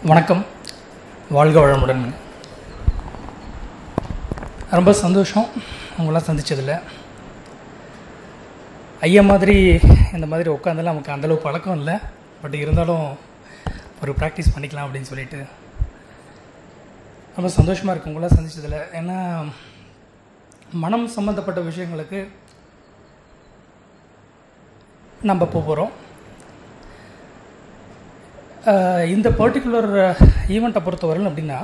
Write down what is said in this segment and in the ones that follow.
வணக்கம் வாழ்க வளமுடன் ரொம்ப சந்தோஷம் உங்களாம் சந்திச்சதில்ல ஐயா மாதிரி இந்த மாதிரி உட்காந்தெல்லாம் நமக்கு அந்தளவு பழக்கம் இல்லை பட் இருந்தாலும் ஒரு ப்ராக்டிஸ் பண்ணிக்கலாம் அப்படின்னு சொல்லிட்டு ரொம்ப சந்தோஷமாக இருக்கு உங்களாம் சந்திச்சதில்ல ஏன்னா மனம் சம்மந்தப்பட்ட விஷயங்களுக்கு நம்ம போக போகிறோம் ஆஹ் இந்த பர்டிகுலர் ஈவெண்ட்டை பொறுத்தவரையிலும் அப்படின்னா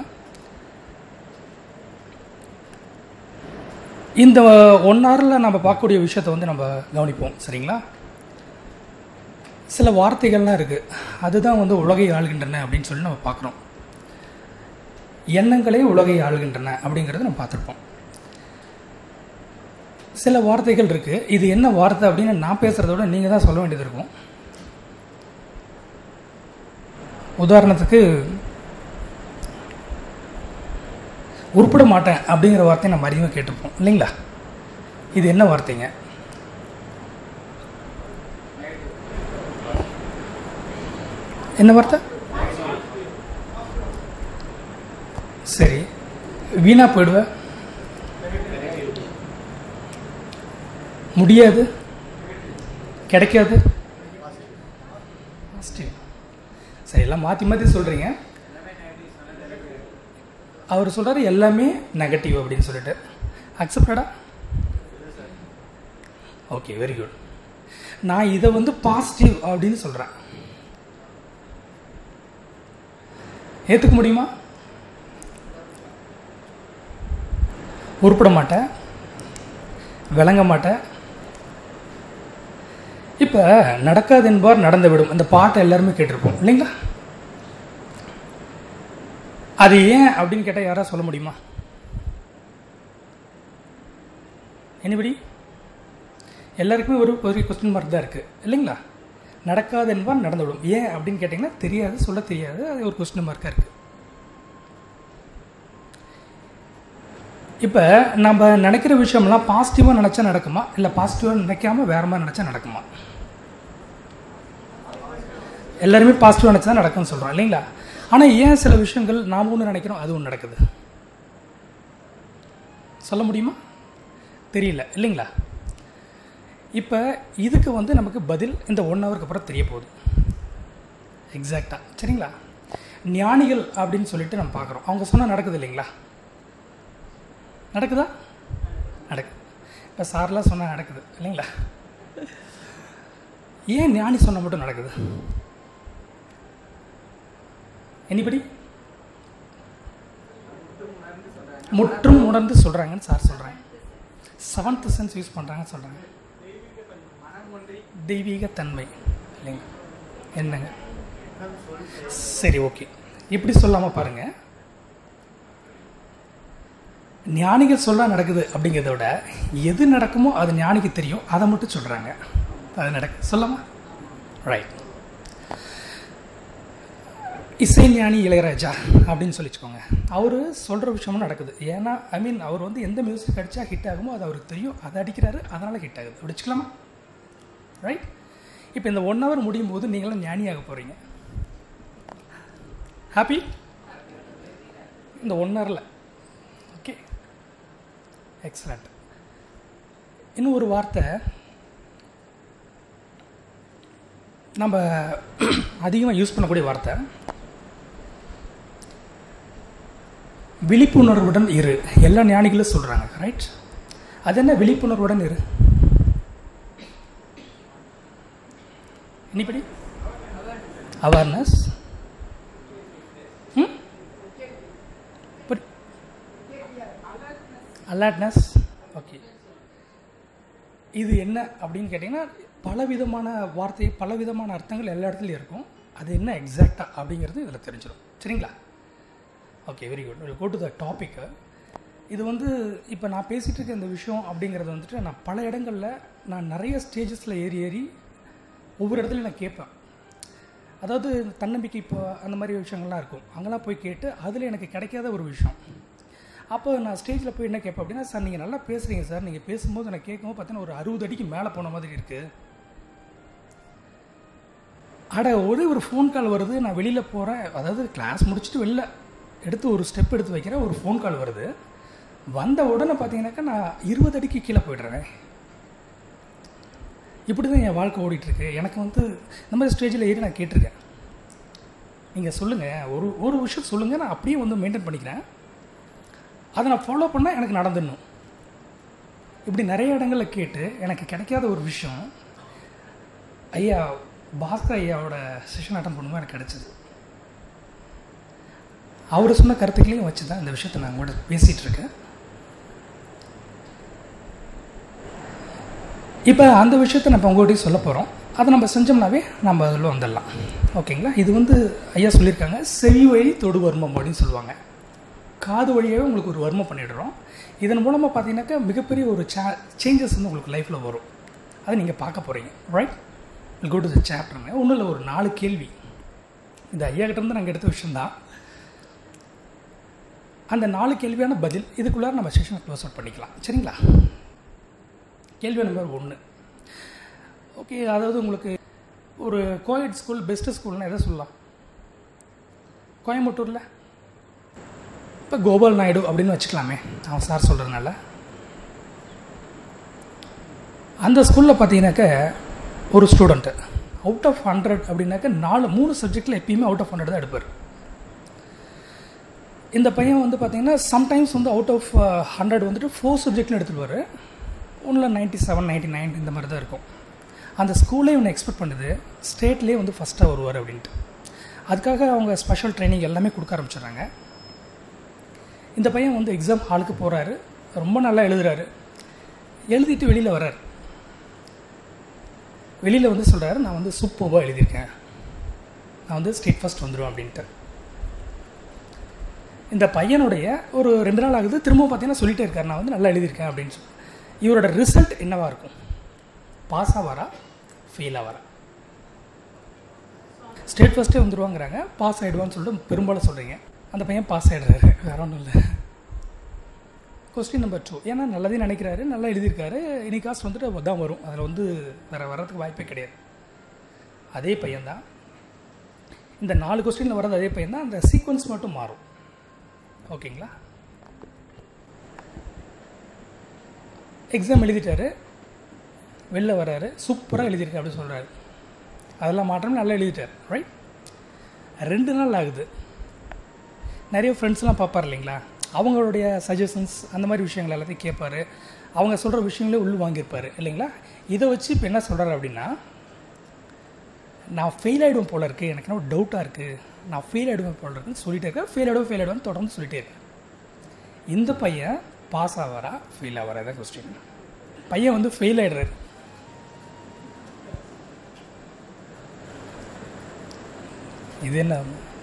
இந்த ஒன் ஹவரில் நம்ம பார்க்கக்கூடிய விஷயத்தை வந்து நம்ம கவனிப்போம் சரிங்களா சில வார்த்தைகள்லாம் இருக்குது அதுதான் வந்து உலகை ஆளுகின்றன அப்படின்னு சொல்லி நம்ம பார்க்குறோம் எண்ணங்களே உலகை ஆளுகின்றன அப்படிங்கிறத நம்ம பார்த்துருப்போம் சில வார்த்தைகள் இருக்குது இது என்ன வார்த்தை அப்படின்னு நான் பேசுகிறத விட நீங்கள் தான் சொல்ல வேண்டியது இருக்கும் உதாரணத்துக்கு உருப்பிட மாட்டேன் அப்படிங்கிற வார்த்தையை நம்ம அதிகமாக கேட்டிருப்போம் இல்லைங்களா இது என்ன வார்த்தைங்க என்ன வார்த்தை சரி வீணா போயிடுவ முடியாது கிடைக்காது Positive. சரி எல்லாம் மாற்றி மாற்றி சொல்கிறீங்க அவர் சொல்கிறாரு எல்லாமே நெகட்டிவ் அப்படின்னு சொல்லிட்டு அக்செப்டடா ஓகே வெரி குட் நான் இதை வந்து பாசிட்டிவ் அப்படின்னு சொல்கிறேன் ஏற்றுக்க முடியுமா உருப்பிட மாட்டேன் விளங்க மாட்டேன் இப்போ நடக்காது என்பார் நடந்து விடும் அந்த பாட்டை எல்லாருமே கேட்டிருப்போம் இல்லைங்களா அது ஏன் அப்படின்னு கேட்டால் யாராவது சொல்ல முடியுமா எனிபடி எல்லாருக்குமே ஒரு ஒரு கொஸ்டின் மார்க் தான் இருக்குது இல்லைங்களா நடக்காது என்பார் நடந்து விடும் ஏன் அப்படின்னு கேட்டிங்கன்னா தெரியாது சொல்ல தெரியாது அது ஒரு கொஸ்டின் மார்க்காக இருக்குது இப்போ நம்ம நினைக்கிற விஷயம்லாம் பாசிட்டிவாக நினச்சா நடக்குமா இல்லை பாசிட்டிவாக நினைக்காம வேற மாதிரி நினச்சா நடக்குமா எல்லாருமே பாசிட்டிவாக நினச்சா தான் நடக்கும்னு சொல்கிறோம் இல்லைங்களா ஆனால் ஏன் சில விஷயங்கள் நாம் ஒன்று நினைக்கிறோம் அது ஒன்று நடக்குது சொல்ல முடியுமா தெரியல இல்லைங்களா இப்போ இதுக்கு வந்து நமக்கு பதில் இந்த ஒன் ஹவருக்கு அப்புறம் தெரிய போகுது எக்ஸாக்டாக சரிங்களா ஞானிகள் அப்படின்னு சொல்லிட்டு நம்ம பார்க்குறோம் அவங்க சொன்னால் நடக்குது இல்லைங்களா நடக்குதா நடக்குது இப்போ சார்லாம் சொன்னால் நடக்குது இல்லைங்களா ஏன் ஞானி சொன்ன மட்டும் நடக்குது எனிபடி முற்றும் உணர்ந்து சொல்கிறாங்கன்னு சார் சொல்கிறாங்க செவன்த் சென்ஸ் யூஸ் பண்ணுறாங்கன்னு சொல்கிறாங்க தெய்வீக தன்மை இல்லைங்க என்னங்க சரி ஓகே இப்படி சொல்லாமல் பாருங்கள் ஞானிகள் சொல்ல நடக்குது அப்படிங்கிறத விட எது நடக்குமோ அது ஞானிக்கு தெரியும் அதை மட்டும் சொல்கிறாங்க அது நடக்கு சொல்லாமா ரைட் இசை ஞானி இளையராஜா அப்படின்னு சொல்லிச்சுக்கோங்க அவர் சொல்கிற விஷயமும் நடக்குது ஏன்னா ஐ மீன் அவர் வந்து எந்த மியூசிக் அடித்தா ஹிட் ஆகுமோ அது அவருக்கு தெரியும் அதை அடிக்கிறாரு அதனால் ஹிட் ஆகுது அப்படி வச்சுக்கலாமா ரைட் இப்போ இந்த ஒன் ஹவர் முடியும் போது நீங்களும் ஞானியாக போகிறீங்க ஹாப்பி இந்த ஒன் ஹவரில் ஓகே எக்ஸலண்ட் இன்னும் ஒரு வார்த்தை நம்ம அதிகமாக யூஸ் பண்ணக்கூடிய வார்த்தை விழிப்புணர்வுடன் இரு எல்லா ஞானிகளும் சொல்கிறாங்க ரைட் அது என்ன விழிப்புணர்வுடன் இரு எனிபடி அவேர்னஸ் அலர்ட்னஸ் ஓகே இது என்ன அப்படின்னு கேட்டிங்கன்னா பலவிதமான வார்த்தை பலவிதமான அர்த்தங்கள் எல்லா இடத்துலையும் இருக்கும் அது என்ன எக்ஸாக்டாக அப்படிங்கிறது இதில் தெரிஞ்சிடும் சரிங்களா okay very good go to the டாப்பிக்கு இது வந்து இப்போ நான் பேசிகிட்டு இருக்க இந்த விஷயம் அப்படிங்கிறது வந்துட்டு நான் பல இடங்களில் நான் நிறைய ஸ்டேஜஸில் ஏறி ஏறி ஒவ்வொரு இடத்துலையும் நான் கேட்பேன் அதாவது தன்னம்பிக்கை இப்போ அந்த மாதிரி விஷயங்கள்லாம் இருக்கும் அங்கெல்லாம் போய் கேட்டு அதில் எனக்கு கிடைக்காத ஒரு விஷயம் அப்போ நான் ஸ்டேஜில் போய் என்ன கேட்பேன் அப்படின்னா சார் நீங்கள் நல்லா பேசுகிறீங்க சார் நீங்கள் பேசும்போது எனக்கு கேட்கும்போது பார்த்தீங்கன்னா ஒரு அறுபது அடிக்கு மேலே போன மாதிரி இருக்குது அட ஒரே ஒரு ஃபோன் கால் வருது நான் வெளியில் போகிறேன் அதாவது கிளாஸ் முடிச்சுட்டு வெளில எடுத்து ஒரு ஸ்டெப் எடுத்து வைக்கிறேன் ஒரு ஃபோன் கால் வருது வந்த உடனே பார்த்தீங்கன்னாக்கா நான் இருபது அடிக்கு கீழே போய்டுறேன் இப்படி தான் என் வாழ்க்கை ஓடிட்டுருக்கு எனக்கு வந்து இந்த மாதிரி ஸ்டேஜில் ஏறி நான் கேட்டிருக்கேன் நீங்கள் சொல்லுங்கள் ஒரு ஒரு விஷயம் சொல்லுங்கள் நான் அப்படியே வந்து மெயின்டைன் பண்ணிக்கிறேன் அதை நான் ஃபாலோ பண்ணால் எனக்கு நடந்துடணும் இப்படி நிறைய இடங்களில் கேட்டு எனக்கு கிடைக்காத ஒரு விஷயம் ஐயா பாஸ்கர் ஐயாவோட செஷன் அட்டன் பண்ணும்போது எனக்கு கிடச்சிது அவர் சொன்ன கருத்துக்களையும் வச்சு தான் இந்த விஷயத்தை நான் கூட பேசிகிட்டு இருக்கேன் இப்போ அந்த விஷயத்தை நம்ம உங்கள்கிட்ட சொல்ல போகிறோம் அதை நம்ம செஞ்சோம்னாவே நம்ம அதில் வந்துடலாம் ஓகேங்களா இது வந்து ஐயா சொல்லியிருக்காங்க செவி வழி தொடு வர்மம் அப்படின்னு சொல்லுவாங்க காது வழியாகவே உங்களுக்கு ஒரு வர்மம் பண்ணிடுறோம் இதன் மூலமாக பார்த்தீங்கன்னாக்கா மிகப்பெரிய ஒரு சே சேஞ்சஸ் வந்து உங்களுக்கு லைஃப்பில் வரும் அதை நீங்கள் பார்க்க போகிறீங்க ரைட் கோ டு த சாப்டருங்க ஒன்றும் இல்லை ஒரு நாலு கேள்வி இந்த ஐயா கிட்டேருந்து நாங்கள் எடுத்த விஷயந்தான் அந்த நாலு கேள்வியான பதில் இதுக்குள்ளார நம்ம செஷனை க்ளோஸ் அவுட் பண்ணிக்கலாம் சரிங்களா கேள்வி நம்பர் ஒன்று ஓகே அதாவது உங்களுக்கு ஒரு கோயட் ஸ்கூல் பெஸ்ட்டு ஸ்கூல்னு எதை சொல்லலாம் கோயம்புத்தூரில் இப்போ கோபால் நாயுடு அப்படின்னு வச்சுக்கலாமே அவன் சார் சொல்கிறதுனால அந்த ஸ்கூலில் பார்த்தீங்கன்னாக்க ஒரு ஸ்டூடெண்ட்டு அவுட் ஆஃப் ஹண்ட்ரட் அப்படின்னாக்க நாலு மூணு சப்ஜெக்டில் எப்பயுமே அவுட் ஆஃப் ஹண்ட்ரட் தான் எடுப்பார் இந்த பையன் வந்து பார்த்தீங்கன்னா சம்டைம்ஸ் வந்து அவுட் ஆஃப் ஹண்ட்ரட் வந்துட்டு ஃபோர் சப்ஜெக்ட்னு எடுத்துடுவார் ஒன்றில் நைன்ட்டி செவன் நைன்ட்டி நைன் இந்த மாதிரி தான் இருக்கும் அந்த ஸ்கூலே இவனை எக்ஸ்பெக்ட் பண்ணுது ஸ்டேட்லேயே வந்து ஃபஸ்ட்டாக வருவார் அப்படின்ட்டு அதுக்காக அவங்க ஸ்பெஷல் ட்ரைனிங் எல்லாமே கொடுக்க ஆரம்பிச்சிடுறாங்க இந்த பையன் வந்து எக்ஸாம் ஹாலுக்கு போகிறாரு ரொம்ப நல்லா எழுதுறாரு எழுதிட்டு வெளியில் வர்றார் வெளியில் வந்து சொல்கிறாரு நான் வந்து சூப்பர்வாக எழுதியிருக்கேன் நான் வந்து ஸ்டேட் ஃபஸ்ட் வந்துடுவேன் அப்படின்ட்டு இந்த பையனுடைய ஒரு ரெண்டு நாள் ஆகுது திரும்பவும் பார்த்தீங்கன்னா சொல்லிட்டே இருக்கார் நான் வந்து நல்லா எழுதியிருக்கேன் அப்படின்னு சொல்லி இவரோட ரிசல்ட் என்னவா இருக்கும் பாஸ் ஆவாரா ஃபெயில் ஆவாரா ஸ்டேட் ஃபஸ்ட்டே வந்துடுவாங்கிறாங்க பாஸ் ஆகிடுவான்னு சொல்லிட்டு பெரும்பாலும் சொல்கிறீங்க அந்த பையன் பாஸ் ஆகிடுறாரு வேற ஒன்றும் இல்லை கொஸ்டின் நம்பர் டூ ஏன்னா நல்லதே நினைக்கிறாரு நல்லா எழுதியிருக்காரு இனி காஸ்ட் வந்துட்டு தான் வரும் அதில் வந்து வேறு வர்றதுக்கு வாய்ப்பே கிடையாது அதே பையன்தான் இந்த நாலு கொஸ்டினில் வர்றது அதே பையன் தான் அந்த சீக்வன்ஸ் மட்டும் மாறும் ஓகேங்களா எக்ஸாம் எழுதிட்டாரு வெளில வர்றாரு சூப்பராக எழுதியிருக்கு அப்படின்னு சொல்கிறாரு அதெல்லாம் மாற்றம் நல்லா எழுதிட்டார் ரைட் ரெண்டு நாள் ஆகுது நிறைய ஃப்ரெண்ட்ஸ்லாம் பார்ப்பார் இல்லைங்களா அவங்களுடைய சஜஷன்ஸ் அந்த மாதிரி விஷயங்கள் எல்லாத்தையும் கேட்பார் அவங்க சொல்கிற விஷயங்களே உள் வாங்கியிருப்பார் இல்லைங்களா இதை வச்சு இப்போ என்ன சொல்கிறாரு அப்படின்னா நான் ஃபெயில் ஆகிடுவேன் போல இருக்குது எனக்கு என்ன டவுட்டாக இருக்குது நான் ஃபெயில் ஆகிடுவேன் போல இருக்குன்னு சொல்லிட்டே இருக்கேன் ஃபெயில் ஆகிடுவேன் ஃபெயில் ஆகிடுவேன் தொடர்ந்து சொல்லிட்டே இருக்கேன் இந்த பையன் பாஸ் ஆவாரா ஃபெயில் ஆவாரா தான் கொஸ்டின் பையன் வந்து ஃபெயில் ஆகிடுறாரு இது என்ன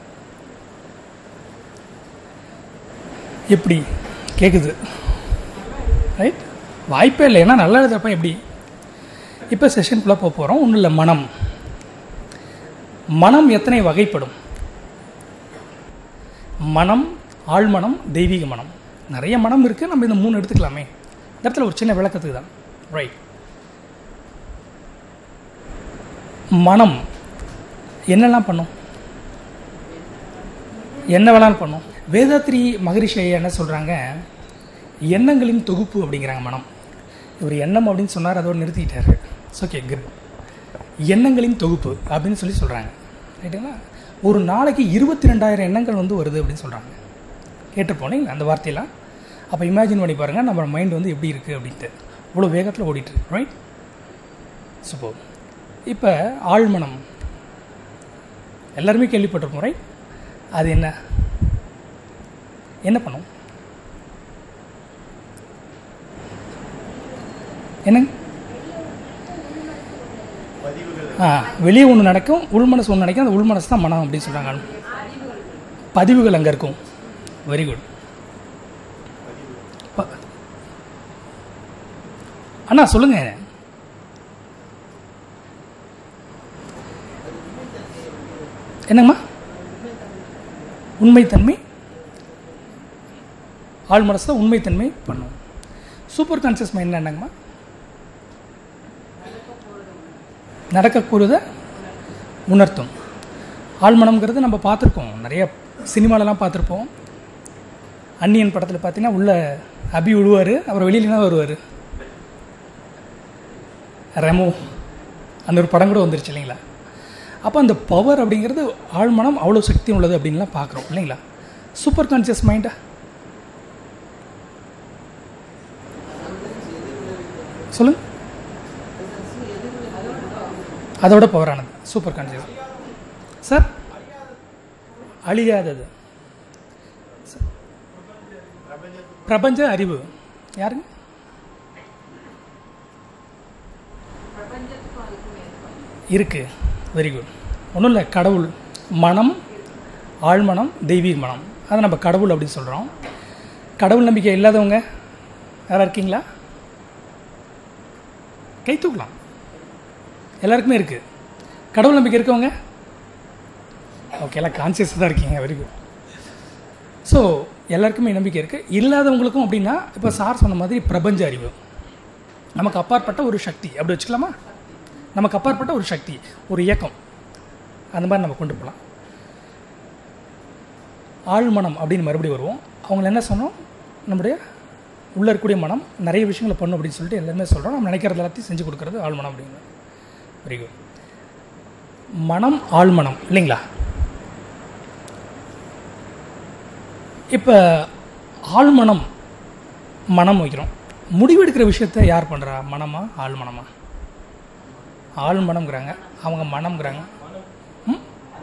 எப்படி கேட்குது ரைட் வாய்ப்பே இல்லை ஏன்னா நல்லா எழுதுறப்ப எப்படி இப்போ செஷனுக்குள்ளே போக போகிறோம் ஒன்றும் இல்லை மனம் மனம் எத்தனை வகைப்படும் மனம் ஆழ்மனம் தெய்வீக மனம் நிறைய மனம் இருக்குது நம்ம இந்த மூணு எடுத்துக்கலாமே இந்த இடத்துல ஒரு சின்ன விளக்கத்துக்கு தான் ரைட் மனம் என்னெல்லாம் பண்ணும் என்ன வேணாலும் பண்ணும் வேதாத்ரி மகரிஷி ஐயா என்ன சொல்கிறாங்க எண்ணங்களின் தொகுப்பு அப்படிங்கிறாங்க மனம் இவர் எண்ணம் அப்படின்னு சொன்னார் அதோடு நிறுத்திக்கிட்டாரு ஓகே குட் எண்ணங்களின் தொகுப்பு அப்படின்னு சொல்லி சொல்கிறாங்க ரைட்டுங்களா ஒரு நாளைக்கு இருபத்தி ரெண்டாயிரம் எண்ணங்கள் வந்து வருது அப்படின்னு சொல்கிறாங்க கேட்டுப்போனீங்களா அந்த வார்த்தையெல்லாம் அப்போ இமேஜின் பண்ணி பாருங்கள் நம்ம மைண்ட் வந்து எப்படி இருக்குது அப்படின்ட்டு இவ்வளோ வேகத்தில் ஓடிட்டுருக்கு ரைட் சூப்பர் இப்போ ஆழ்மனம் எல்லாருமே கேள்விப்பட்டிருப்போம் ரைட் அது என்ன என்ன பண்ணும் என்னங்க ஆ வெளியே ஒன்று நடக்கும் உள் மனசு ஒன்று நடக்கும் அந்த உள் மனசு தான் மனம் அப்படின்னு சொல்கிறாங்க பதிவுகள் அங்கே இருக்கும் வெரி குட் அண்ணா சொல்லுங்க என்னங்கம்மா உண்மைத்தன்மை ஆள் மனசு தான் உண்மைத்தன்மை பண்ணும் சூப்பர் கான்சியஸ் மைண்ட் என்னங்கம்மா நடக்கக்கூறத உணர்த்தும் ஆழ்மனம்ங்கிறது நம்ம பார்த்துருக்கோம் நிறைய சினிமாலலாம் பார்த்துருப்போம் அன்னியன் படத்தில் பார்த்தீங்கன்னா உள்ள அபி விழுவார் அப்புறம் வெளியில தான் வருவார் ரெமோ அந்த ஒரு படம் கூட வந்துருச்சு இல்லைங்களா அப்போ அந்த பவர் அப்படிங்கிறது ஆழ்மனம் அவ்வளோ சக்தி உள்ளது அப்படின்லாம் பார்க்குறோம் இல்லைங்களா சூப்பர் கான்சியஸ் மைண்டா சொல்லுங்க அதோட பவரானது சூப்பர் கான்சியஸ் சார் அழியாதது பிரபஞ்ச அறிவு யாருங்க இருக்கு வெரி குட் ஒன்றும் இல்லை கடவுள் மனம் ஆழ்மனம் தெய்வீக மனம் அதை நம்ம கடவுள் அப்படின்னு சொல்கிறோம் கடவுள் நம்பிக்கை இல்லாதவங்க யாரா இருக்கீங்களா கை தூக்கலாம் எல்லாருக்குமே இருக்குது கடவுள் நம்பிக்கை இருக்கவங்க ஓகே எல்லாம் கான்சியஸாக தான் இருக்கீங்க வெரி குட் ஸோ எல்லாருக்குமே நம்பிக்கை இருக்குது இல்லாதவங்களுக்கும் அப்படின்னா இப்போ சார் சொன்ன மாதிரி பிரபஞ்ச அறிவு நமக்கு அப்பாற்பட்ட ஒரு சக்தி அப்படி வச்சுக்கலாமா நமக்கு அப்பாற்பட்ட ஒரு சக்தி ஒரு இயக்கம் அந்த மாதிரி நம்ம கொண்டு போகலாம் ஆழ்மனம் அப்படின்னு மறுபடியும் வருவோம் அவங்கள என்ன சொன்னோம் நம்முடைய உள்ளே இருக்கக்கூடிய மனம் நிறைய விஷயங்களை பண்ணும் அப்படின்னு சொல்லிட்டு எல்லாருமே சொல்கிறோம் நம்ம நினைக்கிறது எல்லாத்தையும் செஞ்சு கொடுக்குறது ஆழ்மனம் அப்படிங்க வெரி குட் மனம் ஆழ்மனம் இல்லைங்களா இப்போ ஆழ்மனம் மனம் வைக்கிறோம் முடிவெடுக்கிற விஷயத்த யார் பண்ணுறா மனமா ஆழ்மனமா ஆழ்மனம்ங்கிறாங்க அவங்க மனம்ங்கிறாங்க ம்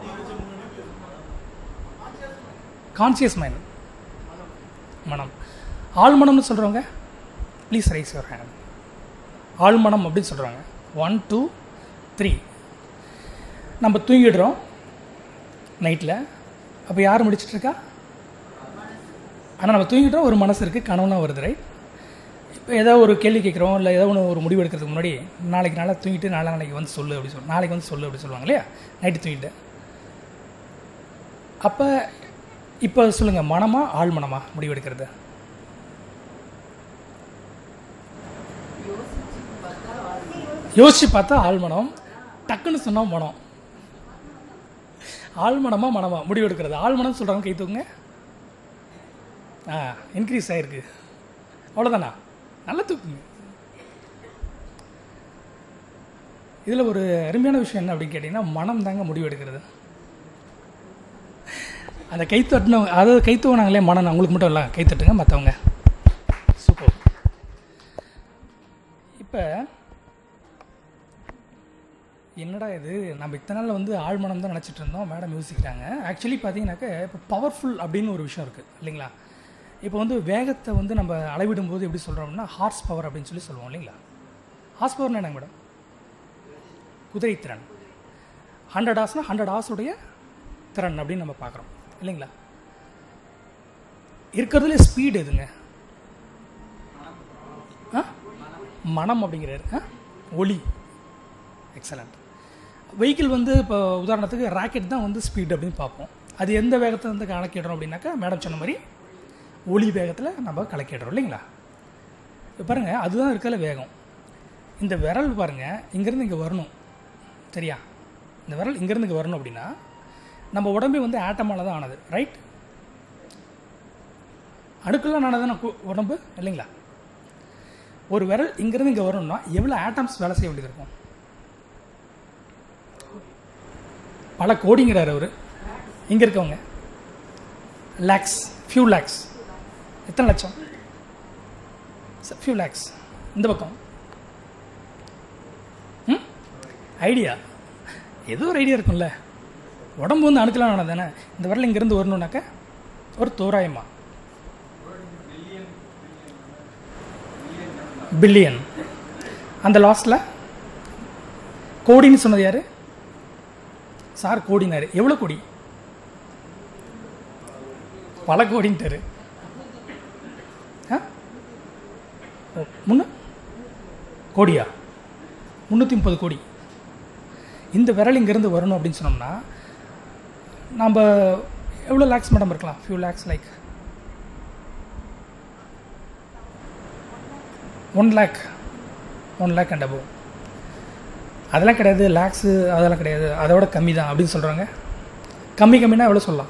கான்சியஸ் மைண்ட் மனம் ஆழ்மனம்னு சொல்கிறவங்க ப்ளீஸ் ரைஸ் யுவர் ஹேண்ட் ஆழ்மனம் அப்படின்னு சொல்கிறாங்க ஒன் டூ த்ரீ நம்ம தூங்கிடுறோம் நைட்டில் அப்போ யார் முடிச்சிட்ருக்கா ஆனால் நம்ம தூங்கிட்டோம் ஒரு மனசு இருக்குது கனவுலாம் வருது ரைட் இப்போ ஏதாவது ஒரு கேள்வி கேட்குறோம் இல்லை ஏதோ ஒன்று ஒரு முடிவு எடுக்கிறதுக்கு முன்னாடி நாளைக்கு நாளாக தூங்கிட்டு நாளா நாளைக்கு வந்து சொல்லு அப்படி சொல்லு நாளைக்கு வந்து சொல்லு அப்படி சொல்லுவாங்க இல்லையா நைட்டு தூங்கிட்டு அப்போ இப்போ சொல்லுங்கள் மனமா ஆள் மனமா முடிவு எடுக்கிறது யோசிச்சு பார்த்தா ஆழ்மனம் டக்குன்னு சொன்னால் மனம் ஆழ்மனமா மனமா முடிவு எடுக்கிறது ஆழ்மனம் சொல்கிறாங்க கை தூங்க ஆ இன்க்ரீஸ் ஆகிருக்கு அவ்வளோதானா நல்லா தூக்குங்க இதில் ஒரு அருமையான விஷயம் என்ன அப்படின்னு கேட்டிங்கன்னா மனம் தாங்க முடிவு எடுக்கிறது அந்த கை தட்டினவங்க அதாவது கை தூங்கினாங்களே மனம் உங்களுக்கு மட்டும் இல்லை கை தட்டுங்க மற்றவங்க சூப்பர் இப்போ என்னடா இது நம்ம இத்தனை நாள் வந்து ஆழ்மனம் தான் நினச்சிட்டு இருந்தோம் மேடம் யோசிக்கிறாங்க ஆக்சுவலி பார்த்தீங்கன்னாக்க இப்போ பவர்ஃபுல் அப்படின்னு ஒரு விஷயம் இருக்குது இல்லைங்களா இப்போ வந்து வேகத்தை வந்து நம்ம அளவிடும்போது எப்படி சொல்கிறோம்னா ஹார்ஸ் பவர் அப்படின்னு சொல்லி சொல்லுவோம் இல்லைங்களா ஹார்ஸ் பவர்னா என்னங்க மேடம் குதிரை திறன் ஹண்ட்ரட் ஹார்ஸ்னால் ஹண்ட்ரட் ஹார்ஸுடைய திறன் அப்படின்னு நம்ம பார்க்குறோம் இல்லைங்களா இருக்கிறதுல ஸ்பீடு எதுங்க ஆ மனம் அப்படிங்கிறாரு ஆ ஒளி எக்ஸலண்ட் வெஹிக்கிள் வந்து இப்போ உதாரணத்துக்கு ராக்கெட் தான் வந்து ஸ்பீட் அப்படின்னு பார்ப்போம் அது எந்த வேகத்தை வந்து கணக்கிடுறோம் அப்படின்னாக்கா மேடம் சொன்ன மாதிரி ஒளி வேகத்தில் நம்ம கலக்கிடுறோம் இல்லைங்களா இப்போ பாருங்கள் அதுதான் இருக்கிற வேகம் இந்த விரல் பாருங்கள் இங்கேருந்து இங்கே வரணும் சரியா இந்த விரல் இங்கேருந்து இங்கே வரணும் அப்படின்னா நம்ம உடம்பே வந்து ஆட்டமால தான் ஆனது ரைட் அணுக்கெல்லாம் ஆனதான உடம்பு இல்லைங்களா ஒரு விரல் இங்கேருந்து இங்கே வரணும்னா எவ்வளோ ஆட்டம்ஸ் வேலை செய்ய வேண்டியது இருக்கும் பல கோடிங்கிறார் அவர் இங்கே இருக்கவங்க லேக்ஸ் ஃபியூ லேக்ஸ் எத்தனை லட்சம் ஃபியூ லேக்ஸ் இந்த பக்கம் ம் ஐடியா ஏதோ ஒரு ஐடியா இருக்கும்ல உடம்பு வந்து அணுக்கலாம் ஆனது தானே இந்த வரல இங்கேருந்து வரணுன்னாக்க ஒரு தோராயமா பில்லியன் அந்த லாஸ்ட்டில் கோடின்னு சொன்னது யார் சார் கோடினாரு எவ்வளோ கோடி பல கோடின்ட்டாரு ஆ ஓ முன்ன கோடியா முந்நூற்றி முப்பது கோடி இந்த விரல் இங்கேருந்து வரணும் அப்படின்னு சொன்னோம்னா நம்ம எவ்வளோ லேக்ஸ் மேடம் இருக்கலாம் few lakhs like one lakh one lakh and above அதெல்லாம் கிடையாது லேக்ஸு அதெல்லாம் கிடையாது அதோட கம்மி தான் அப்படின்னு சொல்கிறாங்க கம்மி கம்மினா எவ்வளோ சொல்லலாம்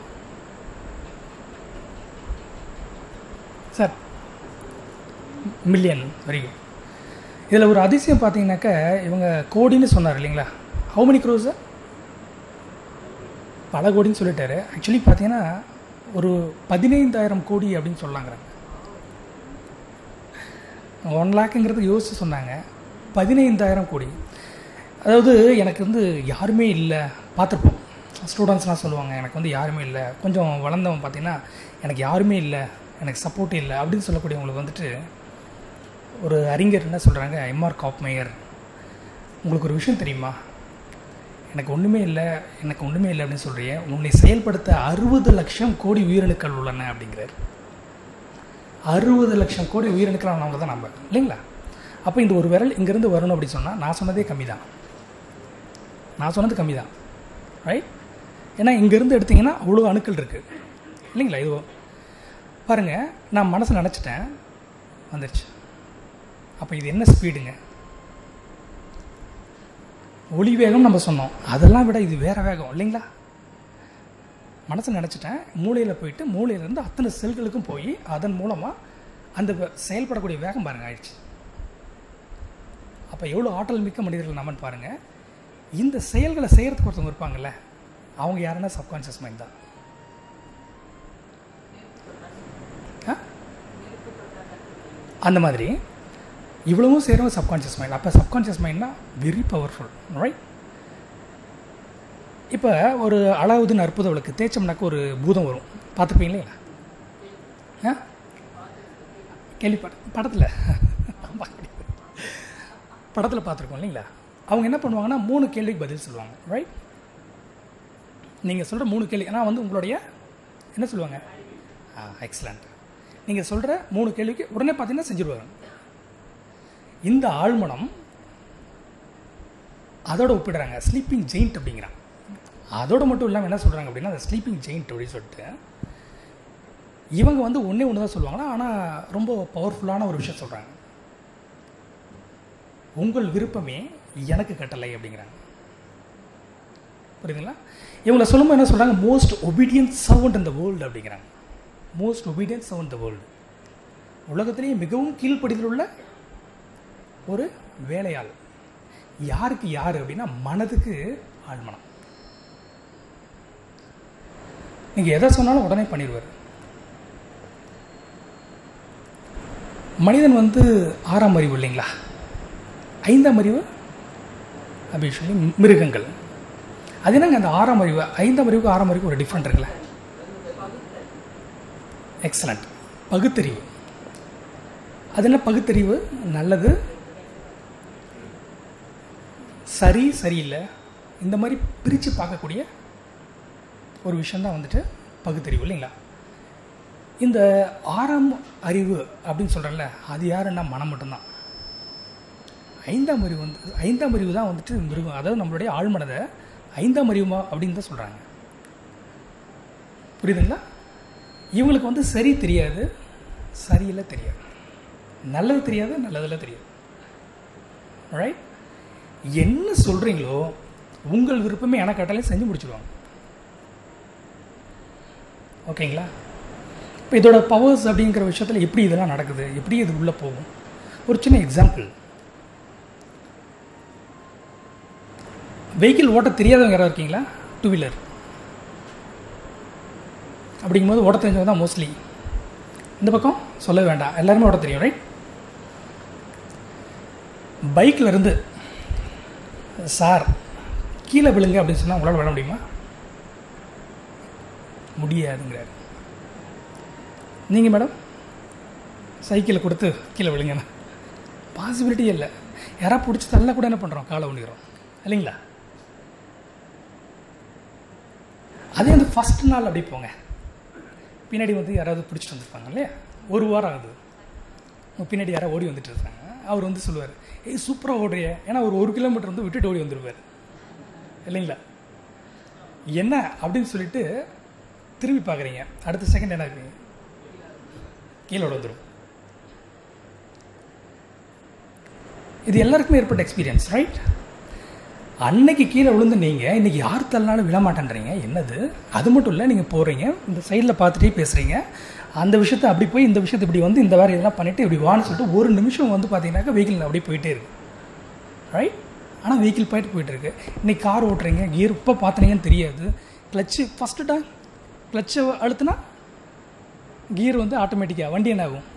சார் மில்லியன் வெரி குட் இதில் ஒரு அதிசயம் பார்த்தீங்கன்னாக்க இவங்க கோடின்னு சொன்னார் இல்லைங்களா ஹவு many crores சார் பல கோடின்னு சொல்லிட்டாரு ஆக்சுவலி பார்த்தீங்கன்னா ஒரு பதினைந்தாயிரம் கோடி அப்படின்னு சொல்லாங்கிறாங்க ஒன் லேக்குங்கிறது யோசிச்சு சொன்னாங்க பதினைந்தாயிரம் கோடி அதாவது எனக்கு வந்து யாருமே இல்லை பார்த்துருப்போம் ஸ்டூடெண்ட்ஸ்லாம் சொல்லுவாங்க எனக்கு வந்து யாருமே இல்லை கொஞ்சம் வளர்ந்தவன் பார்த்தீங்கன்னா எனக்கு யாருமே இல்லை எனக்கு சப்போர்ட் இல்லை அப்படின்னு சொல்லக்கூடியவங்களுக்கு வந்துட்டு ஒரு அறிஞர் என்ன சொல்கிறாங்க எம்ஆர் காப்மேயர் உங்களுக்கு ஒரு விஷயம் தெரியுமா எனக்கு ஒன்றுமே இல்லை எனக்கு ஒன்றுமே இல்லை அப்படின்னு சொல்கிறீங்க உன்னை செயல்படுத்த அறுபது லட்சம் கோடி உயிரணுக்கள் உள்ளன அப்படிங்கிறார் அறுபது லட்சம் கோடி உயிரணுக்கள் ஆனவங்க தான் நம்ம இல்லைங்களா அப்போ இந்த ஒரு விரல் இங்கேருந்து வரணும் அப்படின்னு சொன்னால் நான் சொன்னதே கம்மி தான் நான் சொன்னது கம்மி தான் ரைட் ஏன்னா இங்கேருந்து எடுத்தீங்கன்னா அவ்வளோ அணுக்கள் இருக்குது இல்லைங்களா இது பாருங்கள் நான் மனசு நினச்சிட்டேன் வந்துருச்சு அப்போ இது என்ன ஸ்பீடுங்க ஒளி வேகம் நம்ம சொன்னோம் அதெல்லாம் விட இது வேறு வேகம் இல்லைங்களா மனசு நினச்சிட்டேன் மூளையில் போயிட்டு மூளையிலேருந்து அத்தனை செல்களுக்கும் போய் அதன் மூலமாக அந்த வ- செயல்படக்கூடிய வேகம் பாருங்க ஆயிடுச்சு அப்போ எவ்வளோ ஆற்றல் மிக்க மனிதர்கள் நம்மன்னு பாருங்கள் இந்த செயல்களை செய்கிறதுக்கு ஒருத்தவங்க இருப்பாங்கல்ல அவங்க யாருன்னா சப்கான்ஷியஸ் மைண்ட் தான் ஆ? அந்த மாதிரி இவ்வளவும் செய்கிறவங்க சப்கான்ஷியஸ் மைண்ட் அப்போ சப்கான்ஷியஸ் மைண்ட்னா வெரி பவர்ஃபுல் ரைட் இப்போ ஒரு அலாவுதீன் அற்புத விளக்கு தேய்ச்சோம்னாக்க ஒரு பூதம் வரும் பார்த்துருப்பீங்க இல்லைங்களா ஆ கேள்விப்பட்ட படத்தில் படத்தில் பார்த்துருக்கோம் இல்லைங்களா அவங்க என்ன பண்ணுவாங்கன்னா மூணு கேள்விக்கு பதில் சொல்லுவாங்க ரைட் நீங்கள் சொல்கிற மூணு கேள்வி ஆனால் வந்து உங்களுடைய என்ன சொல்லுவாங்க ஆ எக்ஸலண்ட் நீங்கள் சொல்கிற மூணு கேள்விக்கு உடனே பார்த்தீங்கன்னா செஞ்சுருவாங்க இந்த ஆழ்மனம் அதோட ஒப்பிடுறாங்க ஸ்லீப்பிங் ஜெயிண்ட் அப்படிங்கிறாங்க அதோட மட்டும் இல்லாமல் என்ன சொல்கிறாங்க அப்படின்னா அந்த ஸ்லீப்பிங் ஜெயிண்ட் அப்படின்னு சொல்லிட்டு இவங்க வந்து ஒன்றே ஒன்று தான் சொல்லுவாங்கன்னா ஆனால் ரொம்ப பவர்ஃபுல்லான ஒரு விஷயம் சொல்கிறாங்க உங்கள் விருப்பமே எனக்கு கட்டளை அப்படிங்கிறாங்க புரியுதுங்களா இவங்களை சொல்லும்போது என்ன சொல்கிறாங்க மோஸ்ட் ஒபீடியன்ட் சவுண்ட் இந்த வேர்ல்டு அப்படிங்கிறாங்க most obedient sound the world உலகத்திலேயே மிகவும் கீழ்ப்படிதல் உள்ள ஒரு வேலையாள் யாருக்கு யார் அப்படின்னா மனதுக்கு ஆழ்மனம் நீங்கள் எதை சொன்னாலும் உடனே பண்ணிடுவார் மனிதன் வந்து ஆறாம் அறிவு இல்லைங்களா ஐந்தாம் அறிவு அப்படின்னு சொல்லி மிருகங்கள் அது என்னங்க அந்த ஆறாம் அறிவு ஐந்தாம் அறிவுக்கு ஆறாம் அறிவுக்கு ஒரு டிஃப்ரெண்ட் இருக்குல்ல எக்ஸலண்ட் பகுத்தறிவு அது என்ன பகுத்தறிவு நல்லது சரி சரியில்லை இந்த மாதிரி பிரித்து பார்க்கக்கூடிய ஒரு விஷயந்தான் வந்துட்டு பகுத்தறிவு இல்லைங்களா இந்த ஆறாம் அறிவு அப்படின்னு சொல்கிறேன்ல அது யாருன்னா மனம் மட்டும்தான் ஐந்தாம் அறிவு வந்து ஐந்தாம் அறிவு தான் வந்துட்டு மிருகம் அதாவது நம்மளுடைய ஆழ்மனதை ஐந்தாம் அறிவுமா அப்படின்னு தான் சொல்கிறாங்க புரியுதுங்களா இவங்களுக்கு வந்து சரி தெரியாது சரியில்லை தெரியாது நல்லது தெரியாது நல்லதில் தெரியாது ரைட் என்ன சொல்கிறீங்களோ உங்கள் விருப்பமே எனக்கு கட்டளையும் செஞ்சு முடிச்சிடுவாங்க ஓகேங்களா இப்போ இதோட பவர்ஸ் அப்படிங்கிற விஷயத்தில் எப்படி இதெல்லாம் நடக்குது எப்படி இது உள்ளே போகும் ஒரு சின்ன எக்ஸாம்பிள் வெஹிக்கிள் ஓட்ட தெரியாதவங்க யாராவது இருக்கீங்களா டூ வீலர் அப்படிங்கும்போது ஓட்ட தெரிஞ்சவங்க தான் மோஸ்ட்லி இந்த பக்கம் சொல்ல வேண்டாம் எல்லாருமே ஓட்ட தெரியும் ரைட் பைக்கில் இருந்து சார் கீழே விழுங்க அப்படின்னு சொன்னால் உங்களால் விழ முடியுமா முடியாதுங்கிறார் நீங்கள் மேடம் சைக்கிளை கொடுத்து கீழே விழுங்கண்ணா பாசிபிலிட்டியே இல்லை யாராவது பிடிச்சி தள்ள கூட என்ன பண்ணுறோம் காலை ஒழிக்கிறோம் இல்லைங்களா அதே அந்த ஃபஸ்ட் நாள் அப்படி போங்க பின்னாடி வந்து யாராவது பிடிச்சிட்டு வந்திருப்பாங்க இல்லையா ஒரு வாரம் ஆகுது உங்க பின்னாடி யாராவது ஓடி வந்துட்டு இருக்காங்க அவர் வந்து சொல்லுவார் ஏய் சூப்பராக ஓடுறிய ஏன்னா ஒரு ஒரு கிலோமீட்டர் வந்து விட்டுட்டு ஓடி வந்துருவார் இல்லைங்களா என்ன அப்படின்னு சொல்லிட்டு திரும்பி பார்க்குறீங்க அடுத்த செகண்ட் என்ன இருக்கு கீழே வந்துடும் இது எல்லாருக்குமே ஏற்பட்ட எக்ஸ்பீரியன்ஸ் ரைட் அன்னைக்கு கீழே விழுந்து நீங்கள் இன்றைக்கி யார் தள்ளினாலும் விழமாட்டேன்றீங்க என்னது அது மட்டும் இல்லை நீங்கள் போகிறீங்க இந்த சைடில் பார்த்துட்டே பேசுகிறீங்க அந்த விஷயத்தை அப்படி போய் இந்த விஷயத்தை இப்படி வந்து இந்த வேறு இதெல்லாம் பண்ணிவிட்டு இப்படி வான்னு சொல்லிட்டு ஒரு நிமிஷம் வந்து பார்த்தீங்கன்னாக்கா வெஹிக்கிள் அப்படியே போயிட்டே இருக்கு ரைட் ஆனால் வெஹிக்கிள் போயிட்டு போயிட்டுருக்கு இன்றைக்கி கார் ஓட்டுறீங்க கியர் இப்போ பார்த்தீங்கன்னு தெரியாது கிளச்சு ஃபஸ்ட்டு டைம் கிளச்சை அழுத்துனா கியர் வந்து ஆட்டோமேட்டிக்காக வண்டி என்ன ஆகும்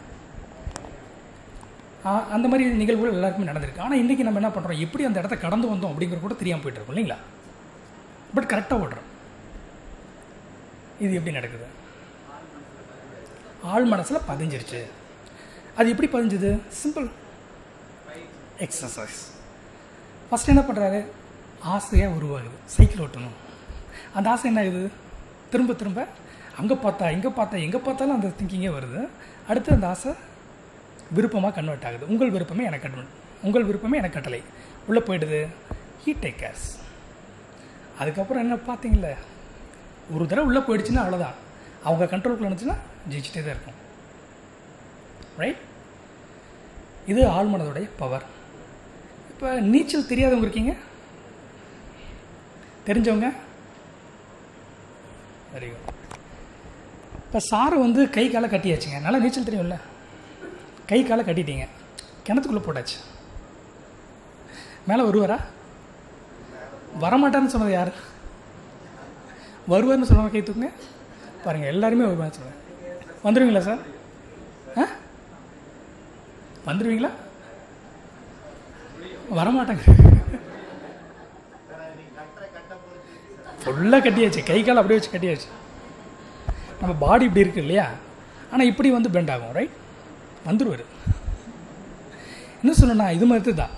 ஆ, அந்த மாதிரி நிகழ்வுகள் எல்லாருக்குமே நடந்திருக்கு ஆனால் இன்றைக்கி நம்ம என்ன பண்ணுறோம் எப்படி அந்த இடத்த கடந்து வந்தோம் அப்படிங்கிற கூட தெரியாமல் போயிட்டு இருக்கோம் இல்லைங்களா பட் கரெக்டாக ஓடுறோம் இது எப்படி நடக்குது ஆள் மனசில் பதிஞ்சிருச்சு அது எப்படி பதிஞ்சுது சிம்பிள் எக்ஸசைஸ் ஃபஸ்ட் என்ன பண்ணுறாரு ஆசையாக உருவாகுது சைக்கிள் ஓட்டணும் அந்த ஆசை என்ன ஆகுது திரும்ப திரும்ப அங்கே பார்த்தா இங்கே பார்த்தா எங்கே பார்த்தாலும் அந்த திங்கிங்கே வருது அடுத்து அந்த ஆசை விருப்பமாக கன்வெர்ட் ஆகுது உங்கள் விருப்பமே எனக்கு கன்வெர்ட் உங்கள் விருப்பமே எனக்கு கட்டளை உள்ளே போயிடுது ஹீ டேக் கேர்ஸ் அதுக்கப்புறம் என்ன பார்த்தீங்களே ஒரு தடவை உள்ளே போயிடுச்சுன்னா அவ்வளோதான் அவங்க கண்ட்ரோலுக்குள்ள இருந்துச்சுன்னா ஜெயிச்சிட்டே தான் இருக்கும் ரைட் இது ஆழ்மனதுடைய பவர் இப்போ நீச்சல் தெரியாதவங்க இருக்கீங்க தெரிஞ்சவங்க வெரி குட் இப்போ சாரை வந்து கை காலை கட்டியாச்சுங்க நல்லா நீச்சல் தெரியும்ல கை காலை கட்டிட்டீங்க கிணத்துக்குள்ளே போட்டாச்சு மேலே வருவாரா வரமாட்டான்னு சொன்னது யார் வருவார்னு சொன்னவங்க கை தூக்குங்க பாருங்கள் எல்லாருமே வருவான்னு சொல்லுவேன் வந்துடுவீங்களா சார் ஆ வந்துடுவீங்களா வரமாட்டாங்க ஃபுல்லாக கட்டியாச்சு கை கால் அப்படியே வச்சு கட்டியாச்சு நம்ம பாடி இப்படி இருக்கு இல்லையா ஆனால் இப்படி வந்து பெண்ட் ஆகும் ரைட் வந்துடுவார் என்ன சொன்னா இது மாதிரி தான்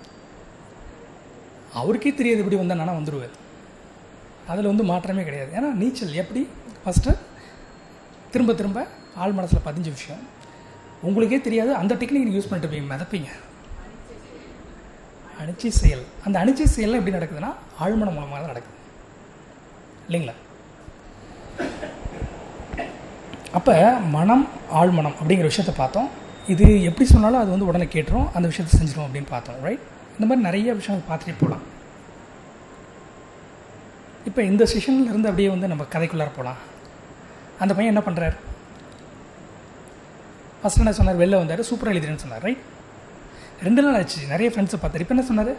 அவருக்கே தெரியாது இப்படி வந்தால் நானா வந்துடுவார் அதில் வந்து மாற்றமே கிடையாது ஏன்னா நீச்சல் எப்படி ஃபஸ்ட்டு திரும்ப திரும்ப ஆள் மனசில் பதிஞ்ச விஷயம் உங்களுக்கே தெரியாது அந்த டெக்னிக் நீங்கள் யூஸ் பண்ணிட்டு போய் மிதப்பீங்க அணிச்சி செயல் அந்த அணிச்சி செயல்லாம் எப்படி நடக்குதுன்னா ஆழ்மனம் மூலமாக தான் நடக்குது இல்லைங்களா அப்போ மனம் ஆழ்மனம் அப்படிங்கிற விஷயத்த பார்த்தோம் இது எப்படி சொன்னாலும் அது வந்து உடனே கேட்டுரும் அந்த விஷயத்தை செஞ்சிடும் அப்படின்னு பார்த்தோம் ரைட் இந்த மாதிரி நிறைய விஷயங்கள் பார்த்துட்டே போகலாம் இப்போ இந்த செஷன்ல இருந்து அப்படியே வந்து நம்ம கதைக்குள்ளார போகலாம் அந்த பையன் என்ன பண்ணுறார் ஃபஸ்ட் என்ன சொன்னார் வெளில வந்தார் சூப்பராக எழுதுறேன்னு சொன்னார் ரைட் ரெண்டு நாள் ஆச்சு நிறைய ஃப்ரெண்ட்ஸை பார்த்தார் இப்போ என்ன சொன்னார்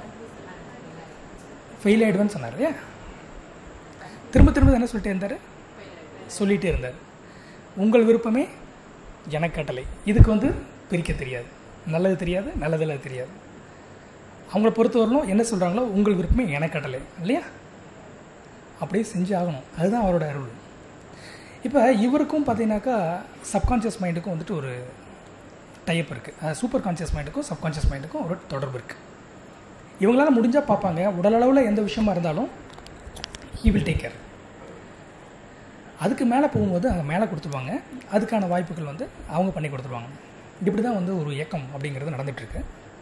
ஃபெயில் ஆகிடுவேன்னு சொன்னார் இல்லையா திரும்ப திரும்ப என்ன சொல்லிட்டே இருந்தார் சொல்லிகிட்டே இருந்தார் உங்கள் விருப்பமே எனக்கு கட்டளை இதுக்கு வந்து பிரிக்க தெரியாது நல்லது தெரியாது நல்லதில்லை தெரியாது அவங்கள பொறுத்தவரையிலும் என்ன சொல்கிறாங்களோ உங்கள் விருப்பமே எனக்கு கட்டளை இல்லையா அப்படியே செஞ்சு ஆகணும் அதுதான் அவரோட அருள் இப்போ இவருக்கும் பார்த்தீங்கன்னாக்கா சப்கான்ஷியஸ் மைண்டுக்கும் வந்துட்டு ஒரு டைப் இருக்குது சூப்பர் கான்ஷியஸ் மைண்டுக்கும் சப்கான்ஷியஸ் மைண்டுக்கும் ஒரு தொடர்பு இருக்குது இவங்களால முடிஞ்சால் பார்ப்பாங்க உடலளவில் எந்த விஷயமா இருந்தாலும் ஹீ வில் டேக் கேர் அதுக்கு மேலே போகும்போது அங்கே மேலே கொடுத்துருவாங்க அதுக்கான வாய்ப்புகள் வந்து அவங்க பண்ணி கொடுத்துருவாங்க இப்படி தான் வந்து ஒரு இயக்கம் அப்படிங்கிறது நடந்துகிட்ருக்கு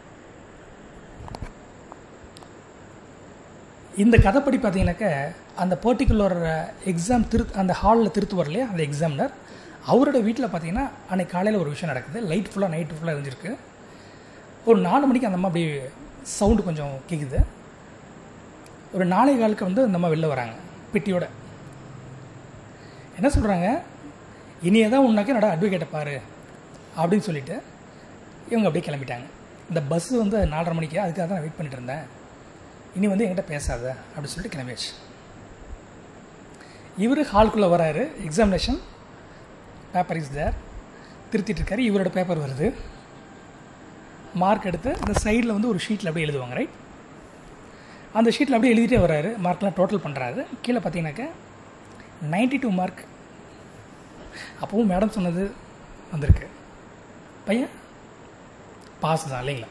இந்த கதைப்படி பார்த்தீங்கன்னாக்க அந்த பர்டிகுலர் எக்ஸாம் திரு அந்த ஹாலில் திருத்துவார் இல்லையா அந்த எக்ஸாமினர் அவரோட வீட்டில் பார்த்தீங்கன்னா அன்னைக்கு காலையில் ஒரு விஷயம் நடக்குது லைட் ஃபுல்லாக நைட்டு ஃபுல்லாக இருந்துருக்கு ஒரு நாலு மணிக்கு அந்த அம்மா அப்படி சவுண்டு கொஞ்சம் கேட்குது ஒரு நாளை காலுக்கு வந்து அந்த அம்மா வெளில வராங்க பெட்டியோட என்ன சொல்கிறாங்க இனி எதாவது உன்னாக்க என்னோட அட்வொகேட்டை பாரு அப்படின்னு சொல்லிட்டு இவங்க அப்படியே கிளம்பிட்டாங்க இந்த பஸ்ஸு வந்து நாலரை மணிக்கு அதுக்காக தான் நான் வெயிட் பண்ணிட்டு இருந்தேன் இனி வந்து என்கிட்ட பேசாத அப்படின்னு சொல்லிட்டு கிளம்பியாச்சு இவர் ஹால்குள்ளே வராரு எக்ஸாமினேஷன் பேப்பர் இஸ் தேர் திருத்திட்டு இருக்காரு இவரோட பேப்பர் வருது மார்க் எடுத்து இந்த சைடில் வந்து ஒரு ஷீட்டில் அப்படியே எழுதுவாங்க ரைட் அந்த ஷீட்டில் அப்படியே எழுதிட்டே வராரு மார்க்லாம் டோட்டல் பண்ணுறாரு கீழே பார்த்தீங்கன்னாக்க நைன்டி டூ மார்க் அப்பவும் மேடம் சொன்னது வந்திருக்கு பையன் பாஸ் தான் இல்லைங்களா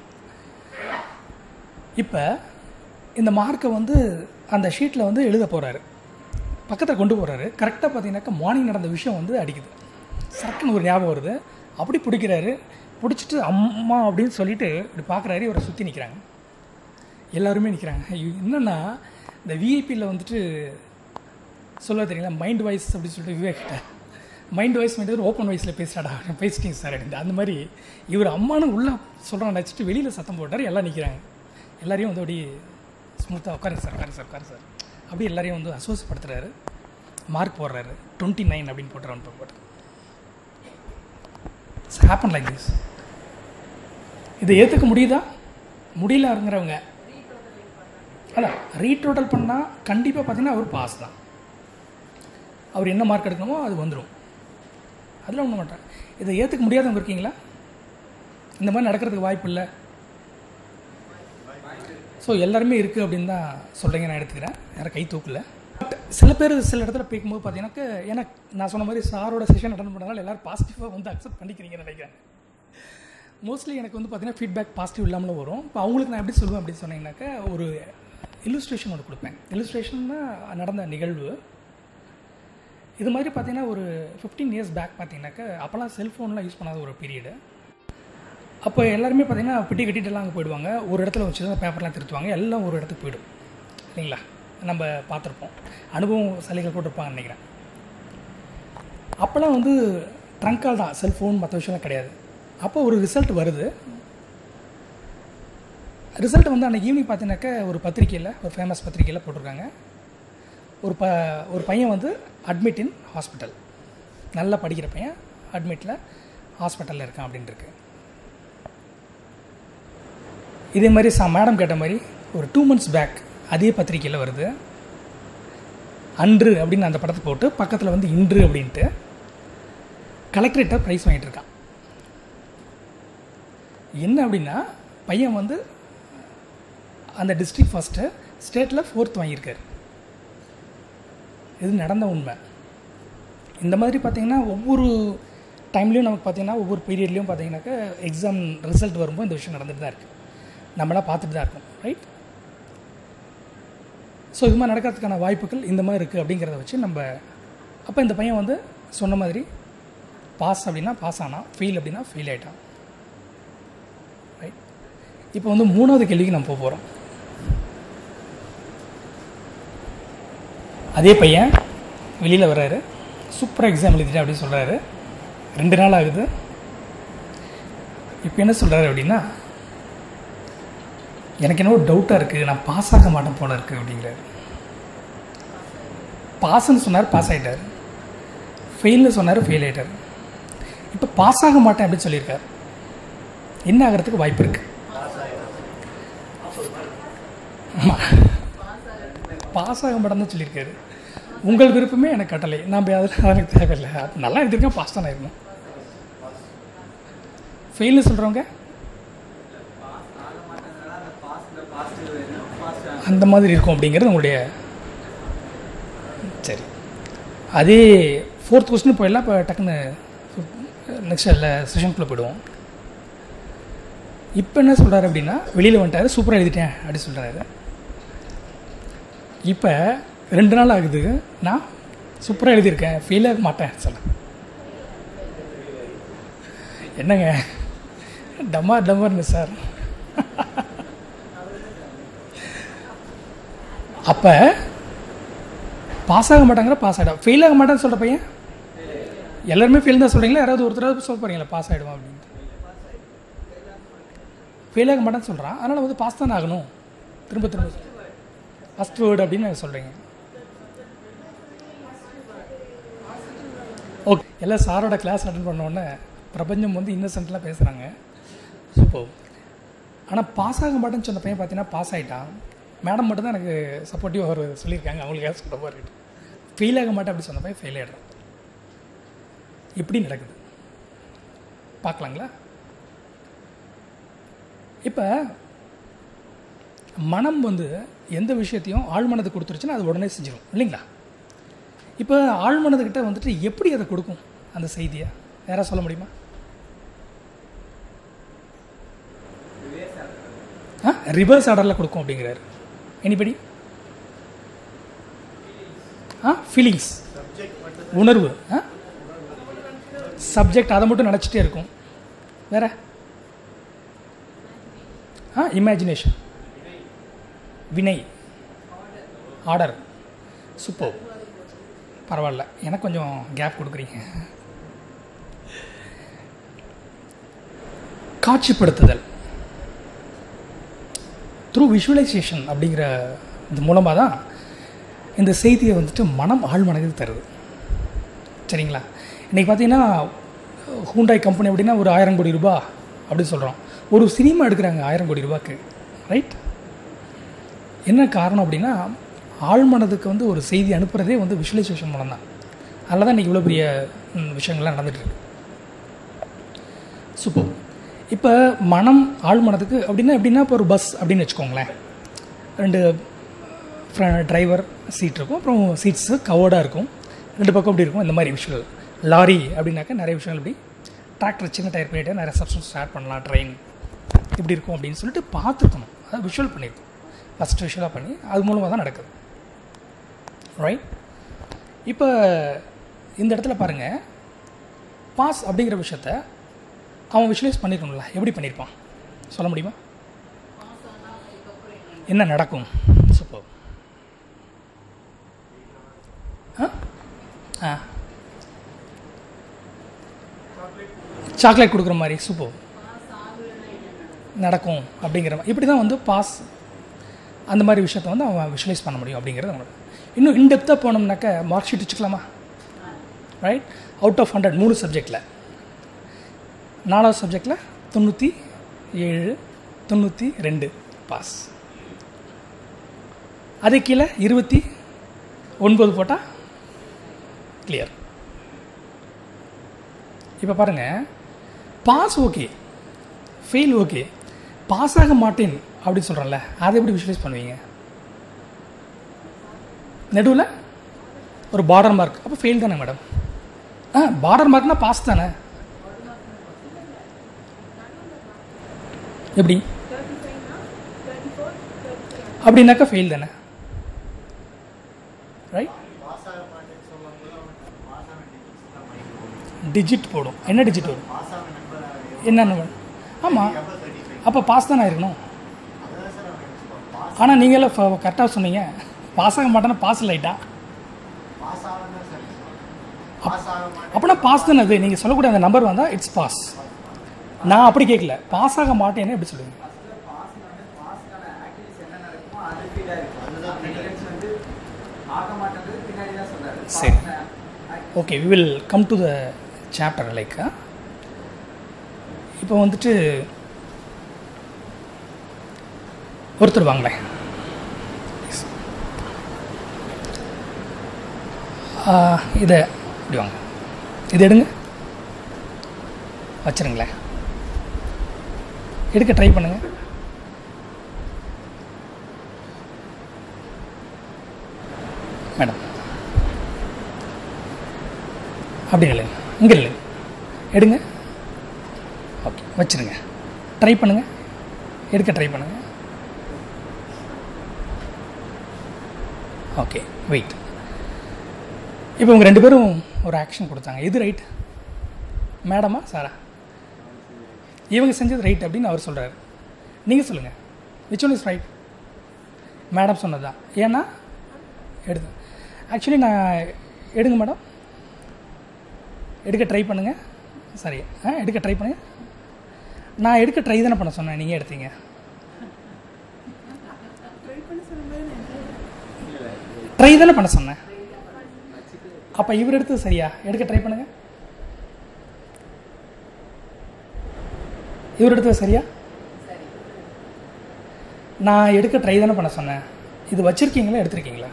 இப்போ இந்த மார்க்கை வந்து அந்த ஷீட்டில் வந்து எழுத போகிறாரு பக்கத்தில் கொண்டு போகிறாரு கரெக்டாக பார்த்தீங்கன்னாக்கா மார்னிங் நடந்த விஷயம் வந்து அடிக்குது சரக்குன்னு ஒரு ஞாபகம் வருது அப்படி பிடிக்கிறாரு பிடிச்சிட்டு அம்மா அப்படின்னு சொல்லிட்டு இப்படி பார்க்குறாரு இவரை சுற்றி நிற்கிறாங்க எல்லாருமே நிற்கிறாங்க என்னென்னா இந்த விஐபியில் வந்துட்டு சொல்ல தெரியுங்களா மைண்ட் வாய்ஸ் அப்படின்னு சொல்லிட்டு விவேக்கிட்ட மைண்ட் வாய்ஸ் மைண்ட் ஓப்பன் வாய்ஸில் பேசுகிறாடா பேசிட்டீங்க சார் அப்படின்னு அந்த மாதிரி இவர் அம்மானு உள்ளே சொல்கிறான் நினச்சிட்டு வெளியில் சத்தம் போட்டார் எல்லாம் நிற்கிறாங்க எல்லாரையும் வந்து அப்படி ஸ்மூத்தாக உட்காருங்க சார் உட்காருங்க சார் உட்காரு சார் அப்படியே எல்லாரையும் வந்து அசோசியப்படுத்துறாரு மார்க் போடுறாரு டுவெண்ட்டி நைன் அப்படின்னு போட்டுறான் போட்டு ஹேப்பன் லைக் திஸ் இதை ஏற்றுக்க முடியுதா முடியலங்கிறவங்க அதான் ரீடோட்டல் பண்ணால் கண்டிப்பாக பார்த்தீங்கன்னா அவர் பாஸ் தான் அவர் என்ன மார்க் எடுக்கணுமோ அது வந்துடும் அதில் ஒன்றும் மாட்டேன் இதை ஏற்றுக்க முடியாதவங்க இருக்கீங்களா இந்த மாதிரி நடக்கிறதுக்கு வாய்ப்பு இல்லை ஸோ எல்லாருமே இருக்குது அப்படின்னு தான் சொல்கிறீங்க நான் எடுத்துக்கிறேன் யாரும் கை தூக்கல பட் சில பேர் சில இடத்துல பேக்கும்போது பார்த்தீங்கன்னாக்க எனக்கு நான் சொன்ன மாதிரி சாரோட செஷன் அட்டன் பண்ணனால எல்லோரும் பாசிட்டிவாக வந்து அக்செப்ட் பண்ணிக்கிறீங்கன்னு நினைக்கிறேன் மோஸ்ட்லி எனக்கு வந்து பார்த்தீங்கன்னா ஃபீட்பேக் பாசிட்டிவ் இல்லாமலும் வரும் இப்போ அவங்களுக்கு நான் எப்படி சொல்லுவேன் அப்படின்னு சொன்னீங்கன்னாக்கா ஒரு இல்லுஸ்ட்ரேஷன் ஒன்று கொடுப்பேன் இல்லுஸ்ட்ரேஷன்னா நடந்த நிகழ்வு இது மாதிரி பார்த்தீங்கன்னா ஒரு ஃபிஃப்டீன் இயர்ஸ் பேக் பார்த்தீங்கன்னாக்கா அப்போல்லாம் செல்ஃபோன்லாம் யூஸ் பண்ணாத ஒரு பீரியடு அப்போ எல்லாருமே பார்த்தீங்கன்னா பிட்டி கட்டிட்டுலாம் அங்கே போயிடுவாங்க ஒரு இடத்துல வச்சு தான் பேப்பர்லாம் திருத்துவாங்க எல்லாம் ஒரு இடத்துக்கு போயிடும் இல்லைங்களா நம்ம பார்த்துருப்போம் அனுபவம் சலுகைகள் போட்டிருப்பாங்கன்னு நினைக்கிறேன் அப்போல்லாம் வந்து ட்ரங்கால் தான் செல்ஃபோன் மற்ற விஷயம்லாம் கிடையாது அப்போ ஒரு ரிசல்ட் வருது ரிசல்ட் வந்து அன்றைக்கி ஈவினிங் பார்த்தீங்கன்னாக்கா ஒரு பத்திரிக்கையில் ஒரு ஃபேமஸ் பத்திரிக்கையில் போட்டிருக்காங்க ஒரு ப ஒரு பையன் வந்து அட்மிட் இன் ஹாஸ்பிட்டல் நல்லா படிக்கிற பையன் அட்மிட்டில் ஹாஸ்பிட்டலில் இருக்கான் அப்படின்ட்டு இருக்கு இதே மாதிரி சா மேடம் கேட்ட மாதிரி ஒரு டூ மந்த்ஸ் பேக் அதே பத்திரிக்கையில் வருது அன்று அப்படின்னு அந்த படத்தை போட்டு பக்கத்தில் வந்து இன்று அப்படின்ட்டு கலெக்டரேட்டை ப்ரைஸ் வாங்கிட்டு இருக்கான் என்ன அப்படின்னா பையன் வந்து அந்த டிஸ்ட்ரிக்ட் ஃபஸ்ட்டு ஸ்டேட்டில் ஃபோர்த் வாங்கியிருக்காரு இது நடந்த உண்மை இந்த மாதிரி பார்த்திங்கன்னா ஒவ்வொரு டைம்லேயும் நமக்கு பார்த்திங்கன்னா ஒவ்வொரு பீரியட்லேயும் பார்த்திங்கனாக்கா எக்ஸாம் ரிசல்ட் வரும்போது இந்த விஷயம் நடந்துட்டு தான் இருக்குது நம்மளாம் பார்த்துட்டு தான் இருக்கோம் ரைட் ஸோ இது மாதிரி நடக்கிறதுக்கான வாய்ப்புகள் இந்த மாதிரி இருக்குது அப்படிங்கிறத வச்சு நம்ம அப்போ இந்த பையன் வந்து சொன்ன மாதிரி பாஸ் அப்படின்னா பாஸ் ஆனான் ஃபெயில் அப்படின்னா ஃபெயில் ஆகிட்டான் ரைட் இப்போ வந்து மூணாவது கேள்விக்கு நம்ம போக போகிறோம் அதே பையன் வெளியில் வர்றாரு சூப்பராக எக்ஸாம் எழுதிட்டேன் அப்படின்னு சொல்கிறாரு ரெண்டு நாள் ஆகுது இப்போ என்ன சொல்கிறாரு அப்படின்னா எனக்கு என்னவோ டவுட்டாக இருக்குது நான் பாஸ் ஆக மாட்டேன் போல இருக்குது அப்படிங்கிறாரு பாஸ்ன்னு சொன்னார் பாஸ் ஆகிட்டார் ஃபெயில்னு சொன்னார் ஃபெயில் ஆகிட்டார் இப்போ பாஸ் ஆக மாட்டேன் அப்படின்னு சொல்லியிருக்காரு என்ன ஆகிறதுக்கு வாய்ப்பு இருக்குது பாஸ் ஆக மாட்டேன்னு சொல்லியிருக்காரு உங்கள் விருப்பமே எனக்கு கட்டளை நான் அதில் எனக்கு தேவையில்லை அது நல்லா எழுதியிருக்கேன் பாஸ் தான் ஆயிருந்தேன் ஃபெயில்னு சொல்கிறவங்க அந்த மாதிரி இருக்கும் அப்படிங்கிறது உங்களுடைய சரி அதே ஃபோர்த் கொஸ்டின் போயிடலாம் இப்போ டக்குன்னு நெக்ஸ்ட் இல்லை செஷனுக்குள்ளே போயிடுவோம் இப்போ என்ன சொல்கிறாரு அப்படின்னா வெளியில் வந்துட்டார் சூப்பராக எழுதிட்டேன் அப்படின்னு சொல்கிறாரு இப்போ ரெண்டு நாள் ஆகுது நான் சூப்பராக எழுதியிருக்கேன் ஃபெயில் ஆக மாட்டேன் சொல்ல என்னங்க டம்மார் டம்மார்னு சார் அப்போ பாஸ் ஆக மாட்டாங்கிற பாஸ் ஆகிடும் ஃபெயில் ஆக மாட்டேன்னு சொல்கிற பையன் எல்லாருமே ஃபெயில் தான் சொல்கிறீங்களா யாராவது ஒருத்தராவது சொல்ல போகிறீங்களா பாஸ் ஆகிடுவோம் அப்படின்ட்டு ஃபெயில் ஆக மாட்டேன்னு சொல்கிறான் அதனால் வந்து பாஸ் தான் ஆகணும் திரும்ப திரும்ப ஃபஸ்ட் வேர்டு அப்படின்னு சொல்கிறீங்க ஓகே எல்லாம் சாரோட கிளாஸ் அட்டன் பண்ணோடனே பிரபஞ்சம் வந்து இன்னசென்ட்லாம் பேசுகிறாங்க சூப்பர் ஆனால் பாஸ் ஆக மாட்டேன்னு சொன்ன பையன் பார்த்தீங்கன்னா பாஸ் ஆகிட்டான் மேடம் மட்டும் தான் எனக்கு சப்போர்ட்டிவ் அவர் சொல்லியிருக்காங்க அவங்களுக்கு சொல்கிற மாதிரி இருக்கு ஃபெயில் ஆக மாட்டேன் அப்படி சொன்ன பையன் ஃபெயில் ஆகிடுறான் எப்படி நடக்குது பார்க்கலாங்களா இப்போ மனம் வந்து எந்த விஷயத்தையும் ஆழ்மனது கொடுத்துருச்சுன்னா அது உடனே செஞ்சிடும் இல்லைங்களா இப்போ ஆழ்மனதுக்கிட்ட வந்துட்டு எப்படி அதை கொடுக்கும் அந்த செய்தியை யாராவது சொல்ல முடியுமா ஆ ரிவர்ஸ் ஆர்டரில் கொடுக்கும் அப்படிங்கிறாரு எனிபடி ஆ ஃபீலிங்ஸ் உணர்வு ஆ சப்ஜெக்ட் அதை மட்டும் நினச்சிட்டே இருக்கும் வேற ஆ இமேஜினேஷன் வினை ஆர்டர் சூப்பர் பரவாயில்ல எனக்கு கொஞ்சம் கேப் கொடுக்குறீங்க காட்சிப்படுத்துதல் த்ரூ விஷுவலைசேஷன் அப்படிங்கிற இது மூலமாக தான் இந்த செய்தியை வந்துட்டு மனம் ஆழ் மனதில் தருது சரிங்களா இன்றைக்கி பார்த்தீங்கன்னா ஹூண்டாய் கம்பெனி அப்படின்னா ஒரு ஆயிரம் கோடி ரூபா அப்படின்னு சொல்கிறோம் ஒரு சினிமா எடுக்கிறாங்க ஆயிரம் கோடி ரூபாய்க்கு ரைட் என்ன காரணம் அப்படின்னா ஆழ்மனதுக்கு வந்து ஒரு செய்தி அனுப்புகிறதே வந்து விஷுவலைசேஷன் மூலம் தான் அதில் தான் இன்றைக்கி இவ்வளோ பெரிய ம், விஷயங்கள்லாம் நடந்துகிட்ருக்கு சூப்பர் இப்போ மனம் ஆழ்மனதுக்கு அப்படின்னா எப்படின்னா இப்போ ஒரு பஸ் அப்படின்னு வச்சுக்கோங்களேன் ரெண்டு டிரைவர் சீட் இருக்கும் அப்புறம் சீட்ஸு கவர்டாக இருக்கும் ரெண்டு பக்கம் இப்படி இருக்கும் இந்த மாதிரி விஷயம் லாரி அப்படின்னாக்கா நிறைய விஷயங்கள் இப்படி டிராக்டர் சின்ன டயர் பண்ணிட்டு நிறைய சப்ஸ்டன்ஸ் ஸ்டார்ட் பண்ணலாம் ட்ரெயின் இப்படி இருக்கும் அப்படின்னு சொல்லிட்டு பார்த்துருக்கணும் அதாவது விஷுவல் பண்ணியிருக்கோம் ஃபஸ்ட் விஷுவலாக பண்ணி அது மூலமாக தான் நடக்குது ரைட் இப்போ இந்த இடத்துல பாருங்கள் பாஸ் அப்படிங்கிற விஷயத்த அவன் விஷுவலைஸ் பண்ணியிருக்கணும்ல எப்படி பண்ணியிருப்பான் சொல்ல முடியுமா என்ன நடக்கும் சூப்பர் ஆ ஆ சாக்லேட் கொடுக்குற மாதிரி சூப்பர் நடக்கும் அப்படிங்கிற மாதிரி இப்படி தான் வந்து பாஸ் அந்த மாதிரி விஷயத்த வந்து அவன் விஷுவலைஸ் பண்ண முடியும் அப்படிங்கிறது நம்மளோட இன்னும் இன்டெப்த்தாக போனோம்னாக்க மார்க் ஷீட் வச்சுக்கலாமா ரைட் அவுட் ஆஃப் ஹண்ட்ரட் மூணு சப்ஜெக்டில் நாலாவது சப்ஜெக்டில் தொண்ணூற்றி ஏழு தொண்ணூற்றி ரெண்டு பாஸ் அது கீழே இருபத்தி ஒன்பது போட்டால் கிளியர் இப்போ பாருங்கள் pass okay fail okay pass ஆக மாட்டேன் அப்படின்னு சொல்கிறேன்ல அதை எப்படி விஷுவலைஸ் பண்ணுவீங்க நடுவில் ஒரு பார்டர் மார்க் அப்போ ஃபெயில் தானே மேடம் ஆ பார்டர் மார்க்னா பாஸ் தானே எப்படி அப்படின்னாக்கா ஃபெயில் தானே ரைட் டிஜிட் போடும் என்ன டிஜிட் வரும் என்னென்ன வரும் ஆமாம் அப்போ பாஸ் தானே இருக்கணும் ஆனால் நீங்களே கரெக்டாக சொன்னீங்க பாஸ் ஆக மாட்டேன்னா பாஸ் லைட்டா அப்படின்னா பாஸ் தானே அது நீங்கள் சொல்லக்கூடிய அந்த நம்பர் வந்தால் இட்ஸ் பாஸ் நான் அப்படி கேட்கல பாஸ் ஆக மாட்டேன்னு எப்படி சொல்லுவீங்க சரி okay we will come to the chapter like இப்போ வந்துட்டு ஒருத்தர் வாங்களேன் ஆ, இதை இப்படி வாங்க இது எடுங்க வச்சுருங்களேன் எடுக்க ட்ரை பண்ணுங்க மேடம் அப்படி இல்லைங்க இங்கே இல்லைங்க எடுங்க ஓகே வச்சுருங்க ட்ரை பண்ணுங்க எடுக்க ட்ரை பண்ணுங்க ஓகே வெயிட் இப்போ இவங்க ரெண்டு பேரும் ஒரு ஆக்ஷன் கொடுத்தாங்க எது ரைட் மேடமா சாரா இவங்க செஞ்சது ரைட் அப்படின்னு அவர் சொல்கிறாரு நீங்கள் சொல்லுங்கள் which one is right madam சொன்னது தான் ஏன்னா எடுத்து ஆக்சுவலி நான் எடுங்க மேடம் எடுக்க ட்ரை பண்ணுங்கள் சரி ஆ எடுக்க ட்ரை பண்ணுங்கள் நான் எடுக்க ட்ரை தானே பண்ண சொன்னேன் நீங்கள் எடுத்தீங்க ட்ரை தானே பண்ண சொன்னேன் அப்போ இவர் எடுத்தது சரியா எடுக்க ட்ரை பண்ணுங்க இவர் எடுத்தது சரியா நான் எடுக்க ட்ரை தானே பண்ண சொன்னேன் இது வச்சிருக்கீங்களா எடுத்திருக்கீங்களா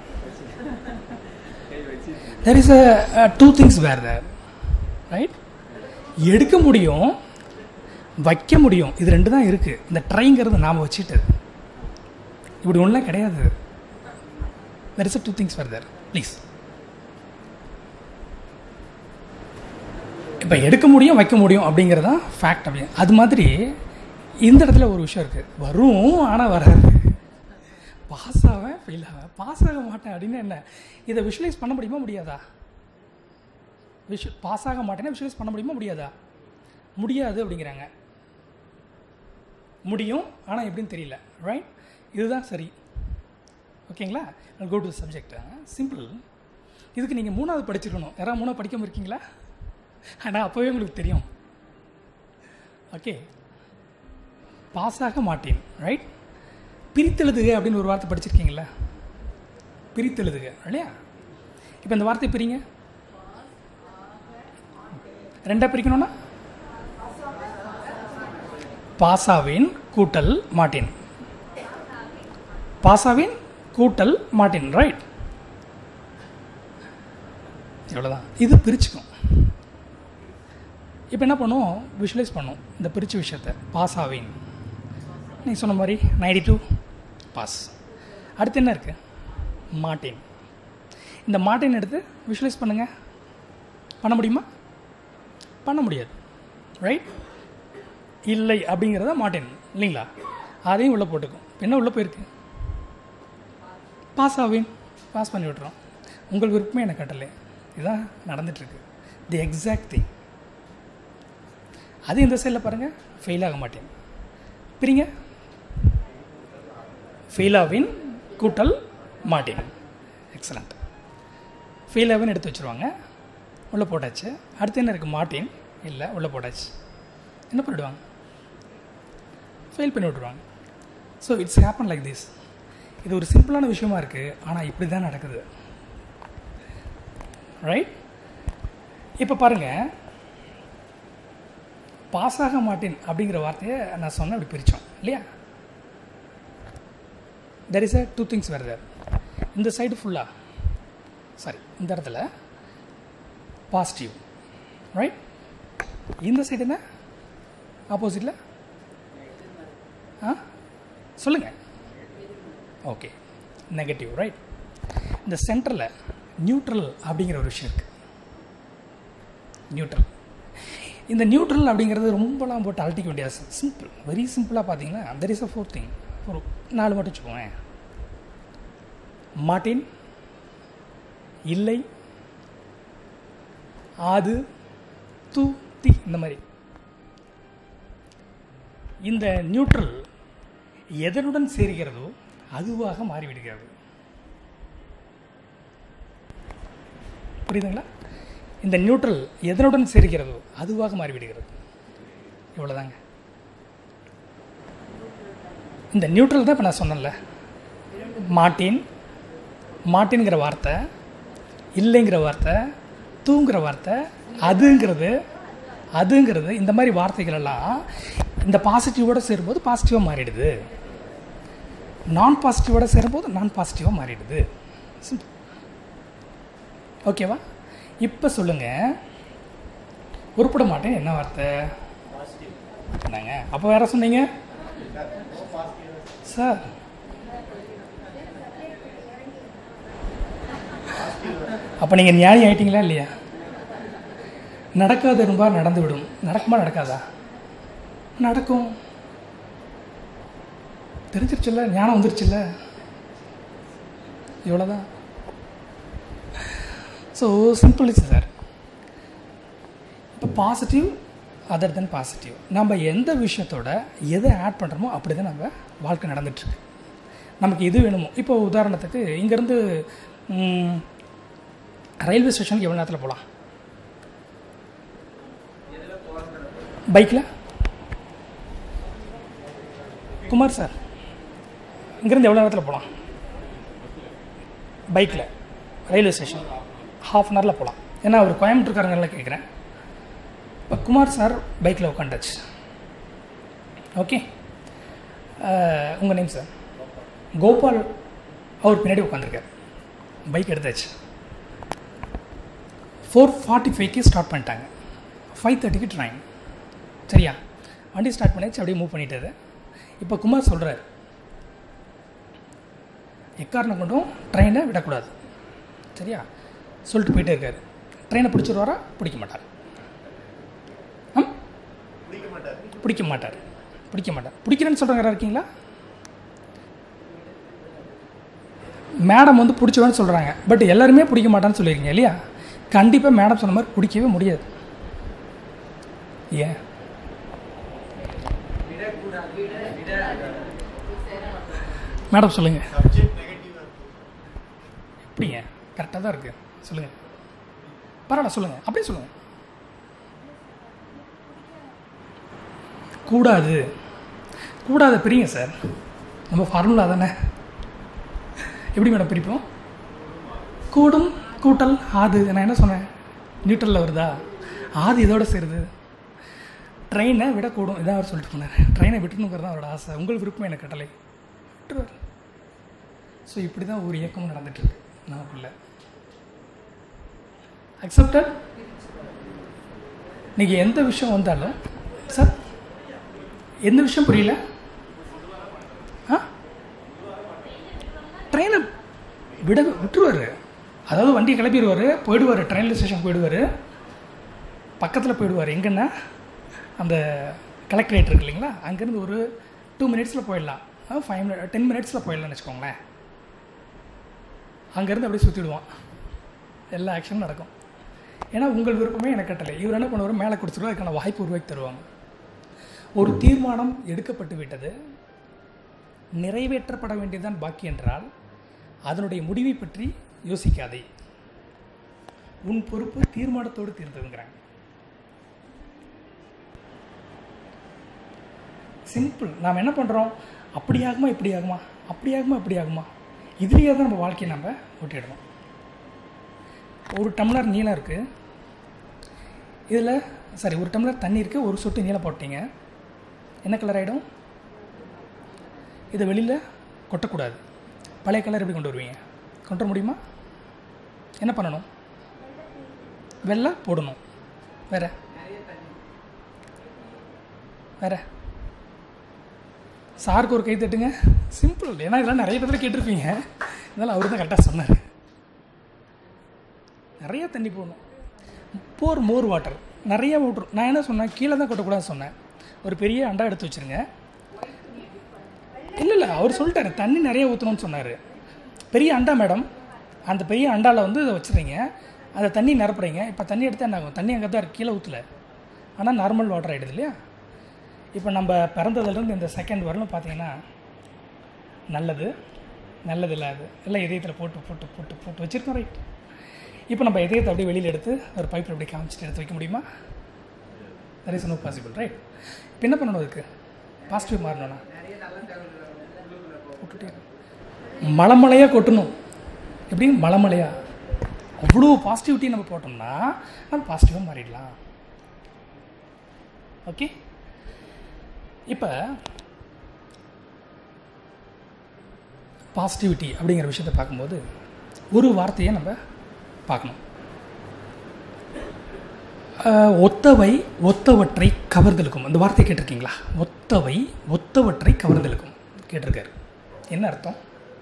there is a two things where there right எடுக்க முடியும் வைக்க முடியும் இது ரெண்டு தான் இருக்குது இந்த ட்ரைங்கிறது நாம் வச்சுட்டு இப்படி ஒன்றும் கிடையாது there is a two things where there please இப்போ எடுக்க முடியும் வைக்க முடியும் அப்படிங்கிறது தான் ஃபேக்ட் அப்படி அது மாதிரி இந்த இடத்துல ஒரு விஷயம் இருக்குது வரும் ஆனால் வராது பாஸ் ஆவேன் ஃபெயில் ஆவேன் பாஸ் ஆக மாட்டேன் அப்படின்னு என்ன இதை விஷுவலைஸ் பண்ண முடியுமா முடியாதா விஷு பாஸ் ஆக மாட்டேன்னா விஷுவலைஸ் பண்ண முடியுமா முடியாதா முடியாது அப்படிங்கிறாங்க முடியும் ஆனால் எப்படின்னு தெரியல ரைட் இதுதான் சரி ஓகேங்களா கோ டு சப்ஜெக்ட் சிம்பிள் இதுக்கு நீங்கள் மூணாவது படிச்சிருக்கணும் யாராவது மூணாவது படிக்காமல் இருக்கீங்களா ஆனால் அப்போவே உங்களுக்கு தெரியும் ஓகே பாஸ் ஆக மாட்டேன் ரைட் பிரித்தெழுதுக அப்படின்னு ஒரு வார்த்தை படிச்சிருக்கீங்களா பிரித்தெழுதுக இல்லையா இப்போ இந்த வார்த்தை பிரிங்க ரெண்டா பிரிக்கணும்னா பாசாவின் கூட்டல் மாட்டின் பாசாவின் கூட்டல் மாட்டின் ரைட் இவ்வளோதான் இது பிரிச்சுக்கும் இப்போ என்ன பண்ணுவோம் விஷுவலைஸ் பண்ணும் இந்த பிரிச்ச விஷயத்தை பாசாவின் நீ சொன்ன மாதிரி நைன்டி டூ பாஸ் அடுத்து என்ன இருக்குது மாட்டின் இந்த மாட்டின் எடுத்து விஷுவலைஸ் பண்ணுங்கள் பண்ண முடியுமா பண்ண முடியாது ரைட் இல்லை அப்படிங்கிறத மாட்டேன் இல்லைங்களா அதையும் உள்ளே போட்டுக்கும் என்ன உள்ளே போயிருக்கு பாஸ் ஆவேன் பாஸ் பண்ணி விட்றோம் உங்கள் விருப்பமே எனக்கு கட்டலை இதுதான் நடந்துகிட்ருக்கு தி எக்ஸாக்ட் திங் அது இந்த சைடில் பாருங்கள் ஃபெயில் ஆக மாட்டேன் பிரிங்க ஃபெயில் ஆவின் கூட்டல் மாட்டேன் எக்ஸலண்ட் ஃபெயில் ஆவின் எடுத்து வச்சுருவாங்க உள்ளே போட்டாச்சு அடுத்து என்ன இருக்குது மாட்டேன் இல்லை உள்ளே போட்டாச்சு என்ன பண்ணிவிடுவாங்க ஃபெயில் பண்ணி விட்ருவாங்க so it's happen like this இது ஒரு சிம்பிளான விஷயமா இருக்குது ஆனால் இப்படி தான் நடக்குது ரைட் இப்போ பாருங்கள் பாஸ் ஆக மாட்டேன் அப்படிங்கிற வார்த்தையை நான் சொன்னேன் அப்படி பிரித்தோம் இல்லையா there is a two things வேறு தேர் இந்த சைடு ஃபுல்லாக சாரி இந்த இடத்துல பாசிட்டிவ் ரைட் இந்த சைடு என்ன ஆப்போசிட்டில் ஆ சொல்லுங்கள் ஓகே நெகட்டிவ் ரைட் இந்த சென்டரில் நியூட்ரல் அப்படிங்கிற ஒரு விஷயம் இருக்குது நியூட்ரல் இந்த நியூட்ரல் அப்படிங்கிறது ரொம்பலாம் போட்டு அழட்டிக்க வேண்டிய சிம்பிள் வெரி சிம்பிளாக பார்த்தீங்கன்னா there is a four thing ஒரு நாலு மட்டும் வச்சுக்கோங்க மாட்டின் இல்லை ஆது து தி இந்த மாதிரி இந்த நியூட்ரல் எதனுடன் சேர்கிறதோ அதுவாக மாறிவிடுகிறது புரியுதுங்களா இந்த நியூட்ரல் எதனுடன் சேர்கிறதோ அதுவாக மாறிவிடுகிறது இவ்வளோதாங்க இந்த நியூட்ரல் தான் இப்போ நான் சொன்னேன்ல மாட்டின் மாட்டின்கிற வார்த்தை இல்லைங்கிற வார்த்தை தூங்குற வார்த்தை அதுங்கிறது அதுங்கிறது இந்த மாதிரி வார்த்தைகள் எல்லாம் இந்த பாசிட்டிவோட சேரும்போது பாசிட்டிவாக மாறிடுது நான் பாசிட்டிவோட சேரும்போது நான் பாசிட்டிவாக மாறிடுது சிம்பிள் ஓகேவா இப்போ சொல்லுங்கள் உருப்பிட மாட்டேன் என்ன வார்த்தை என்னங்க அப்போ வேற சொன்னீங்க சார் அப்போ நீங்கள் ஞானி ஆயிட்டீங்களா இல்லையா நடக்காது ரொம்ப நடந்து விடும் நடக்குமா நடக்காதா நடக்கும் தெரிஞ்சிருச்சுல்ல ஞானம் வந்துருச்சுல்ல இவ்வளோதான் ஸோ சிம்பிள் இஸ் சார் இப்போ பாசிட்டிவ் அதர் தென் பாசிட்டிவ் நம்ம எந்த விஷயத்தோட எதை ஆட் பண்ணுறோமோ அப்படி தான் நம்ம வாழ்க்கை நடந்துட்டுருக்கு நமக்கு எது வேணுமோ இப்போ உதாரணத்துக்கு இங்கேருந்து ரயில்வே ஸ்டேஷனுக்கு எவ்வளோ நேரத்தில் போகலாம் பைக்கில் குமார் சார் இங்கேருந்து எவ்வளோ நேரத்தில் போகலாம் பைக்கில் ரயில்வே ஸ்டேஷன் ஹாஃப் அன் ஹவரில் போகலாம் ஏன்னா அவர் கோயம்புத்தூர்காரங்களில் கேட்குறேன் இப்போ குமார் சார் பைக்கில் உட்காண்டாச்சு ஓகே உங்கள் நேம் சார் கோபால் அவர் பின்னாடி உட்காந்துருக்கார் பைக் எடுத்தாச்சு ஃபோர் ஃபார்ட்டி ஃபைவ்க்கு ஸ்டார்ட் பண்ணிட்டாங்க ஃபைவ் தேர்ட்டிக்கு ட்ரெயின் சரியா வண்டி ஸ்டார்ட் பண்ணியாச்சு அப்படியே மூவ் பண்ணிட்டாரு இப்போ குமார் சொல்கிறார் எக்காரணம் கொண்டும் ட்ரெயினை விடக்கூடாது சரியா சொல்லிட்டு போயிட்டே இருக்காரு ட்ரெயினை பிடிச்சிருவாரா பிடிக்க மாட்டார் ம் பிடிக்க மாட்டார் பிடிக்க மாட்டார் பிடிக்கிறேன்னு சொல்கிறவங்க இருக்கீங்களா மேடம் வந்து பிடிச்சவன்னு சொல்கிறாங்க பட் எல்லாருமே பிடிக்க மாட்டான்னு சொல்லியிருக்கீங்க இல்லையா கண்டிப்பாக மேடம் சொன்ன மாதிரி பிடிக்கவே முடியாது ஏன் மேடம் சொல்லுங்கள் எப்படிங்க கரெக்டாக தான் இருக்குது சொல்லுங்கள் பரவாயில்ல சொல்லுங்கள் அப்படியே சொல்லுங்கள் கூடாது கூடாது பிரிங்க சார் நம்ம ஃபார்முலா தானே எப்படி மேடம் பிரிப்போம் கூடும் கூட்டல் ஆது நான் என்ன சொன்னேன் நியூட்ரலில் வருதா ஆது இதோட சேருது ட்ரெயினை விட கூடும் இதான் அவர் சொல்லிட்டு போனார் ட்ரெயினை விட்டுணுங்கிறது தான் அவரோட ஆசை உங்கள் விருப்பம் எனக்கு கட்டளை விட்டுருவார் ஸோ இப்படி தான் ஒரு இயக்கமும் நடந்துட்டுருக்கு நமக்குள்ள அக்செப்டட் நீங்கள் எந்த விஷயம் வந்தாலும் சார் எந்த விஷயம் புரியல ஆ ட்ரெயினை விட விட்டுருவார் அதாவது வண்டி கிளப்பிடுவார் போயிடுவார் ட்ரெயின்ல ஸ்டேஷன் போயிடுவார் பக்கத்தில் போயிடுவார் எங்கன்னா அந்த கலெக்டரேட் இருக்கு இல்லைங்களா அங்கேருந்து ஒரு டூ மினிட்ஸில் போயிடலாம் ஃபைவ் மினிட் டென் மினிட்ஸில் போயிடலாம்னு வச்சுக்கோங்களேன் அங்கேருந்து அப்படியே சுற்றிடுவான் எல்லா ஆக்ஷனும் நடக்கும் ஏன்னா உங்கள் விருப்பமே எனக்கு கட்டளை இவர் என்ன பண்ணுவார் மேலே கொடுத்துருவார் அதுக்கான வாய்ப்பு உருவாக்கி தருவாங்க ஒரு தீர்மானம் எடுக்கப்பட்டு விட்டது நிறைவேற்றப்பட வேண்டியதுதான் பாக்கி என்றால் அதனுடைய முடிவை பற்றி யோசிக்காதே உன் பொறுப்பு தீர்மானத்தோடு தீர்ந்ததுங்கிறாங்க சிம்பிள் நாம் என்ன பண்ணுறோம் அப்படி ஆகுமா இப்படி ஆகுமா அப்படி ஆகுமா இப்படி ஆகுமா இதுலேயே தான் நம்ம வாழ்க்கையை நம்ம ஓட்டிடுறோம் ஒரு டம்ளர் நீளம் இருக்குது இதில் சரி ஒரு டம்ளர் தண்ணி இருக்குது ஒரு சொட்டு நீளம் போட்டீங்க என்ன கலர் ஆகிடும் இதை வெளியில் கொட்டக்கூடாது பழைய கலர் எப்படி கொண்டு வருவீங்க கொண்டு வர முடியுமா என்ன பண்ணணும் வெள்ளை போடணும் வேற வேற சாருக்கு ஒரு கை தட்டுங்க சிம்பிள் ஏன்னா இதெல்லாம் நிறைய பேர் கேட்டிருப்பீங்க இதெல்லாம் அவர் தான் கரெக்டாக சொன்னார் நிறைய தண்ணி போடணும் போர் மோர் வாட்டர் நிறைய வாட்டர் நான் என்ன சொன்னேன் கீழே தான் கொட்டக்கூடாதுன்னு சொன்னேன் ஒரு பெரிய அண்டா எடுத்து வச்சுருங்க இல்லை இல்லை அவர் சொல்லிட்டாரு தண்ணி நிறைய ஊற்றணும்னு சொன்னார் பெரிய அண்டா மேடம் அந்த பெரிய அண்டாவில் வந்து இதை வச்சுருங்க அந்த தண்ணி நிரப்புறீங்க இப்போ தண்ணி எடுத்தால் என்ன ஆகும் தண்ணி அங்கே தான் இருக்கு கீழே ஊற்றல ஆனால் நார்மல் வாட்டர் ஆகிடுது இல்லையா இப்போ நம்ம பிறந்ததுலேருந்து இந்த செகண்ட் வரலும் பார்த்தீங்கன்னா நல்லது நல்லது இல்லை அது எல்லாம் இதயத்தில் போட்டு போட்டு போட்டு போட்டு வச்சுருக்கோம் ரைட் இப்போ நம்ம இதயத்தை அப்படியே வெளியில் எடுத்து ஒரு பைப்பில் அப்படியே காமிச்சிட்டு எடுத்து வைக்க முடியுமா that is no possible right இப்போ என்ன பண்ணணும் அதுக்கு பாசிட்டிவ் மாறணும்னா போட்டுட்டே இருக்கணும். மலைமலையாக கொட்டணும் எப்படி மலைமலையா அவ்வளோ பாசிட்டிவிட்டி நம்ம போட்டோம்னா நம்ம பாசிட்டிவாக மாறிடலாம் ஓகே இப்போ பாசிட்டிவிட்டி அப்படிங்கிற விஷயத்தை பார்க்கும்போது ஒரு வார்த்தையை நம்ம பார்க்கணும் அஹ், ஒத்தவை ஒத்தவற்றை கவர்ந்தெழுக்கும் அந்த வார்த்தை கேட்டிருக்கீங்களா ஒத்தவை ஒத்தவற்றை கவர்ந்தெழுக்கும் கேட்டிருக்காரு என்ன அர்த்தம்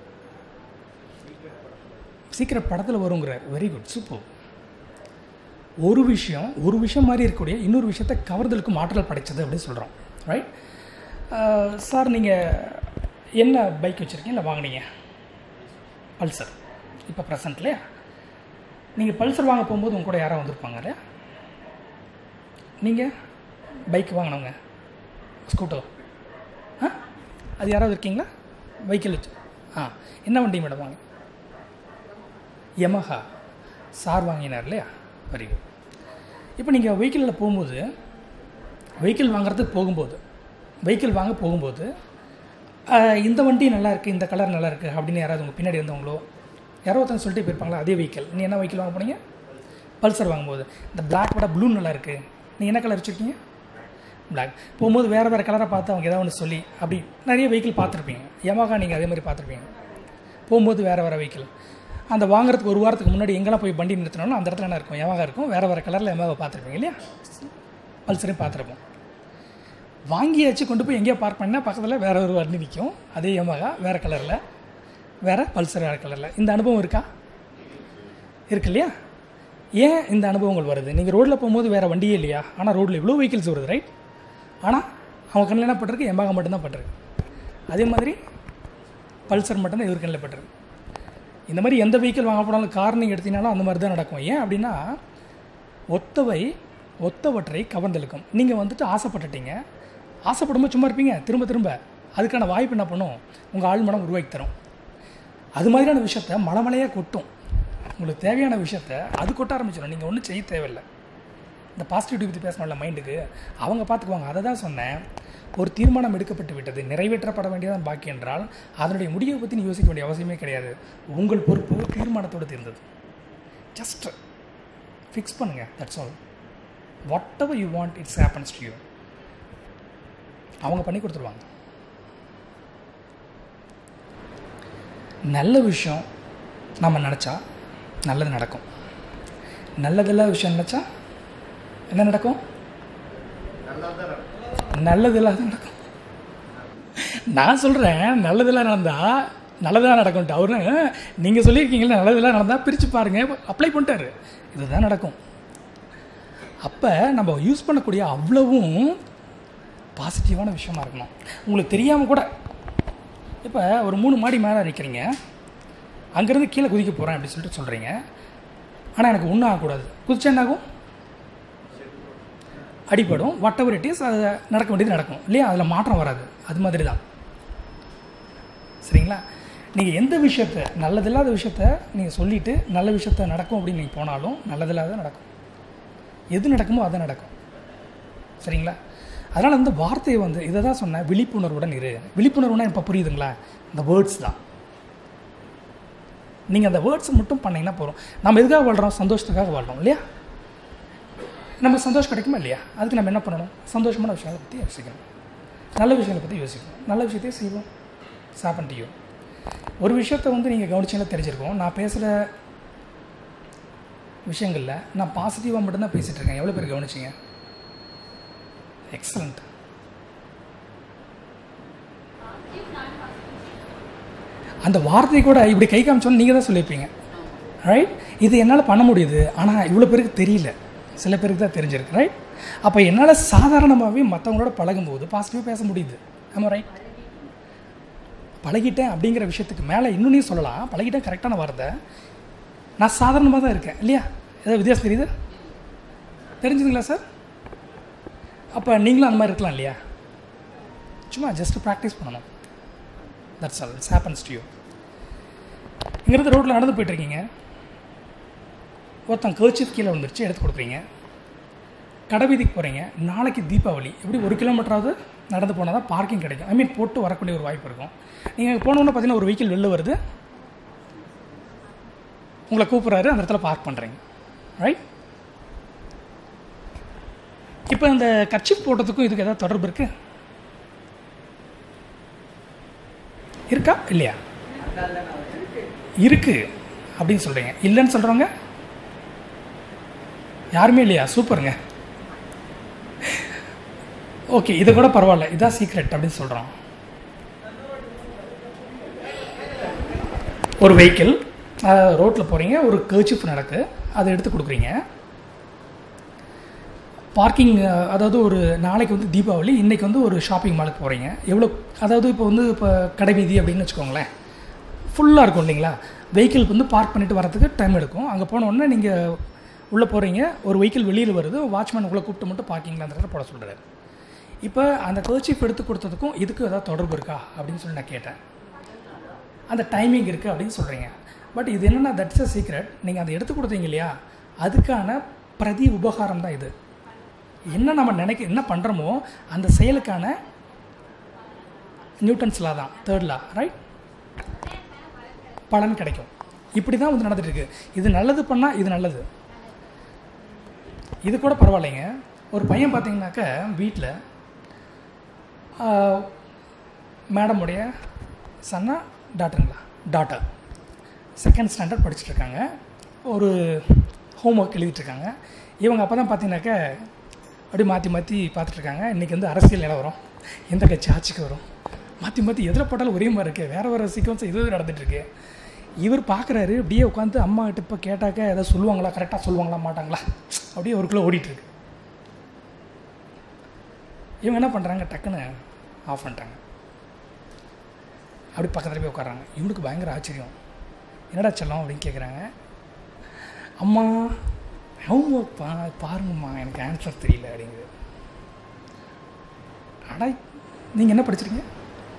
சீக்கிரம் படத்தில் வருங்கிறார் வெரி குட் சூப்பர் ஒரு விஷயம் ஒரு விஷயம் மாதிரி இருக்கக்கூடிய இன்னொரு விஷயத்தை கவர்தலுக்கும் ஆற்றல் படைச்சது அப்படின்னு சொல்கிறோம் ரைட் சார் நீங்கள் என்ன பைக் வச்சுருக்கீங்க இல்லை வாங்குனீங்க பல்சர் இப்போ ப்ரெசன்ட் இல்லையா நீங்கள் பல்சர் வாங்க போகும்போது உங்க கூட யாராவது வந்திருப்பாங்க இல்லையா நீங்கள் பைக் வாங்கினவங்க ஸ்கூட்டர் ஆ அது யாராவது இருக்கீங்களா வெஹிக்கிள் வச்சு ஆ என்ன வண்டி மேடம் வாங்க யமஹா சார் வாங்கினார் இல்லையா வெரி குட் இப்போ நீங்கள் வெஹிக்கிளில் போகும்போது வெஹிக்கிள் வாங்குறதுக்கு போகும்போது வெஹிக்கிள் வாங்க போகும்போது ஆஹ், இந்த வண்டி நல்லா இருக்குது இந்த கலர் நல்லா இருக்குது அப்படின்னு யாராவது உங்கள் பின்னாடி வந்தவங்களோ யாரோ ஒருத்தங்க சொல்லிட்டு போயிருப்பாங்களா அதே வெஹிக்கிள் நீ என்ன வெஹிக்கிள் வாங்க போனீங்க பல்சர் வாங்கும்போது இந்த பிளாக் விட ப்ளூ நல்லா இருக்குது நீங்கள் என்ன கலர் வச்சுருக்கீங்க பிளாக் போகும்போது வேறு வேறு கலரை பார்த்து அவங்க ஏதாவது ஒன்று சொல்லி அப்படி நிறைய வெஹிக்கிள் பார்த்துருப்பீங்க யமகா நீங்கள் அதே மாதிரி பார்த்துருப்பீங்க போகும்போது வேறு வேறு வெஹிக்கிள் அந்த வாங்குறதுக்கு ஒரு வாரத்துக்கு முன்னாடி எங்கெல்லாம் போய் வண்டி நிறுத்தினாலும் அந்த இடத்துல என்ன இருக்கும் யமகா இருக்கும் வேறு வேறு கலரில் யமகா பார்த்துருப்பீங்க இல்லையா பல்சரையும் பார்த்துருப்போம் வாங்கியாச்சு கொண்டு போய் எங்கேயோ பார்க் பண்ணால் பக்கத்தில் வேற ஒரு வண்டி நிற்கும் அதே யமகா வேறு கலரில் வேறு பல்சர் வேறு கலரில் இந்த அனுபவம் இருக்கா இருக்கு இல்லையா ஏன் இந்த அனுபவங்கள் வருது நீங்கள் ரோட்டில் போகும்போது வேறு வண்டியே இல்லையா ஆனால் ரோட்டில் இவ்வளோ வெஹிக்கிள்ஸ் வருது ரைட் ஆனால் அவங்க கண்ணில் என்ன பட்டிருக்கு எம்பாக மட்டும்தான் பட்டிருக்கு அதே மாதிரி பல்சர் மட்டும்தான் இவர் கண்ணில் பட்டிருக்கு இந்த மாதிரி எந்த வெஹிக்கிள் வாங்க போனாலும் கார் நீங்கள் எடுத்தீங்கனாலும் அந்த மாதிரி தான் நடக்கும் ஏன் அப்படின்னா ஒத்தவை ஒத்தவற்றை கவர்ந்தெழுக்கும் நீங்கள் வந்துட்டு ஆசைப்பட்டுட்டீங்க ஆசைப்படும்போது சும்மா இருப்பீங்க திரும்ப திரும்ப அதுக்கான வாய்ப்பு என்ன பண்ணும் உங்கள் ஆள் மனம் உருவாக்கி தரும் அது மாதிரியான விஷயத்த மலைமலையாக கொட்டும் உங்களுக்கு தேவையான விஷயத்த அது கொட்ட ஆரம்பிச்சிடும் நீங்கள் ஒன்றும் செய்ய தேவையில்லை இந்த பாசிட்டிவிட்டி பற்றி பேசணும்ல மைண்டுக்கு அவங்க பார்த்துக்குவாங்க அதை தான் சொன்னேன் ஒரு தீர்மானம் எடுக்கப்பட்டு விட்டது நிறைவேற்றப்பட வேண்டியதான் பாக்கி என்றால் அதனுடைய முடிவை பற்றி நீ யோசிக்க வேண்டிய அவசியமே கிடையாது உங்கள் பொறுப்பு தீர்மானத்தோடு தீர்ந்தது ஜஸ்ட் ஃபிக்ஸ் பண்ணுங்கள் that's all whatever you want it's happens to you அவங்க பண்ணி கொடுத்துருவாங்க நல்ல விஷயம் நம்ம நினச்சா நல்லது நடக்கும் நல்லதில்லாத விஷயம் நினச்சா என்ன நடக்கும் நல்லது இல்லாத நடக்கும் நான் சொல்கிறேன் நல்லதெல்லாம் நடந்தால் நல்லதெல்லாம் நடக்கும்ட்டு அவரு நீங்கள் சொல்லியிருக்கீங்களே நல்லதெல்லாம் நடந்தால் பிரித்து பாருங்கள் அப்ளை பண்ணிட்டாரு இதுதான் நடக்கும் அப்போ நம்ம யூஸ் பண்ணக்கூடிய அவ்வளவும் பாசிட்டிவான விஷயமா இருக்கணும் உங்களுக்கு தெரியாமல் கூட இப்போ ஒரு மூணு மாடி மேலே நிற்கிறீங்க அங்கேருந்து கீழே குதிக்க போகிறேன் அப்படின்னு சொல்லிட்டு சொல்கிறீங்க ஆனால் எனக்கு ஒன்றும் ஆகக்கூடாது குதிச்சா என்ன ஆகும் அடிபடும் வாட் எவர் இட் இஸ் அது நடக்க வேண்டியது நடக்கும் இல்லையா அதில் மாற்றம் வராது அது மாதிரி தான் சரிங்களா நீங்கள் எந்த விஷயத்த நல்லதில்லாத விஷயத்த நீங்கள் சொல்லிவிட்டு நல்ல விஷயத்த நடக்கும் அப்படின்னு நீங்கள் போனாலும் நல்லதில்லாத நடக்கும் எது நடக்குமோ அது நடக்கும் சரிங்களா அதனால் வந்து வார்த்தையை வந்து இதை தான் சொன்னேன் விழிப்புணர்வுடன் இரு விழிப்புணர்வுனா இப்போ புரியுதுங்களா இந்த வேர்ட்ஸ் தான் நீங்கள் அந்த வேர்ட்ஸை மட்டும் பண்ணீங்கன்னா போகிறோம் நம்ம எதுக்காக வாழ்கிறோம் சந்தோஷத்துக்காக வாழ்கிறோம் இல்லையா நமக்கு சந்தோஷம் கிடைக்குமா இல்லையா அதுக்கு நம்ம என்ன பண்ணணும் சந்தோஷமான விஷயங்களை பற்றி யோசிக்கணும் நல்ல விஷயங்களை பற்றி யோசிக்கணும் நல்ல விஷயத்தையும் செய்வோம் சாப்பிட்டியோ ஒரு விஷயத்தை வந்து நீங்கள் கவனிச்சிங்கன்னா தெரிஞ்சிருக்கோம் நான் பேசுகிற விஷயங்களில் நான் பாசிட்டிவாக மட்டும்தான் பேசிகிட்டு இருக்கேன் எவ்வளோ பேர் கவனிச்சிங்க எக்ஸலண்ட் அந்த வார்த்தை கூட இப்படி கை காமிச்சோன்னு நீங்கள் தான் சொல்லியிருப்பீங்க ரைட் இது என்னால் பண்ண முடியுது ஆனால் இவ்வளோ பேருக்கு தெரியல சில பேருக்கு தான் தெரிஞ்சிருக்கு ரைட் அப்போ என்னால் சாதாரணமாகவே மற்றவங்களோட பழகும்போது பாசிட்டிவாக பேச முடியுது ஆமாம் ரைட் பழகிட்டேன் அப்படிங்கிற விஷயத்துக்கு மேலே இன்னொன்னையும் சொல்லலாம் பழகிட்டேன் கரெக்டான வார்த்தை நான் சாதாரணமாக தான் இருக்கேன் இல்லையா ஏதாவது வித்தியாசம் தெரியுது தெரிஞ்சுதுங்களா சார் அப்போ நீங்களும் அந்த மாதிரி இருக்கலாம் இல்லையா சும்மா ஜஸ்ட் ப்ராக்டிஸ் பண்ணணும் that's all it's happens to you இங்கேருந்து ரோட்டில் நடந்து போயிட்டுருக்கீங்க ஒருத்தன் கர்ச்சிப் கீழே வந்துருச்சு எடுத்து கொடுக்குறீங்க கடை வீதிக்கு போகிறீங்க நாளைக்கு தீபாவளி எப்படி ஒரு கிலோமீட்டராவது நடந்து போனால் தான் பார்க்கிங் கிடைக்கும் ஐ மீன் போட்டு வரக்கூடிய ஒரு வாய்ப்பு இருக்கும் நீங்கள் போனோன்னு பார்த்தீங்கன்னா ஒரு வெஹிக்கிள் வெளில வருது உங்களை கூப்பிட்றாரு அந்த இடத்துல பார்க் பண்ணுறீங்க ரைட் இப்போ இந்த கட்சிப் போட்டதுக்கும் இதுக்கு ஏதாவது தொடர்பு இருக்கு இருக்கா இல்லையா இருக்கு அப்படின்னு சொல்கிறீங்க இல்லைன்னு சொல்கிறவங்க யாருமே இல்லையா சூப்பருங்க ஓகே இது கூட பரவாயில்ல இதான் சீக்ரெட் அப்படின்னு சொல்கிறோம் ஒரு வெஹிக்கிள் ரோட்டில் போகிறீங்க ஒரு கர்ச்சிப் நடக்கு அதை எடுத்து கொடுக்குறீங்க பார்க்கிங் அதாவது ஒரு நாளைக்கு வந்து தீபாவளி இன்றைக்கி வந்து ஒரு ஷாப்பிங் மாலுக்கு போகிறீங்க எவ்வளோ அதாவது இப்போ வந்து இப்போ கடை வீதி அப்படின்னு வச்சுக்கோங்களேன் ஃபுல்லாக இருக்கும் இல்லைங்களா வெஹிக்கிள் வந்து பார்க் பண்ணிட்டு வரதுக்கு டைம் எடுக்கும் அங்கே போன உடனே நீங்கள் உள்ளே போகிறீங்க ஒரு வெஹிக்கிள் வெளியில் வருது வாட்ச்மேன் உங்களை கூப்பிட்டு மட்டும் பார்க்கிங்கில் அந்த இடத்துல போட சொல்கிறாரு இப்போ அந்த கர்ச்சீஃப் எடுத்து கொடுத்ததுக்கும் இதுக்கும் ஏதாவது தொடர்பு இருக்கா அப்படின்னு சொல்லி நான் கேட்டேன் அந்த டைமிங் இருக்குது அப்படின்னு சொல்கிறீங்க பட் இது என்னென்னா தட்ஸ் அ சீக்ரெட் நீங்கள் அதை எடுத்து கொடுத்தீங்க இல்லையா அதுக்கான பிரதி உபகாரம் தான் இது என்ன நம்ம நினைக்க என்ன பண்ணுறோமோ அந்த செயலுக்கான நியூட்டன்ஸ் லா தான் தேர்ட் லா ரைட் பலன் கிடைக்கும் இப்படி தான் வந்து நடந்துட்டு இருக்கு இது நல்லது பண்ணால் இது நல்லது இது கூட பரவாயில்லைங்க ஒரு பையன் பார்த்தீங்கன்னாக்க வீட்டில் மேடமுடைய சன்னா டாட்டருங்களா டாட்டர் செகண்ட் ஸ்டாண்டர்ட் படிச்சுட்டு இருக்காங்க ஒரு ஹோம் ஒர்க் எழுதிட்டுருக்காங்க இவங்க அப்போ தான் பார்த்தீங்கன்னாக்க அப்படியே மாற்றி மாற்றி பார்த்துட்ருக்காங்க இன்றைக்கி வந்து அரசியல் நிலவரம் எந்த கட்சி ஆட்சிக்கு வரும் மாற்றி மாற்றி எதில் போட்டாலும் ஒரே மாதிரி இருக்குது வேறு வேறு சீக்வன்ஸ் இது நடந்துகிட்ருக்கு இவர் பார்க்குறாரு அப்படியே உட்காந்து அம்மா கிட்ட இப்போ கேட்டாக்க ஏதாவது சொல்லுவாங்களா கரெக்டாக சொல்லுவாங்களா மாட்டாங்களா அப்படியே ஒருக்குள்ளே ஓடிட்டுருக்கு இவங்க என்ன பண்ணுறாங்க டக்குன்னு ஆஃப் பண்ணிட்டாங்க அப்படி பக்கத்தில் போய் உட்காராங்க இவனுக்கு பயங்கர ஆச்சரியம் என்னடா செல்லம் அப்படின்னு கேட்குறாங்க அம்மா ஹோம் ஒர்க் பா பாருங்கம்மா எனக்கு ஆன்சர் தெரியல அப்படிங்குது அடா நீங்கள் என்ன படிச்சிருக்கீங்க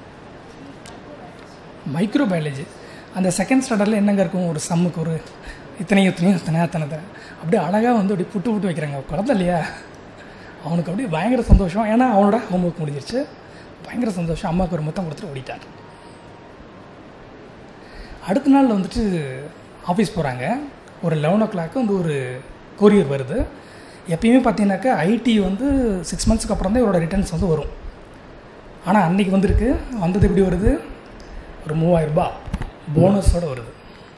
மைக்ரோ பயாலஜி அந்த செகண்ட் ஸ்டாண்டர்டில் என்னங்க இருக்கும் ஒரு சம்முக்கு ஒரு இத்தனையும் இத்தனையும் இத்தனை அத்தனை அத்தனை அப்படியே அழகாக வந்து அப்படியே புட்டு புட்டு வைக்கிறாங்க குழந்தை இல்லையா அவனுக்கு அப்படியே பயங்கர சந்தோஷம் ஏன்னா அவனோட ஹோம்ஒர்க் முடிஞ்சிருச்சு பயங்கர சந்தோஷம் அம்மாவுக்கு ஒரு மொத்தம் கொடுத்துட்டு ஓடிட்டார் அடுத்த நாள் வந்துட்டு ஆஃபீஸ் போகிறாங்க ஒரு லெவன் ஓ கிளாக்கு வந்து ஒரு கொரியர் வருது எப்பயுமே பார்த்தீங்கன்னாக்கா ஐடி வந்து சிக்ஸ் மந்த்ஸ்க்கு அப்புறம் தான் இவரோட ரிட்டர்ன்ஸ் வந்து வரும் ஆனால் அன்றைக்கி வந்திருக்கு வந்தது எப்படி வருது ஒரு மூவாயிரரூபா போனஸோடு வருது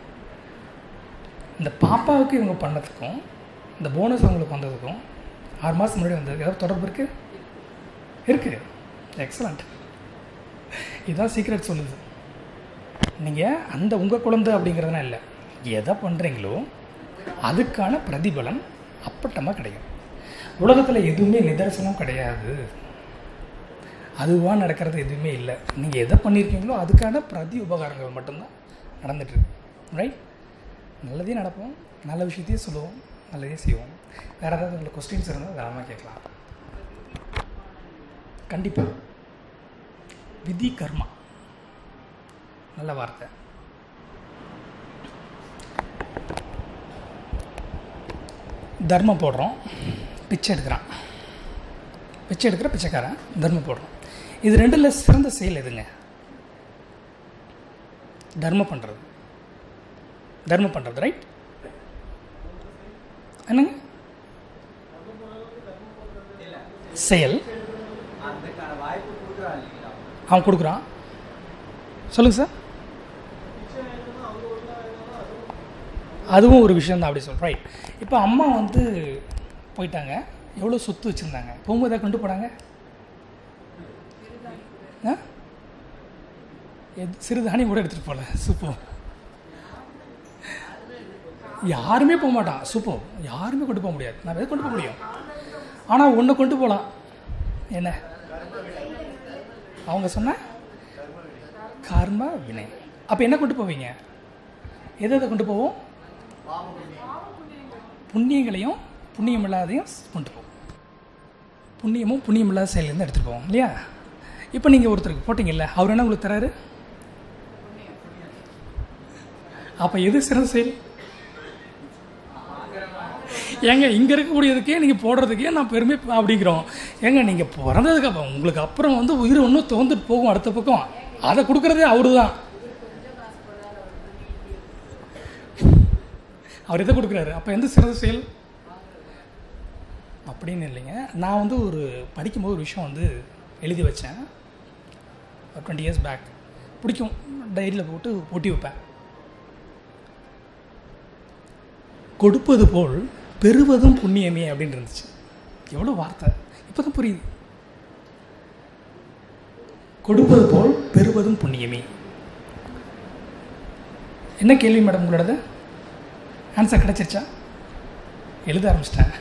இந்த பாப்பாவுக்கு இவங்க பண்ணதுக்கும் இந்த போனஸ் அவங்களுக்கு வந்ததுக்கும் ஆறு மாதம் முன்னாடி வந்ததுக்கு ஏதாவது தொடர்பு இருக்குது இருக்குது எக்ஸலண்ட் இதுதான் சீக்ரெட் சொல்லுது நீங்கள் அந்த உங்கள் குழந்தை அப்படிங்கிறதுனா இல்லை எதை பண்ணுறீங்களோ அதுக்கான பிரதிபலன் அப்பட்டமாக கிடைக்கும் உலகத்தில் எதுவுமே நிதர்சனம் கிடையாது அதுவாக நடக்கிறது எதுவுமே இல்லை நீங்கள் எதை பண்ணியிருக்கீங்களோ அதுக்கான பிரதி உபகாரங்கள் மட்டும்தான் நடந்துட்டுருக்கு ரைட் நல்லதே நடப்போம் நல்ல விஷயத்தையும் சொல்லுவோம் நல்லதே செய்வோம் வேறு ஏதாவது உங்களுக்கு கொஸ்டின்ஸ் இருந்தால் தாராளமாக கேட்கலாம் கண்டிப்பாக விதி கர்மா நல்ல வார்த்தை தர்மம் போடுறோம் பிச்சை எடுக்கிறான் பிச்சை எடுக்கிற பிச்சைக்காரன் தர்மம் போடுறோம் இது ரெண்டில் சிறந்த செயல் எதுங்க தர்மம் பண்ணுறது தர்மம் பண்ணுறது ரைட் என்னங்க செயல் அதுக்கான வாய்ப்பு கொடுக்குறான் இல்லைங்களா அவன் கொடுக்குறான் சொல்லுங்கள் சார் அதுவும் ஒரு விஷயம் தான் அப்படி சொல் ரைட் இப்போ அம்மா வந்து போயிட்டாங்க எவ்வளோ சொத்து வச்சுருந்தாங்க போகும்போது எதாவது கொண்டு போனாங்க ஆ எது சிறுதானியம் கூட எடுத்துகிட்டு போகல சூப்பர் யாருமே போக மாட்டான் சூப்பர் யாருமே கொண்டு போக முடியாது நான் எதை கொண்டு போக முடியும் ஆனால் ஒன்று கொண்டு போகலாம் என்ன அவங்க சொன்ன கர்ம வினை அப்போ என்ன கொண்டு போவீங்க எதை எதை கொண்டு போவோம் புண்ணியங்களையும் புண்ணியம் இல்லாதையும் கொண்டு போவோம் புண்ணியமும் புண்ணியம் இல்லாத செயலேருந்து எடுத்துகிட்டு போவோம் இல்லையா இப்போ நீங்கள் ஒருத்தருக்கு போட்டிங்கல்ல அவர் என்ன உங்களுக்கு தராரு அப்போ எது சிறந்த செயல் ஏங்க இங்கே இருக்கக்கூடியதுக்கே நீங்கள் போடுறதுக்கே நான் பெருமை அப்படிங்கிறோம் ஏங்க நீங்கள் பிறந்ததுக்கு அப்புறம் உங்களுக்கு அப்புறம் வந்து உயிர் ஒன்றும் தோந்துட்டு போகும் அடுத்த பக்கம் அதை கொடுக்குறதே அவரு தான் அவர் எதை கொடுக்குறாரு அப்போ எந்த சிறந்த செயல் அப்படின்னு இல்லைங்க நான் வந்து ஒரு படிக்கும்போது ஒரு விஷயம் வந்து எழுதி வச்சேன் ஒரு டுவெண்ட்டி இயர்ஸ் பேக் பிடிக்கும் டைரியில் போட்டு ஒட்டி வைப்பேன் கொடுப்பது போல் பெறுவதும் புண்ணியமே அப்படின்னு இருந்துச்சு எவ்வளோ வார்த்தை இப்போ தான் புரியுது கொடுப்பது போல் பெறுவதும் புண்ணியமே என்ன கேள்வி மேடம் உங்களோடது ஆன்சர் கிடச்சிருச்சா எழுத ஆரம்பிச்சிட்டேன்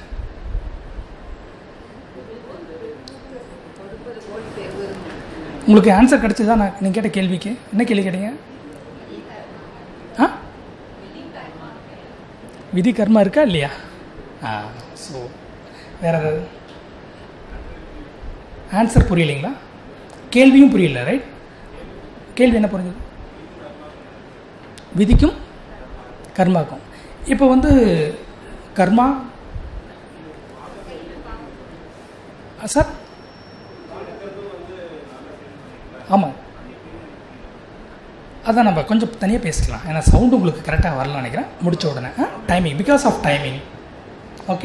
உங்களுக்கு ஆன்சர் கிடச்சதா நான் நீங்கள் கேட்ட கேள்விக்கு என்ன கேள்வி கேட்டீங்க ஆ விதி கர்மா இருக்கா இல்லையா ஆ ஸோ வேறு ஏதாவது ஆன்சர் புரியலைங்களா கேள்வியும் புரியல ரைட் கேள்வி என்ன புரிஞ்சது விதிக்கும் கர்மாக்கும் இப்போ வந்து கர்மா ஆ, சார் ஆமாம் அதான் நம்ம கொஞ்சம் தனியாக பேசிக்கலாம் ஏன்னா சவுண்டு உங்களுக்கு கரெக்டாக வரலாம்னு நினைக்கிறேன் முடிச்ச உடனே timing because of timing okay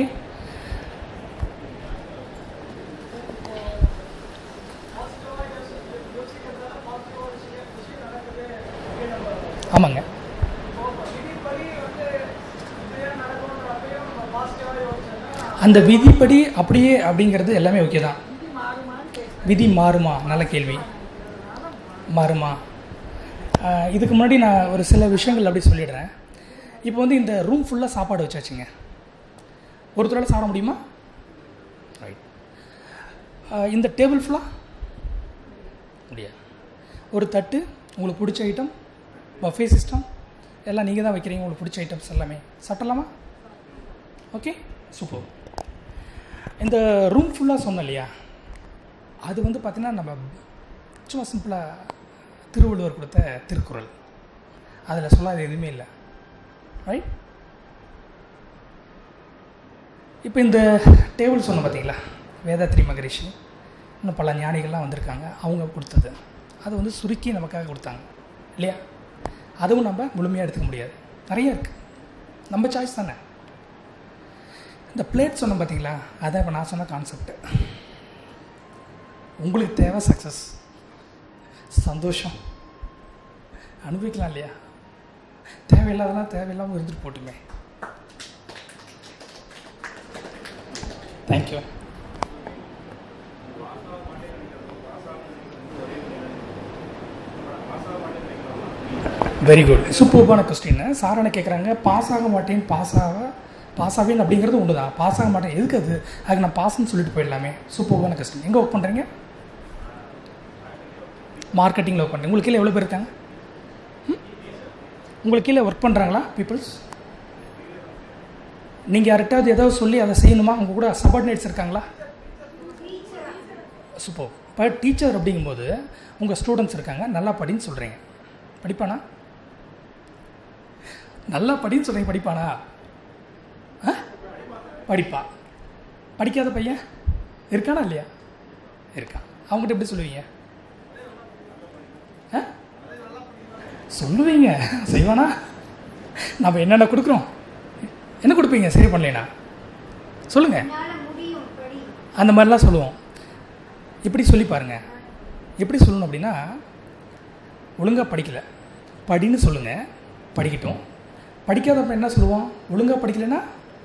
ஆமாங்க அந்த விதிப்படி அப்படியே அப்படிங்கிறது எல்லாமே ஓகே தான் விதி மாறுமா நல்ல கேள்வி மாறுமா ஆஹ் இதுக்கு முன்னாடி நான் ஒரு சில விஷயங்கள் அப்படி சொல்லிடுறேன் இப்போ வந்து இந்த ரூம் ஃபுல்லாக சாப்பாடு வச்சாச்சுங்க ஒருத்தரால் சாப்பிட முடியுமா ரைட் இந்த டேபிள் ஃபுல்லாக முடியாது ஒரு தட்டு உங்களுக்கு பிடிச்ச ஐட்டம் பஃபே சிஸ்டம் எல்லாம் நீங்கள் தான் வைக்கிறீங்க உங்களுக்கு பிடிச்ச ஐட்டம்ஸ் எல்லாமே சாப்பிடலாமா ஓகே சூப்பர் இந்த ரூம் ஃபுல்லாக சொன்னோம் இல்லையா அது வந்து பார்த்திங்கன்னா நம்ம சும்மா சிம்பிளாக திருவள்ளுவர் கொடுத்த திருக்குறள் அதில் சொல்லாத எதுவுமே இல்லை ரைட் இப்போ இந்த டேபிள் சொன்னோம் பார்த்தீங்களா வேதாத்ரி மகரிஷி இன்னும் பல ஞானிகள்லாம் வந்திருக்காங்க அவங்க கொடுத்தது அது வந்து சுருக்கி நமக்காக கொடுத்தாங்க இல்லையா அதுவும் நம்ம முழுமையாக எடுத்துக்க முடியாது நிறைய இருக்குது நம்ம சாய்ஸ் தானே இந்த பிளேட் சொன்னோம் பார்த்தீங்களா அதான் இப்போ நான் சொன்ன கான்செப்ட் உங்களுக்கு தேவை சக்ஸஸ் சந்தோஷம் அனுபவிக்கலாம் இல்லையா தேவையில்லாதெல்லாம் தேவையில்லாமல் இருந்துட்டு போட்டுமே தேங்க்யூ வெரி குட் சூப்பர்பான கொஸ்டின் சார் என்ன கேட்குறாங்க பாஸ் ஆக மாட்டேன் பாஸ் ஆக பாஸ் ஆவேன் அப்படிங்கிறது ஒன்று தான் பாஸ் ஆக மாட்டேன் எதுக்கு அது அதுக்கு நான் பாஸ்ன்னு சொல்லிட்டு போயிடலாமே சூப்பர்பான கொஸ்டின் எங்கே ஒர்க் பண்ணுறீங்க மார்க்கெட்டிங்கில் ஒர்க் பண்ணுறீங்க உங்களுக்கு கீழே எவ்வளோ பேர் இருக்காங்க ம்? உங்களுக்கு கீழே ஒர்க் பண்ணுறாங்களா பீப்புள்ஸ் நீங்கள் யார்கிட்டாவது ஏதாவது சொல்லி அதை செய்யணுமா உங்கள் கூட சபார்டினேட்ஸ் இருக்காங்களா சூப்பர் இப்போ டீச்சர் அப்படிங்கும்போது உங்கள் ஸ்டூடெண்ட்ஸ் இருக்காங்க நல்லா படின்னு சொல்கிறீங்க படிப்பானா நல்லா படின்னு சொல்கிறீங்க படிப்பானா ஆ படிப்பா படிக்காத பையன் இருக்கானா இல்லையா இருக்கான் அவங்ககிட்ட எப்படி சொல்லுவீங்க ஆ சொல்லுவீங்க செய்வானா நம்ம என்னென்ன கொடுக்குறோம் என்ன கொடுப்பீங்க சரி பண்ணலைனா சொல்லுங்கள் என்னால முடியும் படி அந்த மாதிரிலாம் சொல்லுவோம் எப்படி சொல்லி பாருங்க எப்படி சொல்லணும் அப்படின்னா ஒழுங்காக படிக்கலை படின்னு சொல்லுங்கள் படிக்கட்டும் படிக்காதப்ப என்ன சொல்லுவோம் ஒழுங்காக படிக்கலைன்னா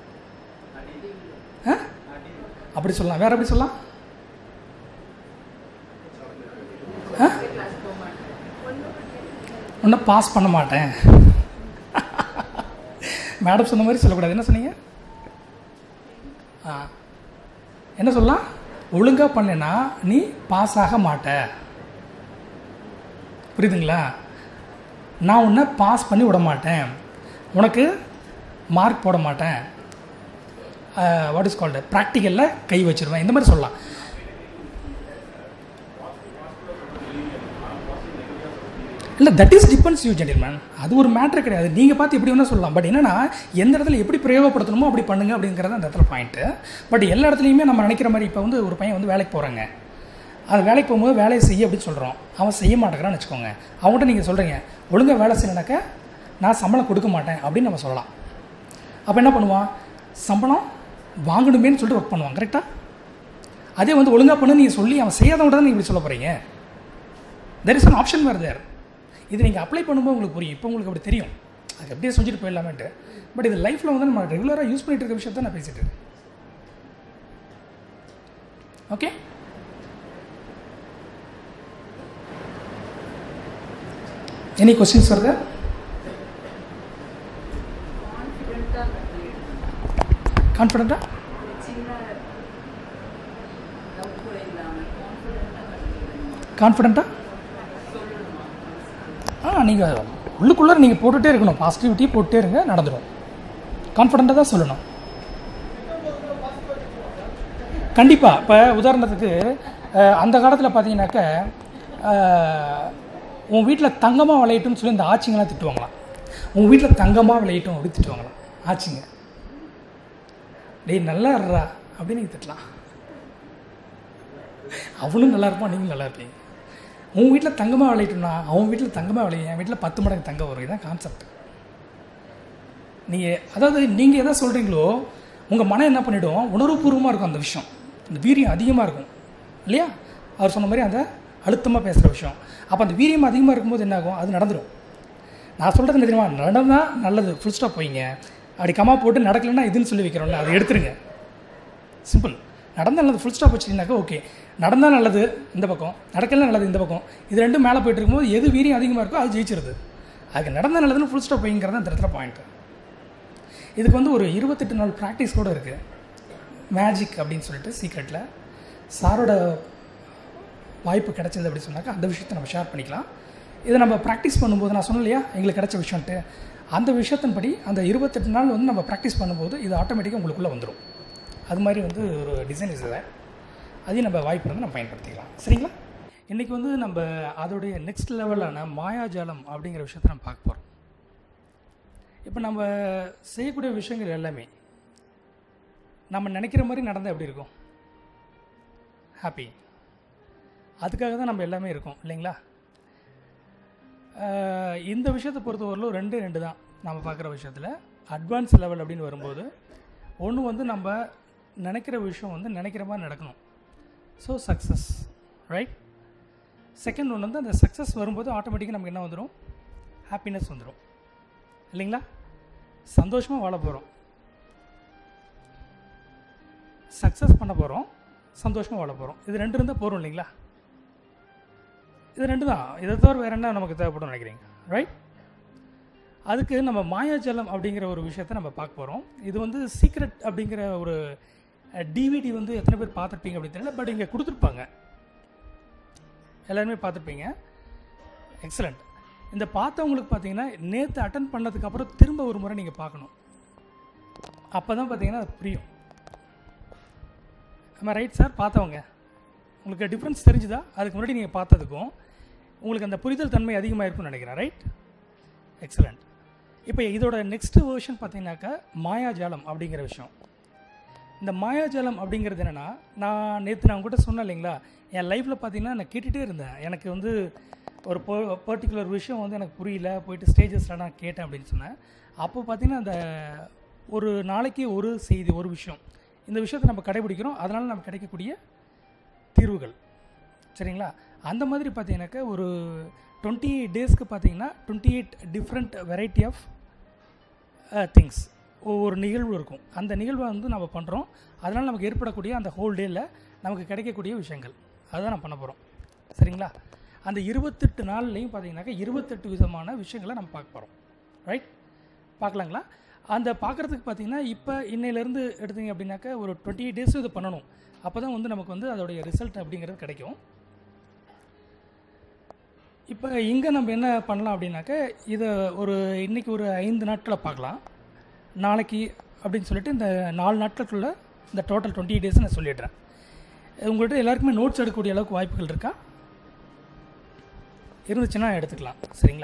ஆ அப்படி சொல்லலாம் வேற எப்படி சொல்லலாம் ஆ ஒன்றும் பாஸ் பண்ண மாட்டேன் மேடம் சொன்ன மாதிரி சொல்லக்கூடாது என்ன சொன்னீங்க ஆ என்ன சொல்லலாம் ஒழுங்காக பண்ணேன்னா நீ பாஸ் ஆக மாட்ட புரியுதுங்களா நான் உன்னை பாஸ் பண்ணி விட மாட்டேன் உனக்கு மார்க் போட மாட்டேன் வாட் இஸ் கால்டு ப்ராக்டிக்கலில் கை வச்சிருவேன் இந்த மாதிரி சொல்லலாம் இல்லை that is depends you gentleman அது ஒரு மேட்ரு கிடையாது நீங்கள் பார்த்து எப்படி வேணால் சொல்லலாம் பட் என்னன்னா எந்த இடத்துல எப்படி பிரயோகப்படுத்தணுமோ அப்படி பண்ணுங்க அப்படிங்கிறது அந்த இடத்துல பாயிண்ட்டு பட் எல்லா இடத்துலையுமே நம்ம நினைக்கிற மாதிரி இப்போ வந்து ஒரு பையன் வந்து வேலைக்கு போகிறாங்க அது வேலைக்கு போகும்போது வேலையை செய்ய அப்படின்னு சொல்கிறோம் அவன் செய்ய மாட்டேங்கிறான்னு வச்சுக்கோங்க அவங்ககிட்ட நீங்கள் சொல்கிறீங்க ஒழுங்காக வேலை செய்யணுனாக்க நான் சம்பளம் கொடுக்க மாட்டேன் அப்படின்னு நம்ம சொல்லலாம் அப்போ என்ன பண்ணுவான் சம்பளம் வாங்கணுமேன்னு சொல்லிட்டு ஒர்க் பண்ணுவான் கரெக்டாக அதே வந்து ஒழுங்காக பண்ணு நீங்கள் சொல்லி அவன் செய்யாதவங்க தான் நீங்கள் இப்படி சொல்ல போகிறீங்க தெர் இஸ் அன் ஆப்ஷன் வேறு தேர் இது நீங்கள் அப்ளை பண்ணும்போது உங்களுக்கு புரியும் இப்போ உங்களுக்கு அப்படி தெரியும் அது எப்படியே செஞ்சுட்டு போயிடலாமேன்ட்டு பட் இது லைஃப்பில் வந்து நம்ம ரெகுலராக யூஸ் பண்ணிட்டு இருக்க விஷயத்த நான் பேசிட்டு இருக்கேன் ஓகே எனி கொஸ்டின்ஸ் வருது கான்ஃபிடண்ட்டா கான்ஃபிடண்ட்டா ஆ நீங்கள் உள்ளுக்குள்ளே நீங்கள் போட்டுகிட்டே இருக்கணும் பாசிட்டிவிட்டி போட்டுட்டே இருங்க நடந்துடும் கான்ஃபிடண்ட்டாக தான் சொல்லணும் கண்டிப்பாக இப்போ உதாரணத்துக்கு அஹ், அந்த காலத்தில் பார்த்தீங்கன்னாக்க அஹ், உன் வீட்டில் தங்கமாக விளையட்டும்னு சொல்லி இந்த ஆச்சிங்கெல்லாம் திட்டுவாங்களாம் உன் வீட்டில் தங்கமாக விளையட்டும் அப்படி திட்டுவாங்களாம் ஆச்சிங்க டேய் நல்லா இருறா அப்படின்னு நீங்கள் திட்டலாம் அவனும் நல்லா இருப்பான் நீங்களும் நல்லா இருப்பீங்க உன் வீட்டில் தங்கமாக விளையட்டும்னா அவன் வீட்டில் தங்கமாக விளையும் என் வீட்டில் பத்து மடங்கு தங்கம் வரும் இதுதான் கான்செப்ட் நீங்கள் அதாவது நீங்கள் எதை சொல்கிறீங்களோ உங்கள் மனம் என்ன பண்ணிடும் உணர்வுபூர்வமாக இருக்கும் அந்த விஷயம் அந்த வீரியம் அதிகமாக இருக்கும் இல்லையா அவர் சொன்ன மாதிரி அந்த அழுத்தமாக பேசுகிற விஷயம் அப்போ அந்த வீரியம் அதிகமாக இருக்கும்போது என்ன ஆகும் அது நடந்துடும் நான் சொல்கிறது என்ன தெரியுமா நடந்தால் நல்லது ஃபுல் ஸ்டாப் போயிங்க அப்படி கமா போட்டு நடக்கலைன்னா இதுன்னு சொல்லி வைக்கிறோம்ல அதை எடுத்துருங்க சிம்பிள் நடந்தால் நல்லது ஃபுல் ஸ்டாப் வச்சிட்டிங்கனாக்கா ஓகே நடந்தால் நல்லது இந்த பக்கம் நடக்கலாம் நல்லது இந்த பக்கம் இது ரெண்டும் மேலே போயிட்டு இருக்கும்போது எது வீரியம் அதிகமாக இருக்கோ அது ஜெயிச்சிருது அதுக்கு நடந்தால் நல்லதுன்னு ஃபுல் ஸ்டாப் வைங்கிறது அந்த இடத்துல பாயிண்ட்டு இதுக்கு வந்து ஒரு இருபத்தெட்டு நாள் ப்ராக்டிஸ் கூட இருக்குது மேஜிக் அப்படின்னு சொல்லிட்டு சீக்ரெட்டில் சாரோட வாய்ப்பு கிடைச்சது அப்படி சொன்னாக்கா அந்த விஷயத்தை நம்ம ஷேர் பண்ணிக்கலாம் இதை நம்ம ப்ராக்டிஸ் பண்ணும்போது நான் சொன்னேன் இல்லையா எங்களுக்கு கிடைச்ச விஷயம்ட்டு அந்த விஷயத்தின்படி அந்த இருபத்தெட்டு நாள் வந்து நம்ம ப்ராக்டிஸ் பண்ணும்போது இது ஆட்டோமேட்டிக்காக உங்களுக்குள்ளே வந்துடும் அது மாதிரி வந்து ஒரு டிசைன் இஸ் இதை அதையும் நம்ம வாய்ப்பு வந்து நம்ம பயன்படுத்திக்கலாம் சரிங்களா இன்றைக்கி வந்து நம்ம அதோடைய நெக்ஸ்ட் லெவலான மாயாஜாலம் அப்படிங்கிற விஷயத்தை நம்ம பார்க்க போகிறோம் இப்போ நம்ம செய்யக்கூடிய விஷயங்கள் எல்லாமே நம்ம நினைக்கிற மாதிரி நடந்தால் எப்படி இருக்கும் ஹாப்பி அதுக்காக தான் நம்ம எல்லாமே இருக்கோம் இல்லைங்களா ஆஹ் இந்த விஷயத்தை பொறுத்தவரையிலும் ரெண்டு ரெண்டு தான் நம்ம பார்க்குற விஷயத்தில் அட்வான்ஸ் லெவல் அப்படின்னு வரும்போது ஒன்று வந்து நம்ம நினைக்கிற விஷயம் வந்து நினைக்கிற மாதிரி நடக்கணும் ஸோ சக்ஸஸ் ரைட் செகண்ட் ஒன்று வந்து அந்த சக்ஸஸ் வரும்போது ஆட்டோமேட்டிக்காக நமக்கு என்ன வந்துடும் ஹாப்பினஸ் வந்துடும் இல்லைங்களா சந்தோஷமாக வாழ போகிறோம் சக்ஸஸ் பண்ண போகிறோம் சந்தோஷமாக வாழ போகிறோம் இது ரெண்டு இருந்தால் போகிறோம் இல்லைங்களா இது ரெண்டு தான் இதை தவிர வேறு என்ன நமக்கு தேவைப்படும் நினைக்கிறீங்க ரைட் அதுக்கு நம்ம மாயாஜலம் அப்படிங்கிற ஒரு விஷயத்தை நம்ம பார்க்க போகிறோம் இது வந்து சீக்ரெட் அப்படிங்கிற ஒரு டிவிடி வந்து எத்தனை பேர் பார்த்துருப்பீங்க அப்படின்னு தெரியல பட் இங்கே கொடுத்துருப்பாங்க எல்லாருமே பார்த்துருப்பீங்க எக்ஸலண்ட் இந்த பார்த்தவங்களுக்கு பார்த்தீங்கன்னா நேற்று அட்டன் பண்ணதுக்கப்புறம் திரும்ப ஒரு முறை நீங்கள் பார்க்கணும் அப்போ தான் பார்த்தீங்கன்னா அது புரியும் ஆமாம் ரைட் சார் பார்த்தவங்க உங்களுக்கு டிஃப்ரென்ஸ் தெரிஞ்சுதா அதுக்கு முன்னாடி நீங்கள் பார்த்ததுக்கும் உங்களுக்கு அந்த புரிதல் தன்மை அதிகமாக இருக்கும்னு நினைக்கிறேன் ரைட் எக்ஸலண்ட் இப்போ இதோட நெக்ஸ்ட் வேர்ஷன் பார்த்தீங்கன்னாக்கா மாயாஜாலம் அப்படிங்கிற விஷயம் இந்த மாயாஜாலம் அப்படிங்கிறது என்னென்னா நான் நேற்று நான் உங்கள்கிட்ட சொன்னேன் இல்லைங்களா என் லைஃப்பில் பார்த்தீங்கன்னா நான் கேட்டுகிட்டே இருந்தேன் எனக்கு வந்து ஒரு பர்டிகுலர் விஷயம் வந்து எனக்கு புரியல போயிட்டு ஸ்டேஜஸில் நான் கேட்டேன் அப்படின்னு சொன்னேன் அப்போ பார்த்தீங்கன்னா அந்த ஒரு நாளைக்கு ஒரு செய்தி ஒரு விஷயம் இந்த விஷயத்தை நம்ம கடைபிடிக்கிறோம் அதனால் நமக்கு கிடைக்கக்கூடிய தீர்வுகள் சரிங்களா அந்த மாதிரி பார்த்தீங்கன்னாக்கா ஒரு டுவெண்ட்டி எயிட் டேஸ்க்கு பார்த்தீங்கன்னா twenty eight different variety of things ஒவ்வொரு நிகழ்வு இருக்கும் அந்த நிகழ்வை வந்து நம்ம பண்ணுறோம் அதனால் நமக்கு ஏற்படக்கூடிய அந்த ஹோல் டேயில் நமக்கு கிடைக்கக்கூடிய விஷயங்கள் அதுதான் நம்ம பண்ண போகிறோம் சரிங்களா அந்த இருபத்தெட்டு நாள்லையும் பார்த்தீங்கன்னாக்கா இருபத்தெட்டு விதமான விஷயங்களை நம்ம பார்க்க போகிறோம் ரைட் பார்க்கலாங்களா அந்த பார்க்குறதுக்கு பார்த்தீங்கன்னா இப்போ இன்னையிலேருந்து எடுத்தீங்க அப்படின்னாக்கா ஒரு டுவெண்ட்டி எயிட் டேஸ் இது பண்ணணும் அப்போ தான் வந்து நமக்கு வந்து அதோடைய ரிசல்ட் அப்படிங்கிறது கிடைக்கும் இப்போ இங்கே நம்ம என்ன பண்ணலாம் அப்படின்னாக்க இதை ஒரு இன்றைக்கி ஒரு ஐந்து நாட்களை பார்க்கலாம் நாளைக்கு அப்படின்னு சொல்லிட்டு இந்த நாலு நாட்களுக்குள்ள இந்த டோட்டல் டுவெண்ட்டி எயிட் டேஸ் நான் சொல்லிடுறேன் உங்கள்கிட்ட எல்லாருக்குமே நோட்ஸ் எடுக்கக்கூடிய அளவுக்கு வாய்ப்புகள் இருக்கா இருந்துச்சுன்னா எடுத்துக்கலாம் சரிங்களா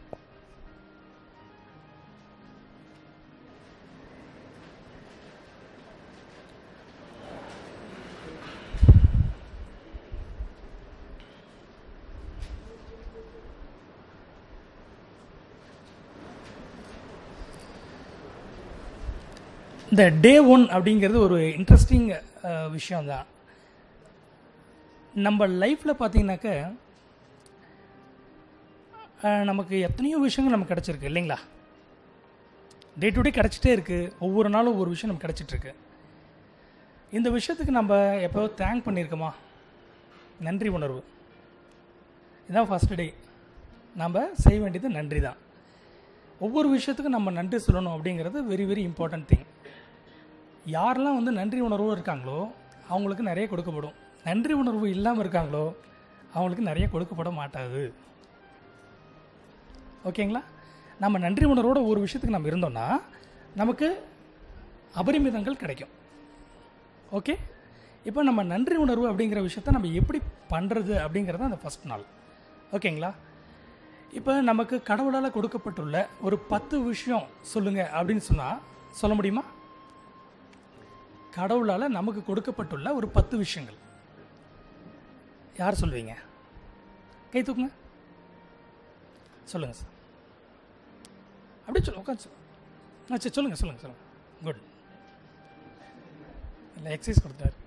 இந்த டே ஒன் அப்படிங்கிறது ஒரு இன்ட்ரெஸ்டிங் விஷயம்தான் நம்ம லைஃப்பில் பார்த்தீங்கன்னாக்க அஹ், நமக்கு எத்தனையோ விஷயங்கள் நமக்கு கிடச்சிருக்கு இல்லைங்களா டே டு டே கிடச்சிட்டே இருக்குது ஒவ்வொரு நாளும் ஒவ்வொரு விஷயம் நமக்கு கிடச்சிட்ருக்கு இந்த விஷயத்துக்கு நம்ம எப்போ தேங்க் பண்ணியிருக்கோமா நன்றி உணர்வு இதுதான் ஃபஸ்ட்டு டே நம்ம செய்ய வேண்டியது நன்றி தான் ஒவ்வொரு விஷயத்துக்கும் நம்ம நன்றி சொல்லணும் அப்படிங்கிறது வெரி வெரி இம்பார்ட்டன்ட் திங் யாரெல்லாம் வந்து நன்றி உணர்வு இருக்காங்களோ அவங்களுக்கு நிறைய கொடுக்கப்படும் நன்றி உணர்வு இல்லாமல் இருக்காங்களோ அவங்களுக்கு நிறைய கொடுக்கப்பட மாட்டாது ஓகேங்களா நம்ம நன்றி உணர்வோட ஒரு விஷயத்துக்கு நம்ம இருந்தோம்னா நமக்கு அபரிமிதங்கள் கிடைக்கும் ஓகே இப்போ நம்ம நன்றி உணர்வு அப்படிங்கிற விஷயத்த நம்ம எப்படி பண்ணுறது அப்படிங்கிறது அந்த ஃபஸ்ட் நாள் ஓகேங்களா இப்போ நமக்கு கடவுளால் கொடுக்கப்பட்டுள்ள ஒரு பத்து விஷயம் சொல்லுங்கள் அப்படின்னு சொன்னால் சொல்ல முடியுமா கடவுளால் நமக்கு கொடுக்கப்பட்டுள்ள ஒரு பத்து விஷயங்கள் யார் சொல்லுவீங்க கை தூக்குங்க சொல்லுங்கள் சார் அப்படியே சொல்லுங்க உட்காந்து ஆ சரி சொல்லுங்கள் சொல்லுங்கள் சொல்லுங்கள் குட் இல்லை எக்ஸசைஸ் கொடுத்தாரு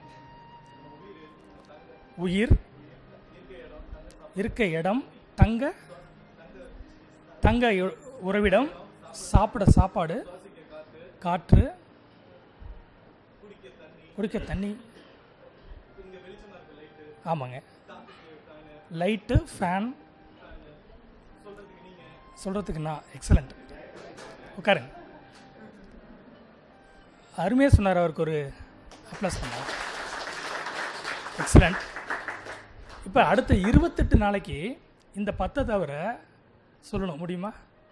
உயிர் இருக்க இடம் தங்க தங்க இ- உறவிடம் சாப்பிட சாப்பாடு காற்று குடிக்க தண்ணி ஆமாங்க லைட்டு ஃபேன் சொல்கிறதுக்கு நான் எக்ஸலண்ட் உட்காருங்க அருமையாக சொன்னார் அவருக்கு ஒரு அப்ளஸ் பண்ணார் எக்ஸலண்ட் இப்போ அடுத்த இருபத்தெட்டு நாளைக்கு இந்த பத்தை தவிர சொல்லணும் முடியுமா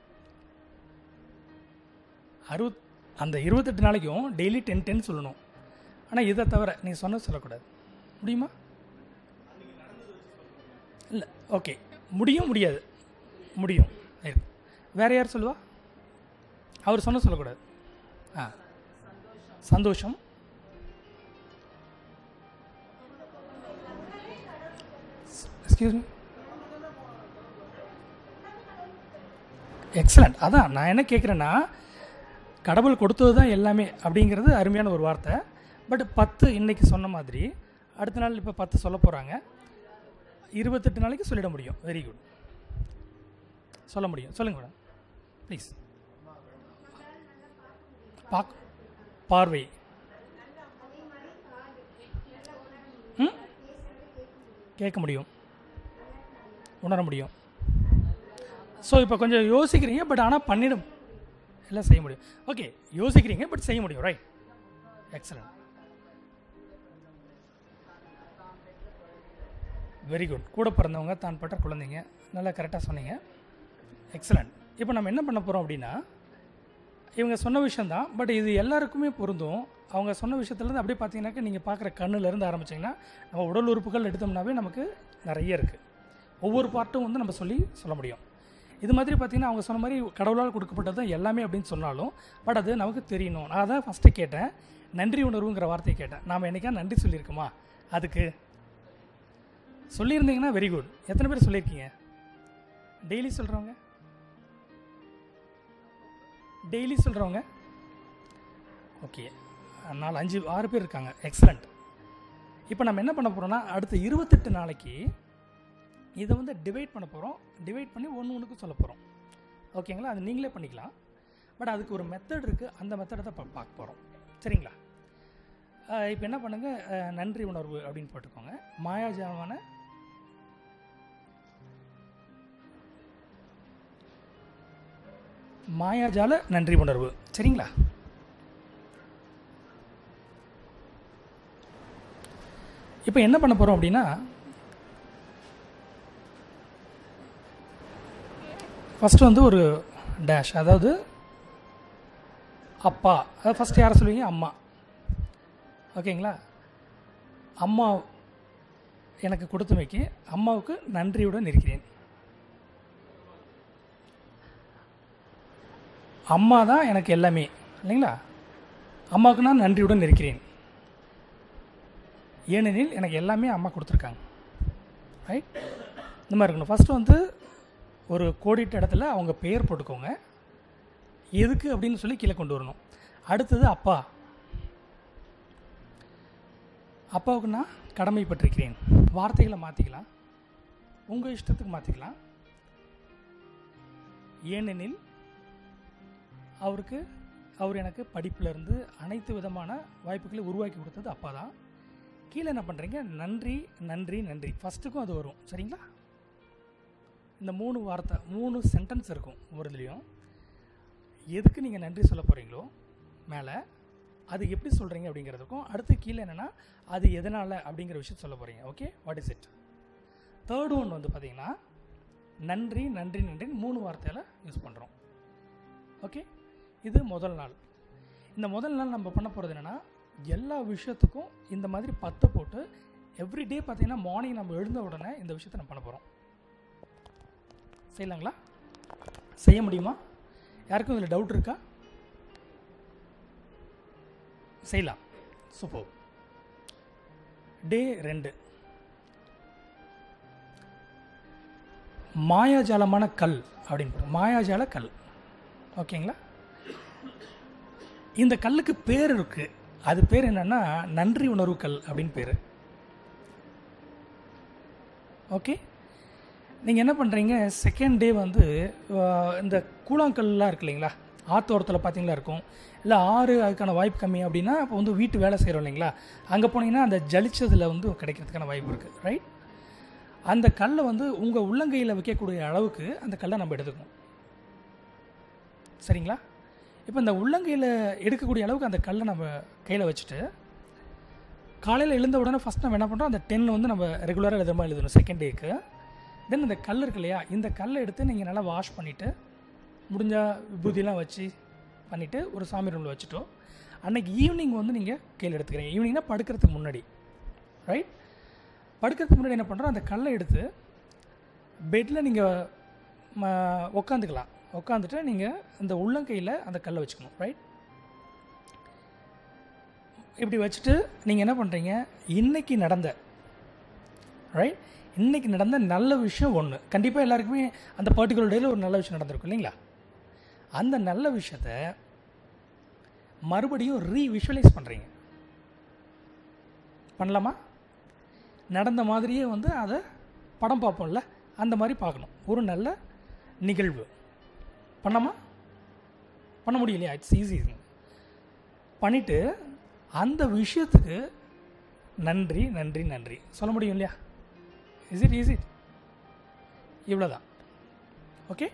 அறுபத் அந்த இருபத்தெட்டு நாளைக்கும் டெய்லி டென் டென் சொல்லணும் ஆனால் இதை தவிர நீ சொன்னது சொல்லக்கூடாது முடியுமா இல்லை ஓகே முடியும் முடியாது முடியும் இருக்கு. வேற யார் சொல்லுவா அவர் சொன்ன சொல்லக்கூடாது ஆ சந்தோஷம் எக்ஸ்கியூஸ் மீ எக்ஸலண்ட் அதான் நான் என்ன கேட்குறேன்னா கடவுள் கொடுத்தது தான் எல்லாமே அப்படிங்கிறது அருமையான ஒரு வார்த்தை பட் பத்து இன்னைக்கு சொன்ன மாதிரி அடுத்த நாள் இப்போ பத்து சொல்ல போகிறாங்க இருபத்தெட்டு நாளைக்கு சொல்லிட முடியும் வெரி குட் சொல்ல முடியும் சொல்லுங்க மேடம் ப்ளீஸ் பாக் பார்வை ம் கேட்க முடியும் உணர முடியும் ஸோ இப்போ கொஞ்சம் யோசிக்கிறீங்க பட் ஆனால் பண்ணிடும் எல்லாம் செய்ய முடியும் ஓகே யோசிக்கிறீங்க பட் செய்ய முடியும் ரைட் எக்ஸலண்ட் வெரி குட் கூட பிறந்தவங்க தான் பட்ட குழந்தைங்க நல்லா கரெக்டாக சொன்னீங்க எக்ஸலண்ட் இப்போ நம்ம என்ன பண்ண போகிறோம் அப்படின்னா இவங்க சொன்ன விஷயந்தான் பட் இது எல்லாருக்குமே பொருந்தும் அவங்க சொன்ன விஷயத்துலேருந்து அப்படியே பார்த்தீங்கன்னாக்கா நீங்கள் பார்க்குற கண்ணுலேருந்து ஆரம்பிச்சிங்கன்னா நம்ம உடல் உறுப்புகள் எடுத்தோம்னாவே நமக்கு நிறைய இருக்குது ஒவ்வொரு பார்ட்டும் வந்து நம்ம சொல்லி சொல்ல முடியும் இது மாதிரி பார்த்தீங்கன்னா அவங்க சொன்ன மாதிரி கடவுளால் கொடுக்கப்பட்டது தான் எல்லாமே அப்படின்னு சொன்னாலும் பட் அது நமக்கு தெரியணும் நான் தான் ஃபஸ்ட்டு கேட்டேன் நன்றி உணர்வுங்கிற வார்த்தையை கேட்டேன் நாம் என்னைக்கா நன்றி சொல்லியிருக்கோமா அதுக்கு சொல்லியிருந்தீங்கன்னா வெரி குட் எத்தனை பேர் சொல்லியிருக்கீங்க டெய்லி சொல்கிறவங்க டெய்லி சொல்கிறவங்க ஓகே நாலு அஞ்சு ஆறு பேர் இருக்காங்க எக்ஸலண்ட் இப்போ நம்ம என்ன பண்ண போகிறோம்னா அடுத்த இருபத்தெட்டு நாளைக்கு இதை வந்து டிவைட் பண்ண போகிறோம் டிவைட் பண்ணி ஒன்று ஒன்றுக்கு சொல்ல போகிறோம் ஓகேங்களா அது நீங்களே பண்ணிக்கலாம் பட் அதுக்கு ஒரு மெத்தட் இருக்குது அந்த மெத்தடை தான் இப்போ பார்க்க போகிறோம் சரிங்களா இப்போ என்ன பண்ணுங்கள் நன்றி உணர்வு அப்படின்னு போட்டுக்கோங்க மாயாஜாலமான மாயாஜால நன்றி உணர்வு சரிங்களா இப்போ என்ன பண்ண போகிறோம் அப்படின்னா ஃபஸ்ட்டு வந்து ஒரு டேஷ் அதாவது அப்பா அதாவது ஃபஸ்ட் யாரை சொல்லுவீங்க அம்மா ஓகேங்களா அம்மா எனக்கு கொடுத்தமைக்கு அம்மாவுக்கு நன்றியுடன் இருக்கிறேன் அம்மா தான் எனக்கு எல்லாமே இல்லைங்களா அம்மாவுக்கு நான் நன்றியுடன் இருக்கிறேன் ஏனெனில் எனக்கு எல்லாமே அம்மா கொடுத்துருக்காங்க ரைட் இந்த மாதிரி இருக்கணும் ஃபஸ்ட்டு வந்து ஒரு கோடிட்ட இடத்துல அவங்க பெயர் போட்டுக்கோங்க எதுக்கு அப்படின்னு சொல்லி கீழே கொண்டு வரணும் அடுத்தது அப்பா அப்பாவுக்கு நான் கடமைப்பட்டிருக்கிறேன் வார்த்தைகளை மாற்றிக்கலாம் உங்கள் இஷ்டத்துக்கு மாற்றிக்கலாம் ஏனெனில் அவருக்கு அவர் எனக்கு படிப்புலேருந்து அனைத்து விதமான வாய்ப்புகளை உருவாக்கி கொடுத்தது அப்பா தான் கீழே என்ன பண்ணுறீங்க நன்றி நன்றி நன்றி ஃபஸ்ட்டுக்கும் அது வரும் சரிங்களா இந்த மூணு வார்த்தை மூணு சென்டென்ஸ் இருக்கும் ஒவ்வொருதுலேயும் எதுக்கு நீங்கள் நன்றி சொல்ல போகிறீங்களோ மேலே அது எப்படி சொல்கிறீங்க அப்படிங்கிறதுக்கும் அடுத்து கீழே என்னென்னா அது எதனால் அப்படிங்கிற விஷயம் சொல்ல போகிறீங்க okay what is it third one வந்து பார்த்தீங்கன்னா நன்றி நன்றி நன்றின்னு மூணு வார்த்தையில் யூஸ் பண்ணுறோம் ஓகே இது முதல் நாள் இந்த முதல் நாள் நம்ம பண்ண போகிறது என்னென்னா எல்லா விஷயத்துக்கும் இந்த மாதிரி பத்தை போட்டு எவ்ரி டே பார்த்தீங்கன்னா மார்னிங் நம்ம எழுந்த உடனே இந்த விஷயத்தை நம்ம பண்ண போகிறோம் செய்யலாங்களா செய்ய முடியுமா யாருக்கும் இதில் டவுட் இருக்கா செய்யலாம் சூப்பர் டே ரெண்டு மாயாஜாலமான கல் அப்படின்னு போட்டு மாயாஜால கல் ஓகேங்களா இந்த கல்லுக்கு பேர் இருக்கு அது பேர் என்னன்னா நன்றி உணர்வு கல் அப்படின்னு பேர் ஓகே நீங்கள் என்ன பண்ணுறீங்க செகண்ட் டே வந்து அஹ், இந்த கூழாங்கல்லாம் இருக்கு இல்லைங்களா ஆத்தோரத்தில் பார்த்தீங்களா இருக்கும் இல்லை ஆறு அதுக்கான வாய்ப்பு கம்மி அப்படின்னா இப்போ வந்து வீட்டு வேலை செய்கிறோம் இல்லைங்களா அங்கே போனீங்கன்னா அந்த ஜலிச்சதில் வந்து கிடைக்கிறதுக்கான வாய்ப்பு இருக்குது ரைட் அந்த கல்லை வந்து உங்கள் உள்ளங்கையில் வைக்கக்கூடிய அளவுக்கு அந்த கல்லை நம்ம எடுத்துக்கணும் சரிங்களா இப்போ இந்த உள்ளங்கையில் எடுக்கக்கூடிய அளவுக்கு அந்த கல்லை நம்ம கையில் வச்சுட்டு காலையில் எழுந்த உடனே ஃபஸ்ட் நம்ம என்ன பண்ணுறோம் அந்த டென் வந்து நம்ம ரெகுலராக எழுதுற மாதிரி எழுதணும் செகண்ட் டேக்கு தென் இந்த கல் இருக்கு இல்லையா இந்த கல்லை எடுத்து நீங்கள் நல்லா வாஷ் பண்ணிவிட்டு முடிஞ்சால் விபூதியெலாம் வச்சு பண்ணிவிட்டு ஒரு சாமி ரூமில் வச்சுட்டோம் அன்னைக்கு ஈவினிங் வந்து நீங்கள் கையில் எடுத்துக்கிறீங்க ஈவினிங்னா படுக்கிறதுக்கு முன்னாடி ரைட் படுக்கிறதுக்கு முன்னாடி என்ன பண்ணுறோம் அந்த கல்லை எடுத்து பெட்டில் நீங்கள் உக்காந்துக்கலாம் உக்காந்துட்டு நீங்கள் இந்த உள்ளங்கையில் அந்த கல்லை வச்சுக்கணும் ரைட் இப்படி வச்சுட்டு நீங்கள் என்ன பண்ணுறீங்க இன்னைக்கு நடந்த ரைட் இன்னைக்கு நடந்த நல்ல விஷயம் ஒன்று கண்டிப்பாக எல்லாருக்குமே அந்த பர்டிகுலர் டேயில் ஒரு நல்ல விஷயம் நடந்திருக்கும் இல்லைங்களா அந்த நல்ல விஷயத்த மறுபடியும் ரீ விஷுவலைஸ் பண்ணுறீங்க பண்ணலாமா நடந்த மாதிரியே வந்து அதை படம் பார்ப்போம்ல அந்த மாதிரி பார்க்கணும் ஒரு நல்ல நிகழ்வு பண்ணாமா பண்ண முடியலையா இட்ஸ் ஈஸி பண்ணிவிட்டு அந்த விஷயத்துக்கு நன்றி நன்றி நன்றி சொல்ல முடியும் இல்லையா இஸ் இட் ஈஸி இவ்வளோதான் ஓகே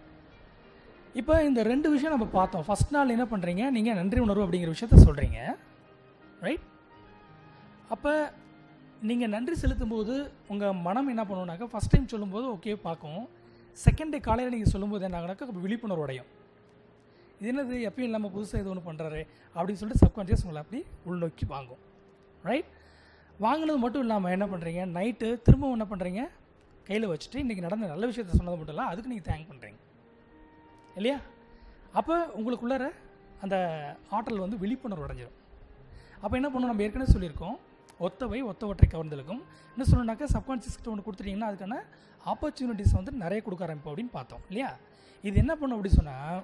இப்போ இந்த ரெண்டு விஷயம் நம்ம பார்த்தோம் ஃபஸ்ட் நாள் என்ன பண்ணுறீங்க நீங்கள் நன்றி உணர்வு அப்படிங்கிற விஷயத்த சொல்கிறீங்க ரைட் அப்போ நீங்கள் நன்றி செலுத்தும் போது உங்கள் மனம் என்ன பண்ணுவோம்னாக்கா ஃபஸ்ட் டைம் சொல்லும்போது ஓகே பார்க்கும் செகண்ட் டே காலையில் நீங்கள் சொல்லும்போது என்ன ஆகுனாக்கா விழிப்புணர்வு அடையும் இது என்னது எப்பயும் இல்லாமல் புதுசாக இது ஒன்று பண்ணுறாரு அப்படின்னு சொல்லிட்டு சப்கான்ஷியஸ் உங்களை அப்படி உள்நோக்கி வாங்கும் ரைட் வாங்கினது மட்டும் இல்லாமல் என்ன பண்ணுறீங்க நைட்டு திரும்பவும் என்ன பண்ணுறீங்க கையில் வச்சுட்டு இன்றைக்கி நடந்த நல்ல விஷயத்த சொன்னது மட்டும் இல்லை அதுக்கு நீங்கள் தேங்க் பண்ணுறீங்க இல்லையா அப்போ உங்களுக்குள்ளார அந்த ஆற்றல் வந்து விழிப்புணர்வு அடைஞ்சிடும் அப்போ என்ன பண்ணணும் நம்ம ஏற்கனவே சொல்லியிருக்கோம் ஒத்தவை ஒத்தவற்றை கவர்ந்தலுக்கும் என்ன சொல்லணும்னாக்கா சப்கான்ஷியஸ்கிட்ட ஒன்று கொடுத்துட்டீங்கன்னா அதுக்கான ஆப்பர்ச்சுனிட்டிஸ் வந்து நிறைய கொடுக்க ஆரம்பிப்போம் அப்படின்னு பார்த்தோம் இல்லையா இது என்ன பண்ணும் அப்படி சொன்னால்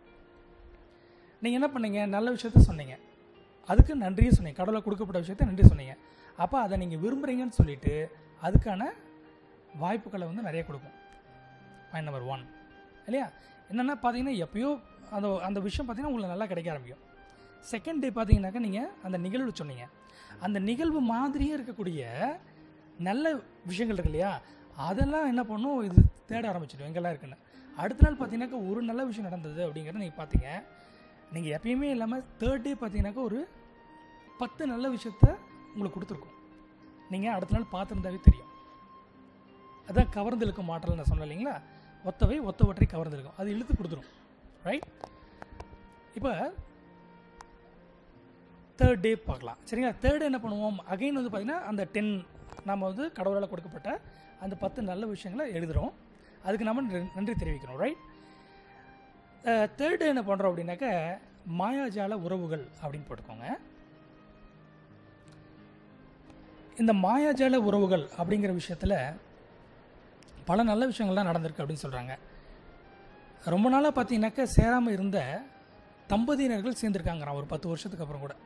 நீங்கள் என்ன பண்ணீங்க நல்ல விஷயத்த சொன்னீங்க அதுக்கு நன்றியே சொன்னீங்க கடவுளை கொடுக்கப்பட்ட விஷயத்த நன்றி சொன்னீங்க அப்போ அதை நீங்கள் விரும்புகிறீங்கன்னு சொல்லிட்டு அதுக்கான வாய்ப்புகளை வந்து நிறைய கொடுக்கும் பாயிண்ட் நம்பர் ஒன் இல்லையா என்னென்னா பார்த்தீங்கன்னா எப்பயோ அந்த அந்த விஷயம் பார்த்தீங்கன்னா உங்களுக்கு நல்லா கிடைக்க ஆரம்பிக்கும் செகண்ட் டே பார்த்தீங்கன்னாக்கா நீங்கள் அந்த நிகழ்வு சொன்னீங்க அந்த நிகழ்வு மாதிரியே இருக்கக்கூடிய நல்ல விஷயங்கள் இருக்கு இல்லையா அதெல்லாம் என்ன பண்ணும் இது தேட ஆரம்பிச்சிடும் எங்கெல்லாம் இருக்குன்னு அடுத்த நாள் பார்த்தீங்கன்னாக்கா ஒரு நல்ல விஷயம் நடந்தது அப்படிங்கிறத நீங்கள் பார்த்தீங்க நீங்கள் எப்பயுமே இல்லாமல் தேர்ட் டே பார்த்தீங்கன்னாக்கா ஒரு பத்து நல்ல விஷயத்த உங்களுக்கு கொடுத்துருக்கும் நீங்கள் அடுத்த நாள் பார்த்துருந்தாவே தெரியும் அதான் கவர்ந்தெழுக்கும் மாற்றல் நான் சொன்னேன் இல்லைங்களா ஒத்தவை ஒத்தவற்றை கவர்ந்தெழுக்கும் அது இழுத்து கொடுத்துரும் ரைட் இப்போ தேர்ட் டே பார்க்கலாம் சரிங்களா தேர்ட் டே என்ன பண்ணுவோம் அகைன் வந்து பார்த்திங்கன்னா அந்த டென் நம்ம வந்து கடவுளால் கொடுக்கப்பட்ட அந்த பத்து நல்ல விஷயங்களை எழுதுகிறோம் அதுக்கு நம்ம நன்றி- நன்றி தெரிவிக்கிறோம் ரைட் தேர்ட் டே என்ன பண்ணுறோம் அப்படின்னாக்க மாயாஜால உறவுகள் அப்படின்னு போட்டுக்கோங்க இந்த மாயாஜால உறவுகள் அப்படிங்கிற விஷயத்தில் பல நல்ல விஷயங்கள்லாம் நடந்திருக்கு அப்படின்னு சொல்கிறாங்க ரொம்ப நாளாக பார்த்தீங்கன்னாக்கா சேராமல் இருந்த தம்பதியினர்கள் சேர்ந்துருக்காங்கிறான் ஒரு பத்து வருஷத்துக்கு அப்புறம் கூட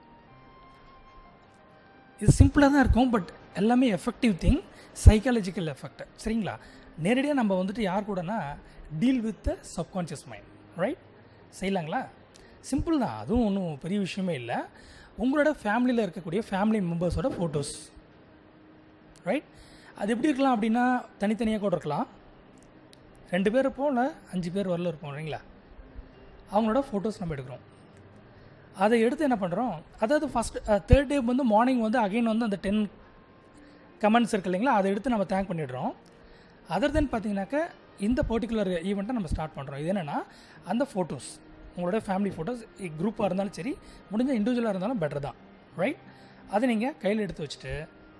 இது சிம்பிளாக தான் இருக்கும் பட் எல்லாமே எஃபெக்டிவ் திங் சைக்காலஜிக்கல் எஃபெக்ட் சரிங்களா நேரடியாக நம்ம வந்துட்டு யார் கூடனா deal with the subconscious mind right செய்யலாங்களா சிம்பிள் தான் அதுவும் ஒன்றும் பெரிய விஷயமே இல்லை உங்களோட ஃபேமிலியில் இருக்கக்கூடிய ஃபேமிலி மெம்பர்ஸோட ஃபோட்டோஸ் ரைட் அது எப்படி இருக்கலாம் அப்படின்னா தனித்தனியாக கூட இருக்கலாம் ரெண்டு பேர் இருப்போம் இல்லை அஞ்சு பேர் வரல இருப்போம் இல்லைங்களா அவங்களோட ஃபோட்டோஸ் நம்ம எடுக்கிறோம் அதை எடுத்து என்ன பண்ணுறோம் அதாவது ஃபஸ்ட் தேர்ட் டே வந்து மார்னிங் வந்து அகைன் வந்து அந்த டென் கமெண்ட்ஸ் இருக்கு இல்லைங்களா அதை எடுத்து நம்ம தேங்க் பண்ணிடுறோம் அதர் தென் பார்த்தீங்கன்னாக்கா இந்த பர்டிகுலர் ஈவெண்ட்டை நம்ம ஸ்டார்ட் பண்ணுறோம் இது என்னென்னா அந்த ஃபோட்டோஸ் உங்களோட ஃபேமிலி ஃபோட்டோஸ் குரூப்பாக இருந்தாலும் சரி முடிஞ்ச இண்டிவிஜுவலாக இருந்தாலும் பெட்டர் தான் ரைட் அதை நீங்கள் கையில் எடுத்து வச்சுட்டு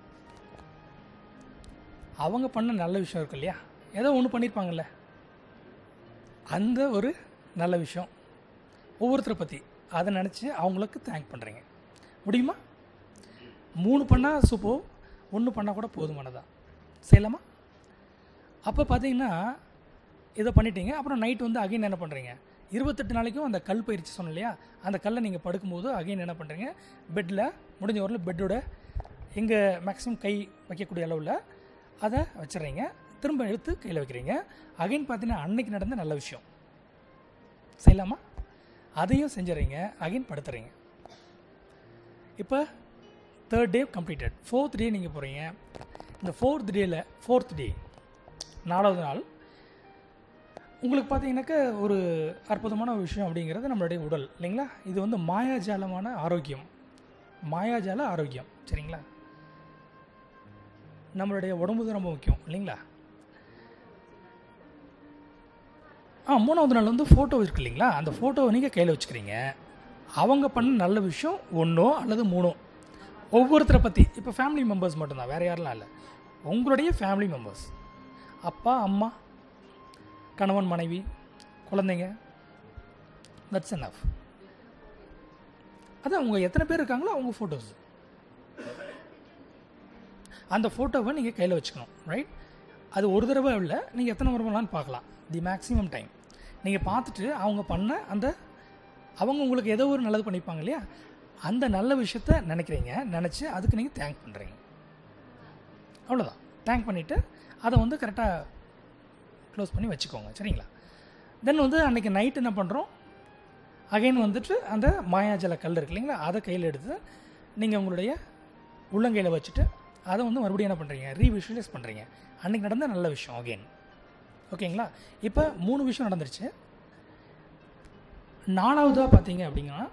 அவங்க பண்ண நல்ல விஷயம் இருக்கு இல்லையா ஏதோ ஒன்று பண்ணியிருப்பாங்கல்ல அந்த ஒரு நல்ல விஷயம் ஒவ்வொருத்தரை பற்றி அதை நினச்சி அவங்களுக்கு தேங்க் பண்ணுறீங்க முடியுமா மூணு பண்ணால் சூப்போ ஒன்று பண்ணால் கூட போதுமானதா செய்யலாமா அப்போ பார்த்தீங்கன்னா இதை பண்ணிட்டீங்க அப்புறம் நைட் வந்து அகைன் என்ன பண்ணுறீங்க இருபத்தெட்டு நாளைக்கும் அந்த கல் பயிற்சி சொன்னேன் இல்லையா அந்த கல்லை நீங்கள் படுக்கும்போது அகைன் என்ன பண்ணுறீங்க பெட்டில் முடிஞ்ச வரல பெட்டோட எங்கே மேக்ஸிமம் கை வைக்கக்கூடிய அளவில் அதை வச்சிடுறீங்க திரும்ப எடுத்து கையில் வைக்கிறீங்க அகைன் பார்த்தீங்கன்னா அன்னைக்கு நடந்த நல்ல விஷயம் செய்யலாமா அதையும் செஞ்சிடறீங்க அகைன் படுத்துறீங்க இப்போ third day completed fourth day நீங்கள் போகிறீங்க இந்த ஃபோர்த் டேயில் ஃபோர்த் டே நாலாவது நாள் உங்களுக்கு பார்த்தீங்கன்னாக்கா ஒரு அற்புதமான விஷயம் அப்படிங்கிறது நம்மளுடைய உடல் இல்லைங்களா இது வந்து மாயாஜாலமான ஆரோக்கியம் மாயாஜால ஆரோக்கியம் சரிங்களா நம்மளுடைய உடம்பு தான் ரொம்ப முக்கியம் இல்லைங்களா ஆ மூணாவது நாள் வந்து ஃபோட்டோ இருக்கு இல்லைங்களா அந்த ஃபோட்டோவை நீங்கள் கையில் வச்சுக்கிறீங்க அவங்க பண்ண நல்ல விஷயம் ஒன்றோ அல்லது மூணோ ஒவ்வொருத்தரை பற்றி இப்போ ஃபேமிலி மெம்பர்ஸ் மட்டும்தான் வேறு யாரெல்லாம் இல்லை உங்களுடைய ஃபேமிலி மெம்பர்ஸ் அப்பா அம்மா கணவன் மனைவி குழந்தைங்க தட்ஸ் enough அதான் அவங்க எத்தனை பேர் இருக்காங்களோ அவங்க ஃபோட்டோஸ் அந்த ஃபோட்டோவை நீங்கள் கையில் வச்சுக்கணும் ரைட் அது ஒரு தடவை இல்லை நீங்கள் எத்தனை முறை வேணாலும் பார்க்கலாம் தி மேக்ஸிமம் டைம் நீங்கள் பார்த்துட்டு அவங்க பண்ண அந்த அவங்க உங்களுக்கு ஏதோ ஒரு நல்லது பண்ணியிருப்பாங்க இல்லையா அந்த நல்ல விஷயத்த நினைக்கிறீங்க நினச்சி அதுக்கு நீங்கள் தேங்க் பண்ணுறீங்க அவ்வளோதான் தேங்க் பண்ணிவிட்டு அதை வந்து கரெக்டாக க்ளோஸ் பண்ணி வச்சுக்கோங்க சரிங்களா தென் வந்து அன்றைக்கி நைட் என்ன பண்ணுறோம் அகைன் வந்துட்டு அந்த மாயாஜல கல் இருக்கு இல்லைங்களா அதை கையில் எடுத்து நீங்கள் உங்களுடைய உள்ளங்கையில் வச்சுட்டு அதை வந்து மறுபடியும் என்ன பண்ணுறீங்க ரீவிஷுவலைஸ் பண்ணுறீங்க அன்றைக்கி நடந்த நல்ல விஷயம் அகைன் ஓகேங்களா இப்போ மூணு விஷயம் நடந்துருச்சு நாலாவதாக பார்த்தீங்க அப்படிங்கன்னா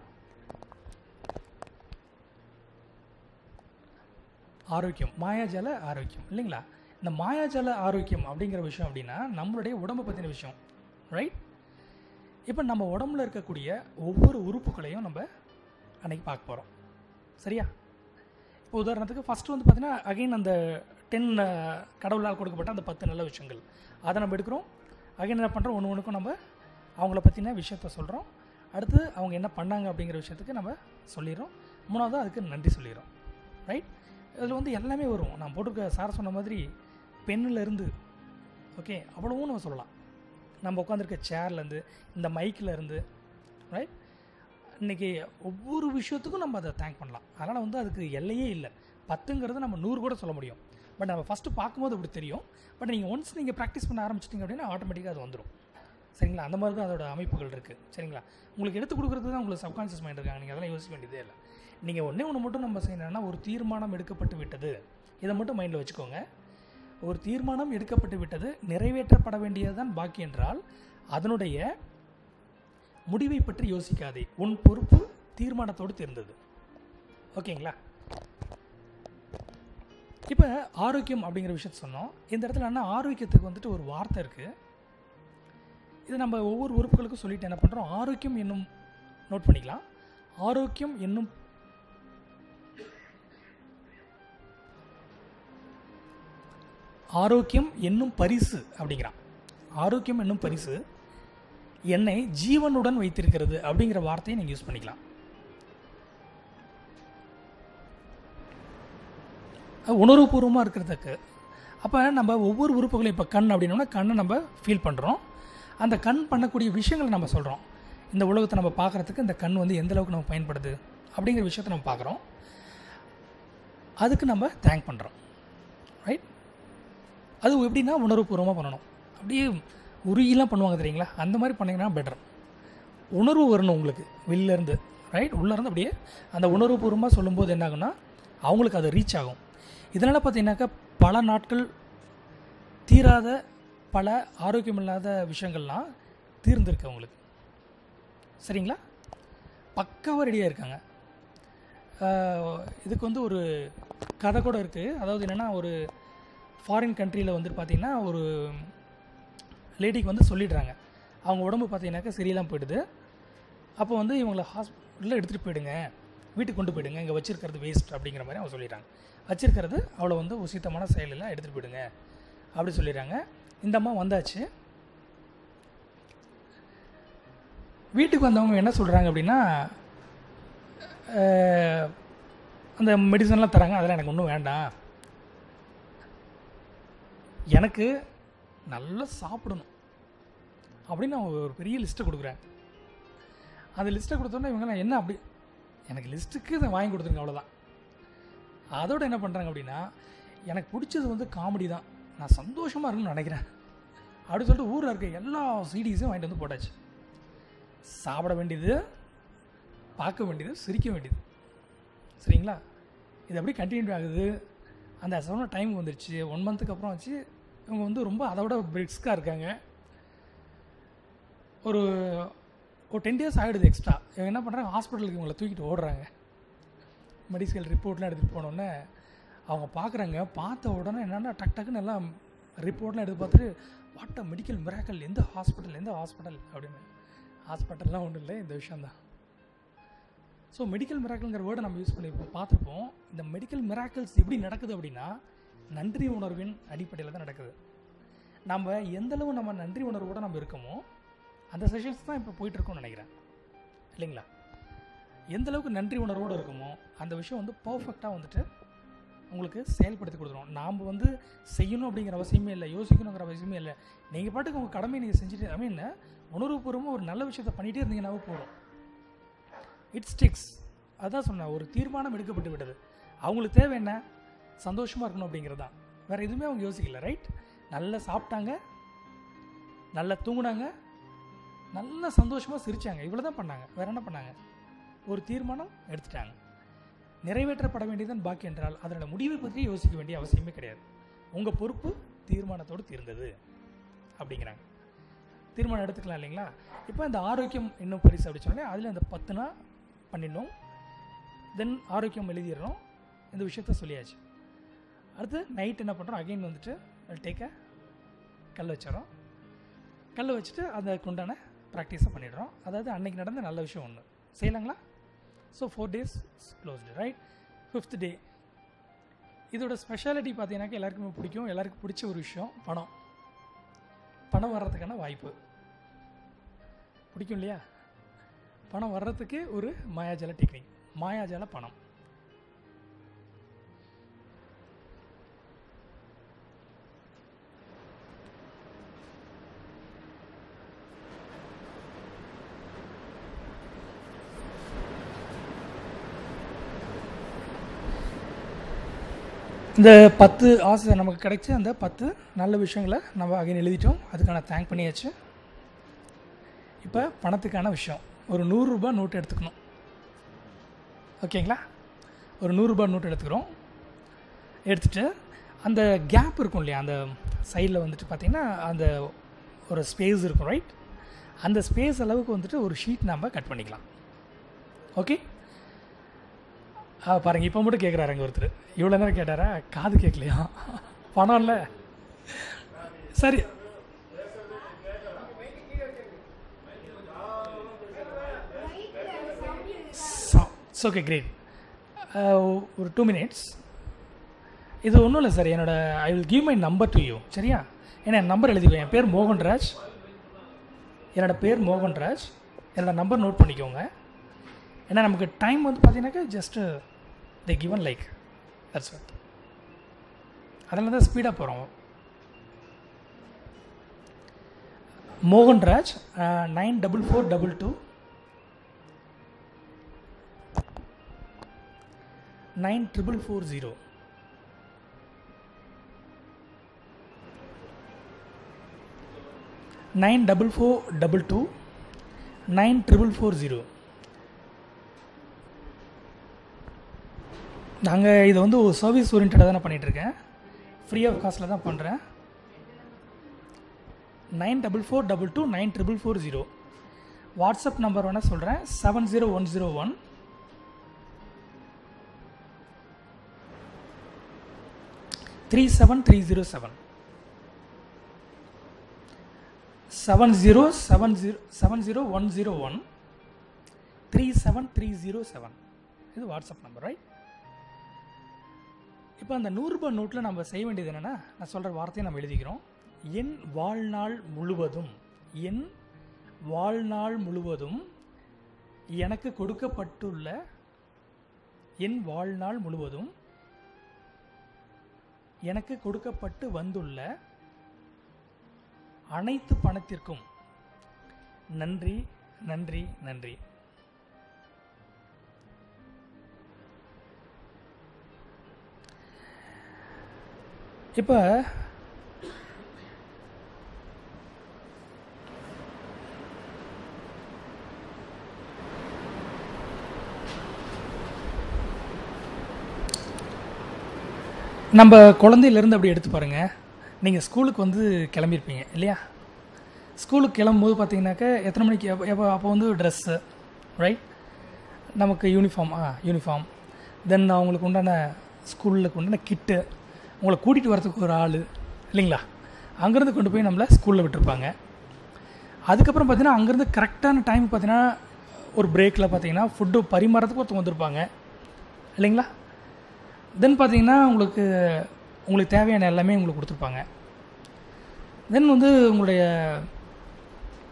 ஆரோக்கியம் மாயாஜால ஆரோக்கியம் இல்லைங்களா இந்த மாயாஜால ஆரோக்கியம் அப்படிங்கிற விஷயம் அப்படின்னா நம்மளுடைய உடம்பை பற்றின விஷயம் ரைட் இப்போ நம்ம உடம்புல இருக்கக்கூடிய ஒவ்வொரு உறுப்புகளையும் நம்ம அன்னைக்கு பார்க்க போகிறோம் சரியா இப்போ உதாரணத்துக்கு ஃபஸ்ட்டு வந்து பார்த்தீங்கன்னா அகைன் அந்த டென் கடவுளால் கொடுக்கப்பட்ட அந்த பத்து நல்ல விஷயங்கள் அதை நம்ம எடுக்கிறோம் அகைன் என்ன பண்ணுறோம் ஒன்று ஒன்றுக்கும் நம்ம அவங்கள பற்றின விஷயத்த சொல்கிறோம் அடுத்து அவங்க என்ன பண்ணாங்க அப்படிங்கிற விஷயத்துக்கு நம்ம சொல்லிடுறோம் மூணாவது அதுக்கு நன்றி சொல்லிடுறோம் ரைட் இதில் வந்து எல்லாமே வரும் நான் போட்டிருக்க சார் சொன்ன மாதிரி பெண்ணில் இருந்து ஓகே அவ்வளவும் நம்ம சொல்லலாம் நம்ம உட்காந்துருக்க சேர்லேருந்து இந்த மைக்கில் இருந்து ரைட் இன்றைக்கி ஒவ்வொரு விஷயத்துக்கும் நம்ம அதை தேங்க் பண்ணலாம் அதனால் வந்து அதுக்கு எல்லையே இல்லை பத்துங்கிறது நம்ம நூறு கூட சொல்ல முடியும் பட் நம்ம ஃபஸ்ட்டு பார்க்கும்போது அப்படி தெரியும் பட் நீங்கள் ஒன்ஸ் நீங்கள் ப்ராக்டிஸ் பண்ண ஆரம்பிச்சிட்டிங்க அப்படின்னா ஆட்டோமேட்டிக்காக அது வந்துடும் சரிங்களா அந்த மாதிரி தான் அதோட அமைப்புகள் இருக்குது சரிங்களா உங்களுக்கு எடுத்து கொடுக்குறது தான் உங்களுக்கு சப்கான்ஷியஸ் மைண்ட் இருக்காங்க நீங்கள் அதெல்லாம் யோசிக்க வேண்டியதே இல்லை நீங்கள் ஒன்றே ஒன்று மட்டும் நம்ம செய்யணும்னா ஒரு தீர்மானம் எடுக்கப்பட்டு விட்டது இதை மட்டும் மைண்டில் வச்சுக்கோங்க ஒரு தீர்மானம் எடுக்கப்பட்டு விட்டது நிறைவேற்றப்பட வேண்டியதுதான் பாக்கி என்றால் அதனுடைய முடிவை பற்றி யோசிக்காதே உன் பொறுப்பு தீர்மானத்தோடு தேர்ந்தது ஓகேங்களா இப்போ ஆரோக்கியம் அப்படிங்கிற விஷயத்த சொன்னோம் இந்த இடத்துல என்ன ஆரோக்கியத்துக்கு வந்துட்டு ஒரு வார்த்தை இருக்குது இது நம்ம ஒவ்வொரு உறுப்புகளுக்கும் சொல்லிட்டு என்ன பண்ணுறோம் ஆரோக்கியம் என்னும் நோட் பண்ணிக்கலாம் ஆரோக்கியம் என்னும் ஆரோக்கியம் என்னும் பரிசு அப்படிங்கிறான் ஆரோக்கியம் என்னும் பரிசு என்னை ஜீவனுடன் வைத்திருக்கிறது அப்படிங்கிற வார்த்தையை நீங்கள் யூஸ் பண்ணிக்கலாம் அது உணர்வுபூர்வமாக இருக்கிறதுக்கு அப்போ நம்ம ஒவ்வொரு உறுப்புகளையும் இப்போ கண் அப்படின்னோம்னா கண்ணை நம்ம ஃபீல் பண்ணுறோம் அந்த கண் பண்ணக்கூடிய விஷயங்களை நம்ம சொல்கிறோம் இந்த உலகத்தை நம்ம பார்க்குறதுக்கு இந்த கண் வந்து எந்த அளவுக்கு நம்ம பயன்படுது அப்படிங்கிற விஷயத்தை நம்ம பார்க்குறோம் அதுக்கு நம்ம தேங்க் பண்ணுறோம் ரைட் அது எப்படின்னா உணர்வுபூர்வமாக பண்ணணும் அப்படியே உருகிலாம் பண்ணுவாங்க தெரியுங்களா அந்த மாதிரி பண்ணிங்கன்னா பெட்டர் உணர்வு வரணும் உங்களுக்கு வெளிலேருந்து ரைட் உள்ளேருந்து அப்படியே அந்த உணர்வுபூர்வமாக சொல்லும்போது என்ன ஆகும்னா அவங்களுக்கு அது ரீச் ஆகும் இதனால் பார்த்தீங்கன்னாக்கா பல நாட்கள் தீராத பல ஆரோக்கியமில்லாத விஷயங்கள்லாம் தீர்ந்திருக்கு அவங்களுக்கு சரிங்களா பக்காவாக ரெடியாக இருக்காங்க ஆஹ் இதுக்கு வந்து ஒரு கதை கூட இருக்குது அதாவது என்னென்னா ஒரு ஃபாரின் கண்ட்ரியில் வந்து பார்த்தீங்கன்னா ஒரு லேடிக்கு வந்து சொல்லிடுறாங்க அவங்க உடம்பு பார்த்தீங்கன்னாக்கா சரியில்லாம போயிடுது அப்போ வந்து இவங்களை ஹாஸ்பிட்டலில் எடுத்துகிட்டு போயிடுங்க வீட்டுக்கு கொண்டு போயிடுங்க இங்கே வச்சிருக்கிறது வேஸ்ட் அப்படிங்கிற மாதிரி அவங்க சொல்லிடுறாங்க வச்சிருக்கிறது அவ்வளோ வந்து உசித்தமான செயலெல்லாம் எடுத்துகிட்டு போயிடுங்க அப்படி சொல்லிடுறாங்க இந்த அம்மா வந்தாச்சு வீட்டுக்கு வந்தவங்க என்ன சொல்கிறாங்க அப்படின்னா அஹ், அந்த மெடிசன்லாம் தராங்க அதெல்லாம் எனக்கு ஒன்றும் வேண்டாம் எனக்கு நல்லா சாப்பிடணும் அப்படின்னு அவங்க ஒரு பெரிய லிஸ்ட்டை கொடுக்குறாங்க அந்த லிஸ்ட்டை கொடுத்தோன்னே இவங்கெல்லாம் என்ன அப்படி எனக்கு லிஸ்ட்டுக்கு இதை வாங்கி கொடுத்துருங்க அவ்வளோதான் அதோட என்ன பண்ணுறாங்க அப்படின்னா எனக்கு பிடிச்சது வந்து காமெடி தான் நான் சந்தோஷமாக இருக்குன்னு நினைக்கிறேன் அப்படின்னு சொல்லிட்டு ஊரில் இருக்க எல்லா சீடிஸையும் வாங்கிட்டு வந்து போட்டாச்சு சாப்பிட வேண்டியது பார்க்க வேண்டியது சிரிக்க வேண்டியது சரிங்களா இது அப்படியே கண்டினியூ ஆகுது அந்த சொன்ன டைம் வந்துருச்சு ஒன் மந்த்துக்கு அப்புறம் வச்சு இவங்க வந்து ரொம்ப அதை விட பிரிஸ்காக இருக்காங்க ஒரு ஒரு டென் டேஸ் ஆகிடுது எக்ஸ்ட்ரா இவங்க என்ன பண்ணுறாங்க ஹாஸ்பிட்டலுக்கு இவங்களை தூக்கிட்டு ஓடுறாங்க மெடிக்கல் ரிப்போர்ட்லாம் எடுத்துகிட்டு போனோடனே அவங்க பார்க்குறாங்க பார்த்த உடனே என்னென்னா டக் டக்குன்னு எல்லாம் ரிப்போர்ட்லாம் எடுத்து பார்த்துட்டு வாட் அ மெடிக்கல் மிராக்கல் எந்த ஹாஸ்பிட்டல் எந்த ஹாஸ்பிட்டல் அப்படின்னு ஹாஸ்பிட்டல்லாம் ஒன்றும் இல்லை இந்த விஷயந்தான் ஸோ மெடிக்கல் மிராக்கல்ங்கிற வேர்டை நம்ம யூஸ் பண்ணியிருப்போம் பார்த்துருப்போம் இந்த மெடிக்கல் மிராக்கல்ஸ் எப்படி நடக்குது அப்படின்னா நன்றி உணர்வின் அடிப்படையில் தான் நடக்குது நம்ம எந்த அளவு நம்ம நன்றி உணர்வோடு நம்ம இருக்கோமோ அந்த செஷன்ஸ் தான் இப்போ போயிட்டுருக்கோம்னு நினைக்கிறேன் இல்லைங்களா எந்த அளவுக்கு நன்றி உணர்வோடு இருக்குமோ அந்த விஷயம் வந்து பர்ஃபெக்டாக வந்துட்டு உங்களுக்கு செயல்படுத்தி கொடுத்துரும் நாம் வந்து செய்யணும் அப்படிங்கிற அவசியமே இல்லை யோசிக்கணுங்கிற அவசியமே இல்லை நீங்கள் பாட்டுக்கு உங்கள் கடமையை நீங்கள் செஞ்சுட்டு ஐ மீன் உணர்வுபூர்வமாக ஒரு நல்ல விஷயத்தை பண்ணிகிட்டே இருந்தீங்கன்னாவே போதும் இட் ஸ்டிக்ஸ் அதான் சொன்னேன் ஒரு தீர்மானம் எடுக்கப்பட்டு விட்டது அவங்களுக்கு தேவை என்ன சந்தோஷமாக இருக்கணும் அப்படிங்கிறது தான் வேறு எதுவுமே அவங்க யோசிக்கல ரைட் நல்லா சாப்பிட்டாங்க நல்லா தூங்குனாங்க நல்லா சந்தோஷமாக சிரித்தாங்க இவ்வளோ தான் பண்ணாங்க வேறு என்ன பண்ணாங்க ஒரு தீர்மானம் எடுத்துட்டாங்க நிறைவேற்றப்பட வேண்டியதன் பாக்கி என்றால் அதனோட முடிவை பற்றி யோசிக்க வேண்டிய அவசியமே கிடையாது உங்கள் பொறுப்பு தீர்மானத்தோடு தீர்ந்தது அப்படிங்கிறாங்க தீர்மானம் எடுத்துக்கலாம் இல்லைங்களா இப்போ இந்த ஆரோக்கியம் இன்னும் பரிசு அப்படி சொன்னேன் அதில் இந்த பத்துனா பண்ணிடணும் தென் ஆரோக்கியம் எழுதிடுறோம் இந்த விஷயத்த சொல்லியாச்சு அடுத்து நைட் என்ன பண்ணுறோம் அகைன் வந்துட்டு டேக்க கல் வச்சிடறோம் கல் வச்சுட்டு அதுக்கு உண்டான ப்ராக்டிஸை பண்ணிடுறோம் அதாவது அன்னைக்கு நடந்த நல்ல விஷயம் ஒன்று செய்யலாங்களா so four days closed right fifth day இதோட ஸ்பெஷாலிட்டி பார்த்தீங்கன்னாக்கா எல்லாருக்குமே பிடிக்கும் எல்லாருக்கும் பிடிச்ச ஒரு விஷயம் பணம் பணம் வர்றதுக்கான வாய்ப்பு பிடிக்கும் இல்லையா பணம் வர்றதுக்கு ஒரு மாயாஜால டெக்னிக் மாயாஜால பணம் இந்த பத்து ஆசை நமக்கு கிடைச்ச அந்த பத்து நல்ல விஷயங்களை நம்ம அகைன் எழுதிட்டோம் அதுக்கான தேங்க் பண்ணியாச்சு இப்போ பணத்துக்கான விஷயம் ஒரு நூறுரூபா நோட்டு எடுத்துக்கணும் ஓகேங்களா ஒரு நூறுரூபா நோட்டு எடுத்துக்கிறோம் எடுத்துகிட்டு அந்த கேப் இருக்கும் இல்லையா அந்த சைடில் வந்துட்டு பார்த்திங்கன்னா அந்த ஒரு ஸ்பேஸ் இருக்கும் ரைட் அந்த ஸ்பேஸ் அளவுக்கு வந்துட்டு ஒரு ஷீட் நம்ம கட் பண்ணிக்கலாம் ஓகே ஆ பாருங்க இப்போ மட்டும் கேட்குறாருங்க ஒருத்தர் இவ்வளோ நேரம் கேட்டாரா காது கேட்கலையா பணம் இல்லை சரி ஓகே கிரேட் ஒரு டூ மினிட்ஸ் இது ஒன்றும் இல்லை சார் என்னோட I will give my number to you சரியா ஏன்னா என் நம்பர் எழுதிக்கோ என் பேர் மோகன்ராஜ் என்னோட பேர் மோகன்ராஜ் என்னோட நம்பர் நோட் பண்ணிக்கோங்க ஏன்னா நமக்கு டைம் வந்து பார்த்தீங்கன்னாக்கா just they given like that's what அதனால தான் ஸ்பீடாக போகிறோம் Mohanraj nine double four double two nine triple four zero nine double four double two nine triple four zero நாங்கள் இதை வந்து ஒரு சர்வீஸ் ஓரியன்டாக தான் பண்ணிகிட்ருக்கேன் ஃப்ரீ ஆஃப் காஸ்ட்டில் தான் பண்ணுறேன் nine double four double two nine triple four zero WhatsApp number வேணால் சொல்கிறேன் seven zero one zero one three seven three zero seven seven zero seven zero seven zero one zero one three seven three zero seven இது WhatsApp number right இப்போ அந்த நூறுரூபா நோட்டில் நம்ம செய்ய வேண்டியது என்னென்னா நான் சொல்கிற வார்த்தையை நம்ம எழுதிக்கிறோம் என் வாழ்நாள் முழுவதும் என் வாழ்நாள் முழுவதும் எனக்கு கொடுக்கப்பட்டுள்ள என் வாழ்நாள் முழுவதும் எனக்கு கொடுக்கப்பட்டு வந்துள்ள அனைத்து பணத்திற்கும் நன்றி நன்றி நன்றி இப்போ நம்ம குழந்தையிலேருந்து அப்படி எடுத்து பாருங்கள் நீங்கள் ஸ்கூலுக்கு வந்து கிளம்பியிருப்பீங்க இல்லையா ஸ்கூலுக்கு கிளம்பும்போது பார்த்தீங்கன்னாக்கா எத்தனை மணிக்கு எப்போ எப்போ அப்போ வந்து ட்ரெஸ்ஸு ரைட் நமக்கு யூனிஃபார்ம் ஆ யூனிஃபார்ம் தென் அவங்களுக்கு உண்டான ஸ்கூலுக்கு உண்டான கிட்டு உங்களை கூட்டிகிட்டு வரதுக்கு ஒரு ஆள் இல்லைங்களா அங்கேருந்து கொண்டு போய் நம்மளை ஸ்கூலில் விட்டுருப்பாங்க அதுக்கப்புறம் பார்த்தீங்கன்னா அங்கேருந்து கரெக்டான டைம் பார்த்தீங்கன்னா ஒரு பிரேக்கில் பார்த்தீங்கன்னா ஃபுட்டு பரிமாறதுக்கு ஒருத்தவங்க வந்திருப்பாங்க இல்லைங்களா தென் பார்த்தீங்கன்னா உங்களுக்கு உங்களுக்கு தேவையான எல்லாமே உங்களுக்கு கொடுத்துருப்பாங்க தென் வந்து உங்களுடைய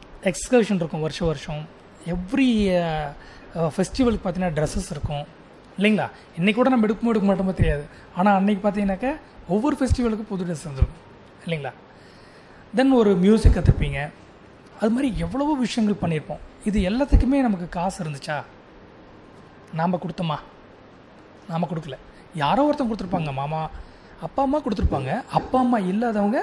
எக்ஸ்கர்ஷன் இருக்கும் வருஷம் வருஷம் எவ்ரி ஃபெஸ்டிவலுக்கு பார்த்தீங்கன்னா ட்ரெஸ்ஸஸ் இருக்கும் இல்லைங்களா இன்னைக்கு கூட நம்ம எடுக்குமோ எடுக்க மாட்டோமோ தெரியாது ஆனால் அன்னைக்கு பார்த்தீங்கன்னாக்கா ஒவ்வொரு ஃபெஸ்டிவலுக்கும் புது ட்ரெஸ் வந்துருக்கும் இல்லைங்களா தென் ஒரு மியூசிக் கற்றுப்பீங்க அது மாதிரி எவ்வளவோ விஷயங்கள் பண்ணியிருப்போம் இது எல்லாத்துக்குமே நமக்கு காசு இருந்துச்சா நாம் கொடுத்தோமா நாம் கொடுக்கல யாரோ ஒருத்தன் கொடுத்துருப்பாங்க மாமா அப்பா அம்மா கொடுத்துருப்பாங்க அப்பா அம்மா இல்லாதவங்க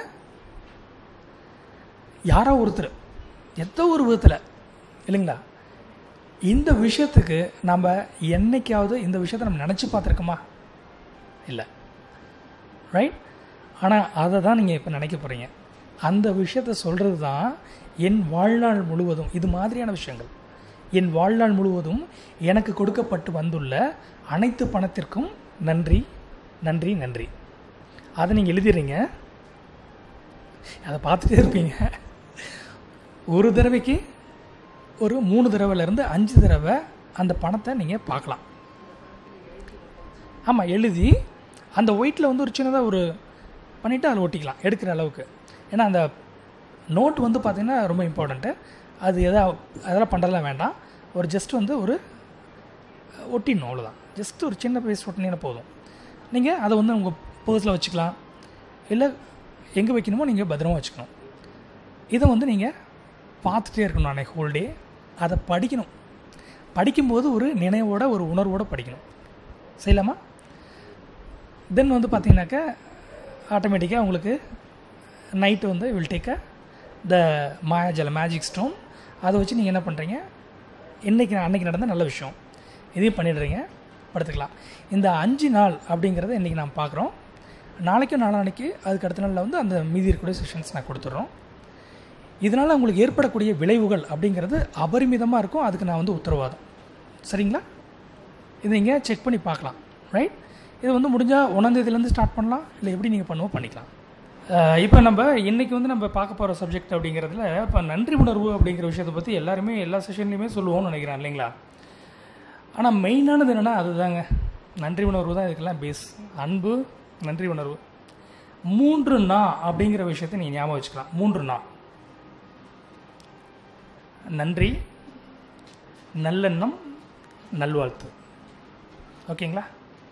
யாரோ ஒருத்தர் ஏதோ ஒரு விதத்தில் இல்லைங்களா இந்த விஷயத்துக்கு நம்ம என்னைக்காவது இந்த விஷயத்தை நம்ம நினச்சி பார்த்துருக்கோமா இல்லை ரைட் ஆனால் அதை தான் நீங்கள் இப்போ நினைக்க போகிறீங்க அந்த விஷயத்த சொல்கிறது தான் என் வாழ்நாள் முழுவதும் இது மாதிரியான விஷயங்கள் என் வாழ்நாள் முழுவதும் எனக்கு கொடுக்கப்பட்டு வந்துள்ள அனைத்து பணத்திற்கும் நன்றி நன்றி நன்றி அதை நீங்கள் எழுதிடுறீங்க அதை பார்த்துட்டே இருப்பீங்க ஒரு தடவைக்கு ஒரு மூணு தடவைலேருந்து அஞ்சு தடவை அந்த பணத்தை நீங்கள் பார்க்கலாம் ஆமாம் எழுதி அந்த ஒயிட்டில் வந்து ஒரு சின்னதாக ஒரு பண்ணிவிட்டு அதில் ஒட்டிக்கலாம் எடுக்கிற அளவுக்கு ஏன்னா அந்த நோட் வந்து பார்த்திங்கன்னா ரொம்ப இம்பார்ட்டண்ட்டு அது எதா அதெல்லாம் பண்ணுறதுலாம் வேண்டாம் ஒரு ஜஸ்ட் வந்து ஒரு ஒட்டிடணும் அவ்வளோதான் ஜஸ்ட் ஒரு சின்ன பேஸ் ஒட்டினீங்கன்னா போதும் நீங்கள் அதை வந்து உங்கள் பர்ஸில் வச்சுக்கலாம் இல்லை எங்கே வைக்கணுமோ நீங்கள் பத்திரமா வச்சுக்கணும் இதை வந்து நீங்கள் பார்த்துட்டே இருக்கணும் அன்னைக்கு ஹோல் டே அதை படிக்கணும் படிக்கும்போது ஒரு நினைவோட ஒரு உணர்வோடு படிக்கணும் செய்யலாமா தென் வந்து பார்த்தீங்கன்னாக்கா ஆட்டோமேட்டிக்காக உங்களுக்கு நைட்டு வந்து வில் டேக் த மாயாஜல மேஜிக் ஸ்டோன் அதை வச்சு நீங்கள் என்ன பண்ணுறீங்க இன்றைக்கி அன்றைக்கி நடந்த நல்ல விஷயம் இதையும் பண்ணிடுறீங்க படுத்துக்கலாம் இந்த அஞ்சு நாள் அப்படிங்கிறத இன்றைக்கி நாம் பார்க்குறோம் நாளைக்கும் நாளான்னைக்கு அதுக்கு அடுத்த நாளில் வந்து அந்த மீதி இருக்கக்கூடிய செஷன்ஸ் நான் கொடுத்துட்றோம் இதனால் உங்களுக்கு ஏற்படக்கூடிய விளைவுகள் அப்படிங்கிறது அபரிமிதமாக இருக்கும் அதுக்கு நான் வந்து உத்தரவாதம் சரிங்களா இதை நீங்கள் செக் பண்ணி பார்க்கலாம் ரைட் இது வந்து முடிஞ்சால் ஒன்றாந்தேதியிலேருந்து ஸ்டார்ட் பண்ணலாம் இல்லை எப்படி நீங்கள் பண்ணுவோம் பண்ணிக்கலாம் இப்போ நம்ம இன்றைக்கி வந்து நம்ம பார்க்க போகிற சப்ஜெக்ட் அப்படிங்கிறதுல இப்போ நன்றி உணர்வு அப்படிங்கிற விஷயத்தை பற்றி எல்லாருமே எல்லா செஷன்லையுமே சொல்லுவோம்னு நினைக்கிறேன் இல்லைங்களா ஆனால் மெயினானது என்னென்னா அதுதாங்க நன்றி உணர்வு தான் இதுக்கெல்லாம் பேஸ் அன்பு நன்றி உணர்வு மூன்று நா அப்படிங்கிற விஷயத்தை நீங்கள் ஞாபகம் வச்சுக்கலாம் மூன்று நா நன்றி நல்லெண்ணம் நல்வாழ்த்து ஓகேங்களா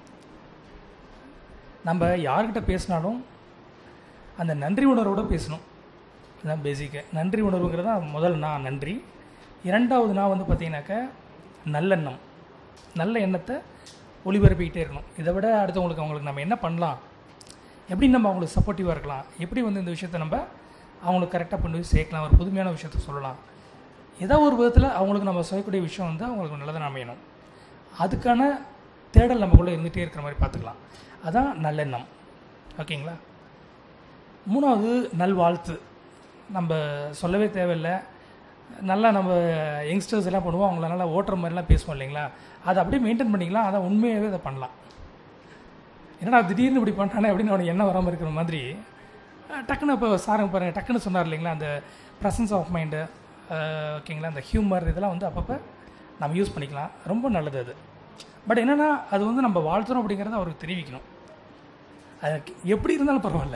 நம்ம யார்கிட்ட பேசினாலும் அந்த நன்றி உணர்வோடு பேசணும் இதுதான் பேசிக்கு நன்றி உணர்வுங்கிறது தான் முதல் நான் நன்றி இரண்டாவது நான் வந்து பார்த்தீங்கன்னாக்கா நல்லெண்ணம் நல்ல எண்ணத்தை ஒளிபரப்பிக்கிட்டே இருக்கணும் இதை விட அடுத்தவங்களுக்கு அவங்களுக்கு நம்ம என்ன பண்ணலாம் எப்படி நம்ம அவங்களுக்கு சப்போர்ட்டிவாக இருக்கலாம் எப்படி வந்து இந்த விஷயத்தை நம்ம அவங்களுக்கு கரெக்டாக கொண்டு போய் சேர்க்கலாம் ஒரு புதுமையான விஷயத்த சொல்லலாம் ஏதோ ஒரு விதத்தில் அவங்களுக்கு நம்ம செய்யக்கூடிய விஷயம் வந்து அவங்களுக்கு நல்லதாக அமையணும் அதுக்கான தேடல் நமக்குள்ளே இருந்துகிட்டே இருக்கிற மாதிரி பார்த்துக்கலாம் அதான் நல்லெண்ணம் ஓகேங்களா மூணாவது நல்வாழ்த்து நம்ம சொல்லவே தேவையில்லை நல்லா நம்ம யங்ஸ்டர்ஸ் எல்லாம் பண்ணுவோம் அவங்கள நல்லா ஓட்டுற மாதிரிலாம் பேசுவோம் இல்லைங்களா அதை அப்படியே மெயின்டைன் பண்ணிக்கலாம் அதான் உண்மையாகவே அதை பண்ணலாம் என்னடா திடீர்னு இப்படி பண்ணானே அப்படின்னு அவனுக்கு என்ன வராமல் இருக்கிற மாதிரி அஹ், டக்குன்னு இப்போ சாருங்க பாருங்கள் டக்குன்னு சொன்னார் இல்லைங்களா அந்த ப்ரெசன்ஸ் ஆஃப் மைண்டு ஓகேங்களா அந்த ஹியூமர் இதெல்லாம் வந்து அப்பப்போ நம்ம யூஸ் பண்ணிக்கலாம் ரொம்ப நல்லது அது பட் என்னென்னா அது வந்து நம்ம வாழ்த்துறோம் அப்படிங்கிறத அவருக்கு தெரிவிக்கணும் அது எப்படி இருந்தாலும் பரவாயில்ல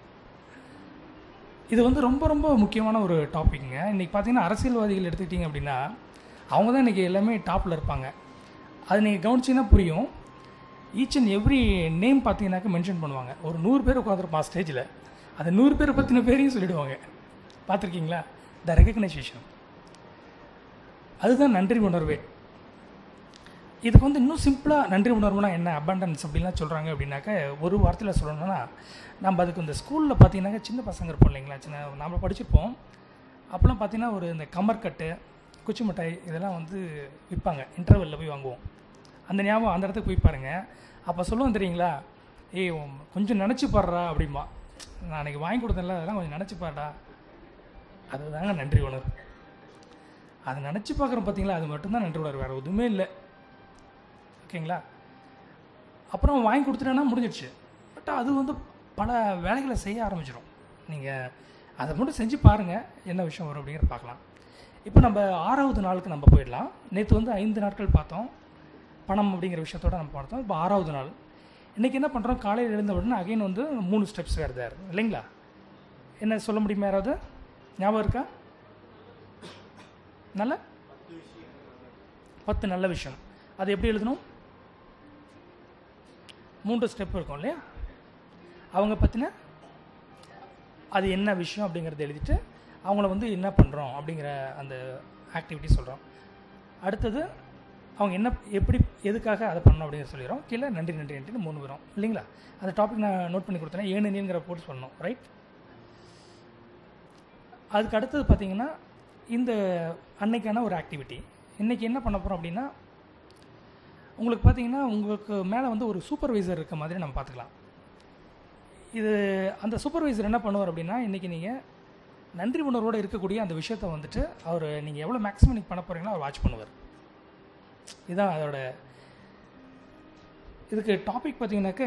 இது வந்து ரொம்ப ரொம்ப முக்கியமான ஒரு டாபிக்ங்க இன்றைக்கி பார்த்தீங்கன்னா அரசியல்வாதிகள் எடுத்துக்கிட்டிங்க அப்படின்னா அவங்க தான் இன்றைக்கி எல்லாமே டாப்பில் இருப்பாங்க அது நீங்கள் கவனிச்சிங்கன்னா புரியும் ஈச் அண்ட் எவ்ரி நேம் பார்த்தீங்கன்னாக்க மென்ஷன் பண்ணுவாங்க ஒரு நூறு பேர் உட்காந்துருப்பான் ஸ்டேஜில் அந்த நூறு பேரை பற்றின பேரையும் சொல்லிடுவாங்க பார்த்துருக்கீங்களா த ரெகக்னைசேஷன் அதுதான் நன்றி உணர்வே இதுக்கு வந்து இன்னும் சிம்பிளாக நன்றி உணர்வுனா என்ன அபண்டன்ஸ் அப்படின்லாம் சொல்கிறாங்க அப்படின்னாக்க ஒரு வார்த்தையில் சொல்லணும்னா நம்ம அதுக்கு இந்த ஸ்கூலில் பார்த்தீங்கன்னாக்க சின்ன பசங்க இருப்போம் இல்லைங்களா சின்ன நம்ம படிச்சிருப்போம் அப்போலாம் பார்த்தீங்கன்னா ஒரு இந்த கமர்கட்டு குச்சி மிட்டாய் இதெல்லாம் வந்து விற்பாங்க இன்டர்வெல்லில் போய் வாங்குவோம் அந்த ஞாபகம் அந்த இடத்துக்கு போய் பாருங்கள் அப்போ சொல்லுவோம் தெரியுங்களா ஏய் உன் கொஞ்சம் நினச்சி பாடுறா அப்படிம்பா நான் அன்றைக்கி வாங்கி கொடுத்தேன்ல அதெல்லாம் கொஞ்சம் நினச்சி பாடுடா அதுதாங்க நன்றி உணர்வு அதை நினச்சி பார்க்குறோம் பார்த்தீங்களா அது மட்டும்தான் நன்றி உணர்வு வேறு எதுவுமே இல்லை ஓகேங்களா அப்புறம் வாங்கி கொடுத்துட்டேன்னா முடிஞ்சிடுச்சு பட் அது வந்து பல வேலைகளை செய்ய ஆரம்பிச்சிடும் நீங்கள் அதை மட்டும் செஞ்சு பாருங்கள் என்ன விஷயம் வரும் அப்படிங்கிற பார்க்கலாம் இப்போ நம்ம ஆறாவது நாளுக்கு நம்ம போயிடலாம் நேற்று வந்து ஐந்து நாட்கள் பார்த்தோம் பணம் அப்படிங்கிற விஷயத்தோட நம்ம பார்த்தோம் இப்போ ஆறாவது நாள் இன்றைக்கி என்ன பண்ணுறோம் காலையில் எழுந்த உடனே அகைன் வந்து மூணு ஸ்டெப்ஸ் வேறு தான் இல்லைங்களா என்ன சொல்ல முடியுமா யாராவது ஞாபகம் இருக்கா நல்ல பத்து நல்ல விஷயம் அது எப்படி எழுதணும் மூன்று ஸ்டெப் இருக்கும் இல்லையா அவங்க பற்றின அது என்ன விஷயம் அப்படிங்கிறத எழுதிட்டு அவங்கள வந்து என்ன பண்ணுறோம் அப்படிங்கிற அந்த ஆக்டிவிட்டி சொல்கிறோம் அடுத்தது அவங்க என்ன எப்படி எதுக்காக அதை பண்ணணும் அப்படிங்கிற சொல்லிடுறோம் கீழே நன்றி நன்றி நன்றின்னு மூணு வரும் இல்லைங்களா அந்த டாபிக் நான் நோட் பண்ணி கொடுத்தேன் ஏன் நன்றிங்கிற போட்டு சொல்லணும் ரைட் அதுக்கு அடுத்தது பார்த்தீங்கன்னா இந்த அன்னைக்கான ஒரு ஆக்டிவிட்டி இன்றைக்கி என்ன பண்ண போகிறோம் அப்படின்னா உங்களுக்கு பார்த்தீங்கன்னா உங்களுக்கு மேலே வந்து ஒரு சூப்பர்வைசர் இருக்க மாதிரி நம்ம பார்த்துக்கலாம் இது அந்த சூப்பர்வைசர் என்ன பண்ணுவார் அப்படின்னா இன்றைக்கி நீங்கள் நன்றி உணர்வோடு இருக்கக்கூடிய அந்த விஷயத்தை வந்துட்டு அவர் நீங்கள் எவ்வளோ மேக்ஸிமம் நீங்கள் பண்ண போகிறீங்களோ அவர் வாட்ச் பண்ணுவார் இதுதான் அதோட இதுக்கு டாபிக் பார்த்தீங்கன்னாக்க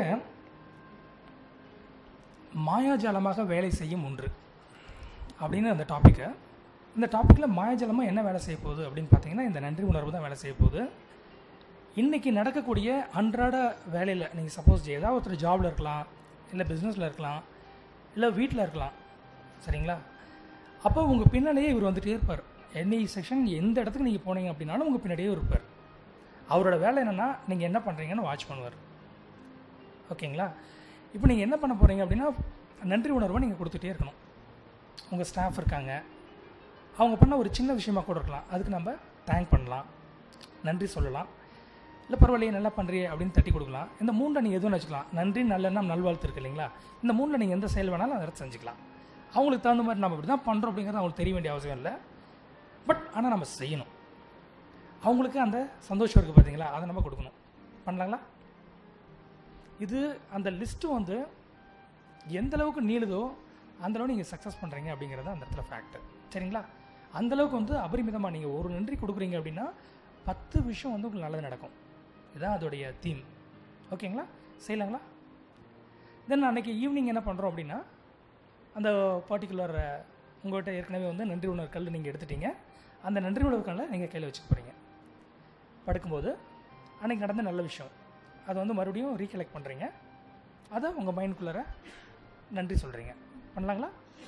மாயாஜாலமாக வேலை செய்யும் ஒன்று அப்படின்னு அந்த டாப்பிக்கை இந்த டாப்பிக்கில் மாயாஜாலமாக என்ன வேலை செய்ய போகுது அப்படின்னு பார்த்தீங்கன்னா இந்த நன்றி உணர்வு தான் வேலை செய்ய போகுது இன்றைக்கி நடக்கக்கூடிய அன்றாட வேலையில் நீங்கள் சப்போஸ் ஏதாவது ஒருத்தர் ஜாபில் இருக்கலாம் இல்லை பிஸ்னஸில் இருக்கலாம் இல்லை வீட்டில் இருக்கலாம் சரிங்களா அப்போ உங்கள் பின்னாலேயே இவர் வந்துகிட்டே இருப்பார் எனி செக்ஷன் எந்த இடத்துக்கு நீங்கள் போனீங்க அப்படின்னாலும் உங்கள் பின்னாடியே இருப்பார் அவரோட வேலை என்னென்னா நீங்கள் என்ன பண்ணுறீங்கன்னு வாட்ச் பண்ணுவார் ஓகேங்களா இப்போ நீங்கள் என்ன பண்ண போகிறீங்க அப்படின்னா நன்றி உணர்வை நீங்கள் கொடுத்துட்டே இருக்கணும் உங்கள் ஸ்டாஃப் இருக்காங்க அவங்க பண்ண ஒரு சின்ன விஷயமா கூட இருக்கலாம் அதுக்கு நம்ம தேங்க் பண்ணலாம் நன்றி சொல்லலாம் இல்லை பரவாயில்லையே நல்லா பண்ணுறியே அப்படின்னு தட்டி கொடுக்கலாம் இந்த மூணில் நீங்கள் எதுவும் வச்சுக்கலாம் நன்றி நல்லெண்ணம் நல்வாழ்த்து இருக்கு இல்லைங்களா இந்த மூணில் நீங்கள் எந்த செயல் வேணாலும் அதை செஞ்சுக்கலாம் அவங்களுக்கு தகுந்த மாதிரி நம்ம இப்படி தான் பண்ணுறோம் அப்படிங்கிறது அவங்களுக்கு தெரிய வேண்டிய அவசியம் இல்லை பட் ஆனால் நம்ம செய்யணும் அவங்களுக்கு அந்த சந்தோஷம் இருக்குது பார்த்தீங்களா அதை நம்ம கொடுக்கணும் பண்ணலாங்களா இது அந்த லிஸ்ட்டு வந்து எந்த அளவுக்கு நீளுதோ அந்தளவு நீங்கள் சக்ஸஸ் பண்ணுறீங்க அப்படிங்கிறது அந்த இடத்துல ஃபேக்ட் சரிங்களா அந்தளவுக்கு வந்து அபரிமிதமாக நீங்கள் ஒரு நன்றி கொடுக்குறீங்க அப்படின்னா பத்து விஷயம் வந்து உங்களுக்கு நல்லது நடக்கும் இதுதான் அதோடைய தீம் ஓகேங்களா செய்யலாங்களா தென் அன்றைக்கி ஈவினிங் என்ன பண்ணுறோம் அப்படின்னா அந்த பர்டிகுலர் உங்கள்கிட்ட ஏற்கனவே வந்து நன்றி உணர்வு கல் நீங்கள் எடுத்துட்டீங்க அந்த நன்றி உணர்வு கல்லை நீங்கள் கையில் வச்சுக்க போகிறீங்க படுக்கும்போது அன்றைக்கி நடந்த நல்ல விஷயம் அதை வந்து மறுபடியும் ரீகலெக்ட் பண்ணுறீங்க அதை உங்கள் மைண்டுக்குள்ளார நன்றி சொல்கிறீங்க பண்ணலாங்களா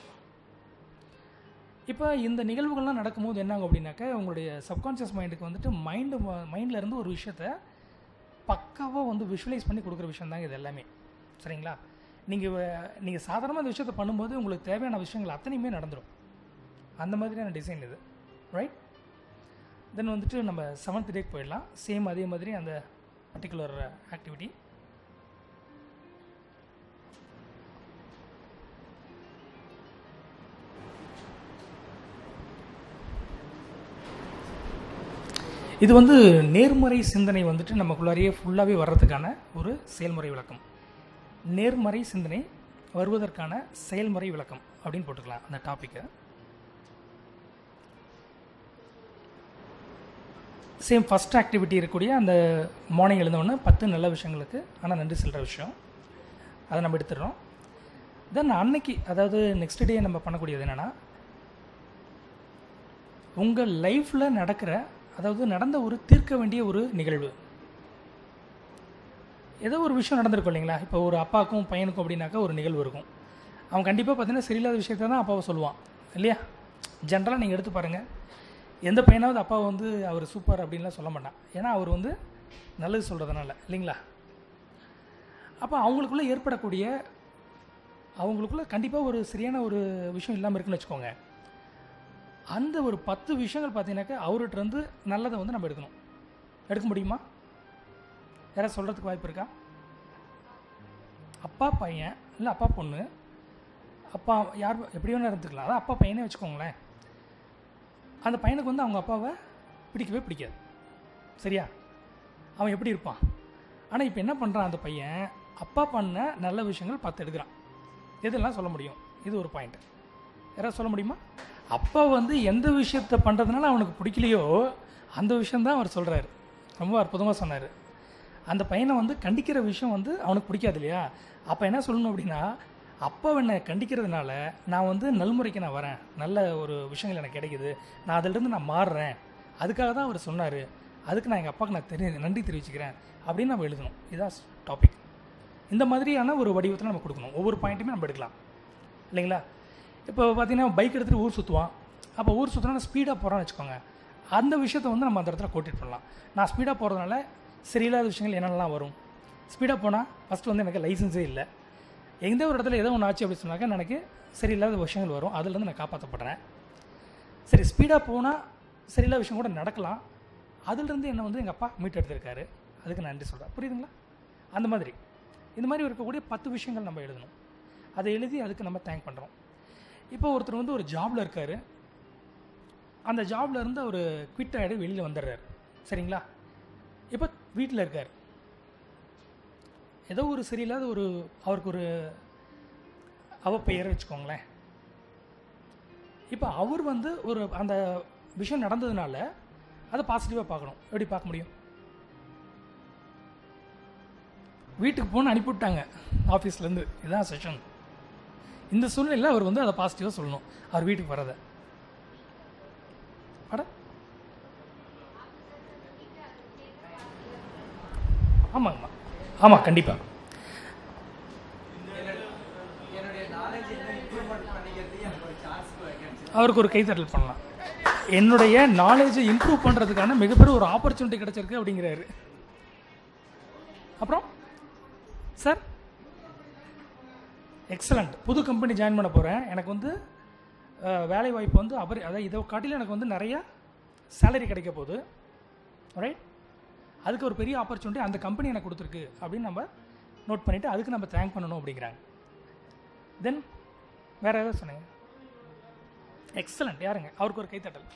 இப்போ இந்த நிகழ்வுகள்லாம் நடக்கும்போது என்னாகும் அப்படின்னாக்க உங்களுடைய சப்கான்ஷியஸ் மைண்டுக்கு வந்துட்டு மைண்டு மைண்டில் இருந்து ஒரு விஷயத்த பக்காவாக வந்து விஷுவலைஸ் பண்ணி கொடுக்குற விஷயம் தாங்க இது எல்லாமே சரிங்களா நீங்கள் நீங்கள் சாதாரணமாக இந்த விஷயத்த பண்ணும்போது உங்களுக்கு தேவையான விஷயங்கள் அத்தனையுமே நடந்துடும் அந்த மாதிரியான டிசைன் இது ரைட் தென் வந்துட்டு நம்ம செவன்த் டேக்கு போயிடலாம் சேம் அதே மாதிரி அந்த பர்டிகுலர் ஆக்டிவிட்டி இது வந்து நேர்மறை சிந்தனை வந்துட்டு நமக்குள்ளாரையே ஃபுல்லாகவே வர்றதுக்கான ஒரு செயல்முறை விளக்கம் நேர்மறை சிந்தனை வருவதற்கான செயல்முறை விளக்கம் அப்படின்னு போட்டுக்கலாம் அந்த டாப்பிக்கை சேம் ஃபஸ்ட் ஆக்டிவிட்டி இருக்கக்கூடிய அந்த மார்னிங் எழுந்தவொடனே பத்து நல்ல விஷயங்களுக்கு ஆனால் நன்றி சொல்கிற விஷயம் அதை நம்ம எடுத்துடுறோம் தென் அன்னைக்கு அதாவது நெக்ஸ்ட் டே நம்ம பண்ணக்கூடியது என்னென்னா உங்கள் லைஃப்பில் நடக்கிற அதாவது நடந்த ஒரு தீர்க்க வேண்டிய ஒரு நிகழ்வு ஏதோ ஒரு விஷயம் நடந்திருக்கும் இல்லைங்களா இப்போ ஒரு அப்பாவுக்கும் பையனுக்கும் அப்படின்னாக்கா ஒரு நிகழ்வு இருக்கும் அவன் கண்டிப்பாக பார்த்தீங்கன்னா சரியில்லாத விஷயத்த தான் அப்பாவை சொல்லுவான் இல்லையா ஜென்ரலாக நீங்கள் எடுத்து பாருங்கள் எந்த பையனாவது அப்பாவை வந்து அவர் சூப்பர் அப்படின்லாம் சொல்ல மாட்டான் ஏன்னா அவர் வந்து நல்லது சொல்கிறதுனால இல்லைங்களா அப்போ அவங்களுக்குள்ளே ஏற்படக்கூடிய அவங்களுக்குள்ள கண்டிப்பாக ஒரு சரியான ஒரு விஷயம் இல்லாமல் இருக்குன்னு வச்சுக்கோங்க அந்த ஒரு பத்து விஷயங்கள் பார்த்தீங்கன்னாக்கா அவர்கிட்ட இருந்து நல்லதை வந்து நம்ம எடுக்கணும் எடுக்க முடியுமா யாராவது சொல்கிறதுக்கு வாய்ப்பு இருக்கா அப்பா பையன் இல்லை அப்பா பொண்ணு அப்பா யார் எப்படி வேணால் இருந்துக்கலாம் அதான் அப்பா பையனே வச்சுக்கோங்களேன் அந்த பையனுக்கு வந்து அவங்க அப்பாவை பிடிக்கவே பிடிக்காது சரியா அவன் எப்படி இருப்பான் ஆனால் இப்போ என்ன பண்ணுறான் அந்த பையன் அப்பா பண்ண நல்ல விஷயங்கள் பத்து எடுக்கிறான் இதெல்லாம் சொல்ல முடியும் இது ஒரு பாயிண்ட் யாராவது சொல்ல முடியுமா அப்பா வந்து எந்த விஷயத்தை பண்ணுறதுனால அவனுக்கு பிடிக்கலையோ அந்த விஷயந்தான் அவர் சொல்கிறாரு ரொம்ப அற்புதமாக சொன்னார் அந்த பையனை வந்து கண்டிக்கிற விஷயம் வந்து அவனுக்கு பிடிக்காது இல்லையா அப்போ என்ன சொல்லணும் அப்படின்னா அப்பா என்னை கண்டிக்கிறதுனால நான் வந்து நல்முறைக்கு நான் வரேன் நல்ல ஒரு விஷயங்கள் எனக்கு கிடைக்குது நான் அதிலிருந்து நான் மாறுறேன் அதுக்காக தான் அவர் சொன்னார் அதுக்கு நான் எங்கள் அப்பாவுக்கு நான் தெரி நன்றி தெரிவிச்சுக்கிறேன் அப்படின்னு நம்ம எழுதணும் இதுதான் டாபிக் இந்த மாதிரியான ஒரு வடிவத்தில் நம்ம கொடுக்கணும் ஒவ்வொரு பாயிண்ட்டுமே நம்ம எடுக்கலாம் இல்லைங்களா இப்போ பார்த்தீங்கன்னா பைக் எடுத்துகிட்டு ஊர் சுற்றுவான் அப்போ ஊர் சுற்றினா ஸ்பீடாக போகிறான்னு வச்சுக்கோங்க அந்த விஷயத்தை வந்து நம்ம அந்த இடத்துல கோட்டிட் பண்ணலாம் நான் ஸ்பீடாக போகிறதுனால சரியில்லாத விஷயங்கள் என்னென்னலாம் வரும் ஸ்பீடாக போனால் ஃபஸ்ட்டு வந்து எனக்கு லைசன்ஸே இல்லை எந்த ஒரு இடத்துல ஏதோ ஒன்று ஆச்சு அப்படி சொன்னாக்கா எனக்கு சரியில்லாத விஷயங்கள் வரும் அதுலேருந்து நான் காப்பாற்றப்படுறேன் சரி ஸ்பீடாக போனால் சரியில்லாத விஷயம் கூட நடக்கலாம் அதுலேருந்து என்னை வந்து எங்கள் அப்பா மீட் எடுத்திருக்காரு அதுக்கு நன்றி சொல்கிறேன் புரியுதுங்களா அந்த மாதிரி இந்த மாதிரி இருக்கக்கூடிய பத்து விஷயங்கள் நம்ம எழுதணும் அதை எழுதி அதுக்கு நம்ம தேங்க் பண்ணுறோம் இப்போ ஒருத்தர் வந்து ஒரு ஜாபில் இருக்கார் அந்த ஜாப்ல இருந்து அவர் குவிட் ஆகிடு வெளியில் வந்துடுறாரு சரிங்களா இப்போ வீட்டில் இருக்கார் ஏதோ ஒரு சரியில்லாத ஒரு அவருக்கு ஒரு அவப்பெயர் வச்சுக்கோங்களேன் இப்போ அவர் வந்து ஒரு அந்த விஷயம் நடந்ததுனால அதை பாசிட்டிவாக பார்க்கணும் எப்படி பார்க்க முடியும் வீட்டுக்கு போன்னு அனுப்பிவிட்டாங்க ஆஃபீஸ்லேருந்து இதுதான் செஷன் இந்த சூழ்நிலையில் அவர் வந்து அதை பாசிட்டிவாக சொல்லணும் அவர் வீட்டுக்கு வரதை அட ஆமாங்கம்மா ஆமாம் கண்டிப்பாக என்னுடைய நாலேஜ் என்ன இம்ப்ரூவ்மெண்ட் பண்ணிக்கிறது எனக்கு ஒரு சான்ஸ் கிடைச்சிருக்கு அவருக்கு ஒரு கைத்தட்டல் பண்ணலாம் என்னுடைய நாலேஜை இம்ப்ரூவ் பண்ணுறதுக்கான மிகப்பெரிய ஒரு ஆப்பர்ச்சுனிட்டி கிடைச்சிருக்கு அப்படிங்கிறாரு அப்புறம் சார் எக்ஸலண்ட் புது கம்பெனி ஜாயின் பண்ண போகிறேன் எனக்கு வந்து அஹ், வேலை வாய்ப்பு வந்து அபரி அதாவது இதை காட்டிலும் எனக்கு வந்து நிறையா சேலரி கிடைக்க போகுது ரைட் அதுக்கு ஒரு பெரிய ஆப்பர்ச்சுனிட்டி அந்த கம்பெனி எனக்கு கொடுத்துருக்கு அப்படின்னு நம்ம நோட் பண்ணிவிட்டு அதுக்கு நம்ம தேங்க் பண்ணணும் அப்படிங்கிறாங்க தென் வேறு ஏதாவது சொன்னீங்க எக்ஸலண்ட் யாருங்க அவருக்கு ஒரு கைத்தட்டல்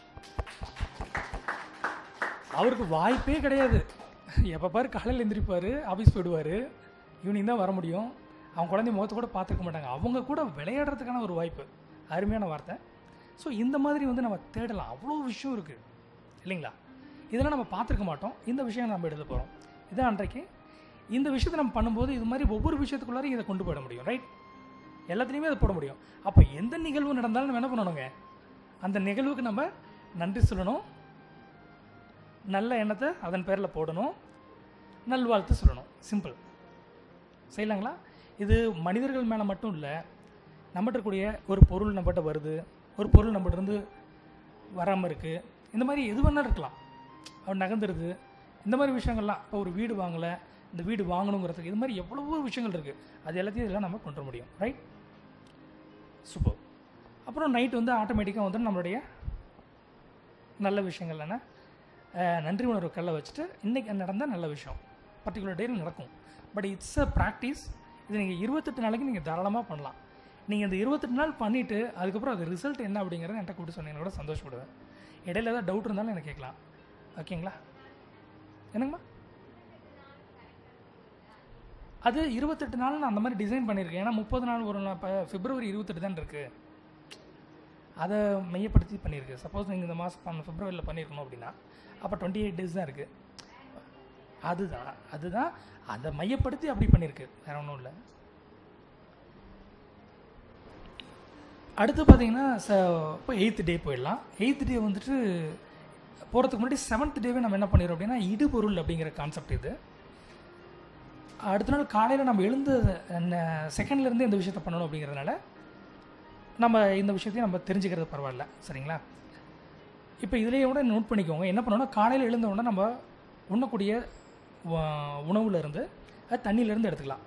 அவருக்கு வாய்ப்பே கிடையாது எப்போ பாரு காலையில் எந்திரிப்பார் ஆஃபீஸ் போயிடுவார் ஈவினிங் தான் வர முடியும் அவங்க குழந்தை முகத்தை கூட பார்த்துருக்க மாட்டாங்க அவங்க கூட விளையாடுறதுக்கான ஒரு வாய்ப்பு அருமையான வார்த்தை ஸோ இந்த மாதிரி வந்து நம்ம தேடலாம் அவ்வளோ விஷயம் இருக்குது இல்லைங்களா இதெல்லாம் நம்ம பார்த்துருக்க மாட்டோம் இந்த விஷயம் நம்ம எழுத போகிறோம் இதான் அன்றைக்கு இந்த விஷயத்தை நம்ம பண்ணும்போது இது மாதிரி ஒவ்வொரு விஷயத்துக்குள்ளாரையும் இதை கொண்டு போயிட முடியும் ரைட் எல்லாத்துலேயுமே அதை போட முடியும் அப்போ எந்த நிகழ்வு நடந்தாலும் நம்ம என்ன பண்ணணுங்க அந்த நிகழ்வுக்கு நம்ம நன்றி சொல்லணும் நல்ல எண்ணத்தை அதன் பேரில் போடணும் நல்வாழ்த்து சொல்லணும் சிம்பிள் செய்யலாங்களா இது மனிதர்கள் மேலே மட்டும் இல்லை நம்மகிட்ட இருக்கக்கூடிய ஒரு பொருள் நம்மகிட்ட வருது ஒரு பொருள் நம்மகிட்ட இருந்து வராமல் இருக்குது இந்த மாதிரி எது வேணாலும் இருக்கலாம் அவன் நகர்ந்துருது இந்த மாதிரி விஷயங்கள்லாம் இப்போ ஒரு வீடு வாங்கலை இந்த வீடு வாங்கணுங்கிறதுக்கு இது மாதிரி எவ்வளவோ விஷயங்கள் இருக்குது அது எல்லாத்தையும் இதெல்லாம் நம்ம கொண்டு வர முடியும் ரைட் சூப்பர் அப்புறம் நைட் வந்து ஆட்டோமேட்டிக்காக வந்து நம்மளுடைய நல்ல விஷயங்கள் என்ன அஹ், நன்றி உணர்வு கல்லை வச்சுட்டு இன்றைக்கி நடந்த நல்ல விஷயம் பர்டிகுலர் டேயில் நடக்கும் பட் இட்ஸ் அ ப்ராக்டிஸ் இது நீங்கள் இருபத்தெட்டு நாளைக்கு நீங்கள் தாராளமாக பண்ணலாம் நீங்கள் இந்த இருபத்தெட்டு நாள் பண்ணிவிட்டு அதுக்கப்புறம் அது ரிசல்ட் என்ன அப்படிங்கிறத என்கிட்ட கூப்பிட்டு சொன்னீங்கன்னா கூட சந்தோஷப்படுவேன் இடையில ஏதாவது டவுட் இருந்தாலும் எனக்கு கேட்கலாம் ஓகேங்களா என்னங்கம்மா அது இருபத்தெட்டு நாள் நான் அந்த மாதிரி டிசைன் பண்ணியிருக்கேன் ஏன்னா முப்பது நாள் ஒரு நாள் இப்போ பிப்ரவரி இருபத்தெட்டு தான் இருக்குது அதை மையப்படுத்தி பண்ணியிருக்கு சப்போஸ் நீங்கள் இந்த மாதம் பண்ண பிப்ரவரியில் பண்ணியிருக்கணும் அப்படின்னா அப்போ டுவெண்ட்டி எயிட் டேஸ் தான் இருக்குது அதுதான் அதுதான் அதை மையப்படுத்தி அப்படி பண்ணியிருக்கு வேற ஒன்றும் இல்லை அடுத்து பார்த்தீங்கன்னா ச இப்போ எயித்து டே போயிடலாம் எயித்து டே வந்துட்டு போகிறதுக்கு முன்னாடி செவன்த் டேவே நம்ம என்ன பண்ணிடுறோம் அப்படின்னா இடுபொருள் அப்படிங்கிற கான்செப்ட் இது அடுத்த நாள் காலையில் நம்ம எழுந்த செகண்ட்லேருந்து இந்த விஷயத்தை பண்ணணும் அப்படிங்கிறதுனால நம்ம இந்த விஷயத்தையும் நம்ம தெரிஞ்சுக்கிறது பரவாயில்ல சரிங்களா இப்போ இதுலேயே கூட நோட் பண்ணிக்கோங்க என்ன பண்ணணும்னா காலையில் எழுந்த உடனே நம்ம உண்ணக்கூடிய வ- உணவுல இருந்து அது தண்ணியிலேருந்து எடுத்துக்கலாம்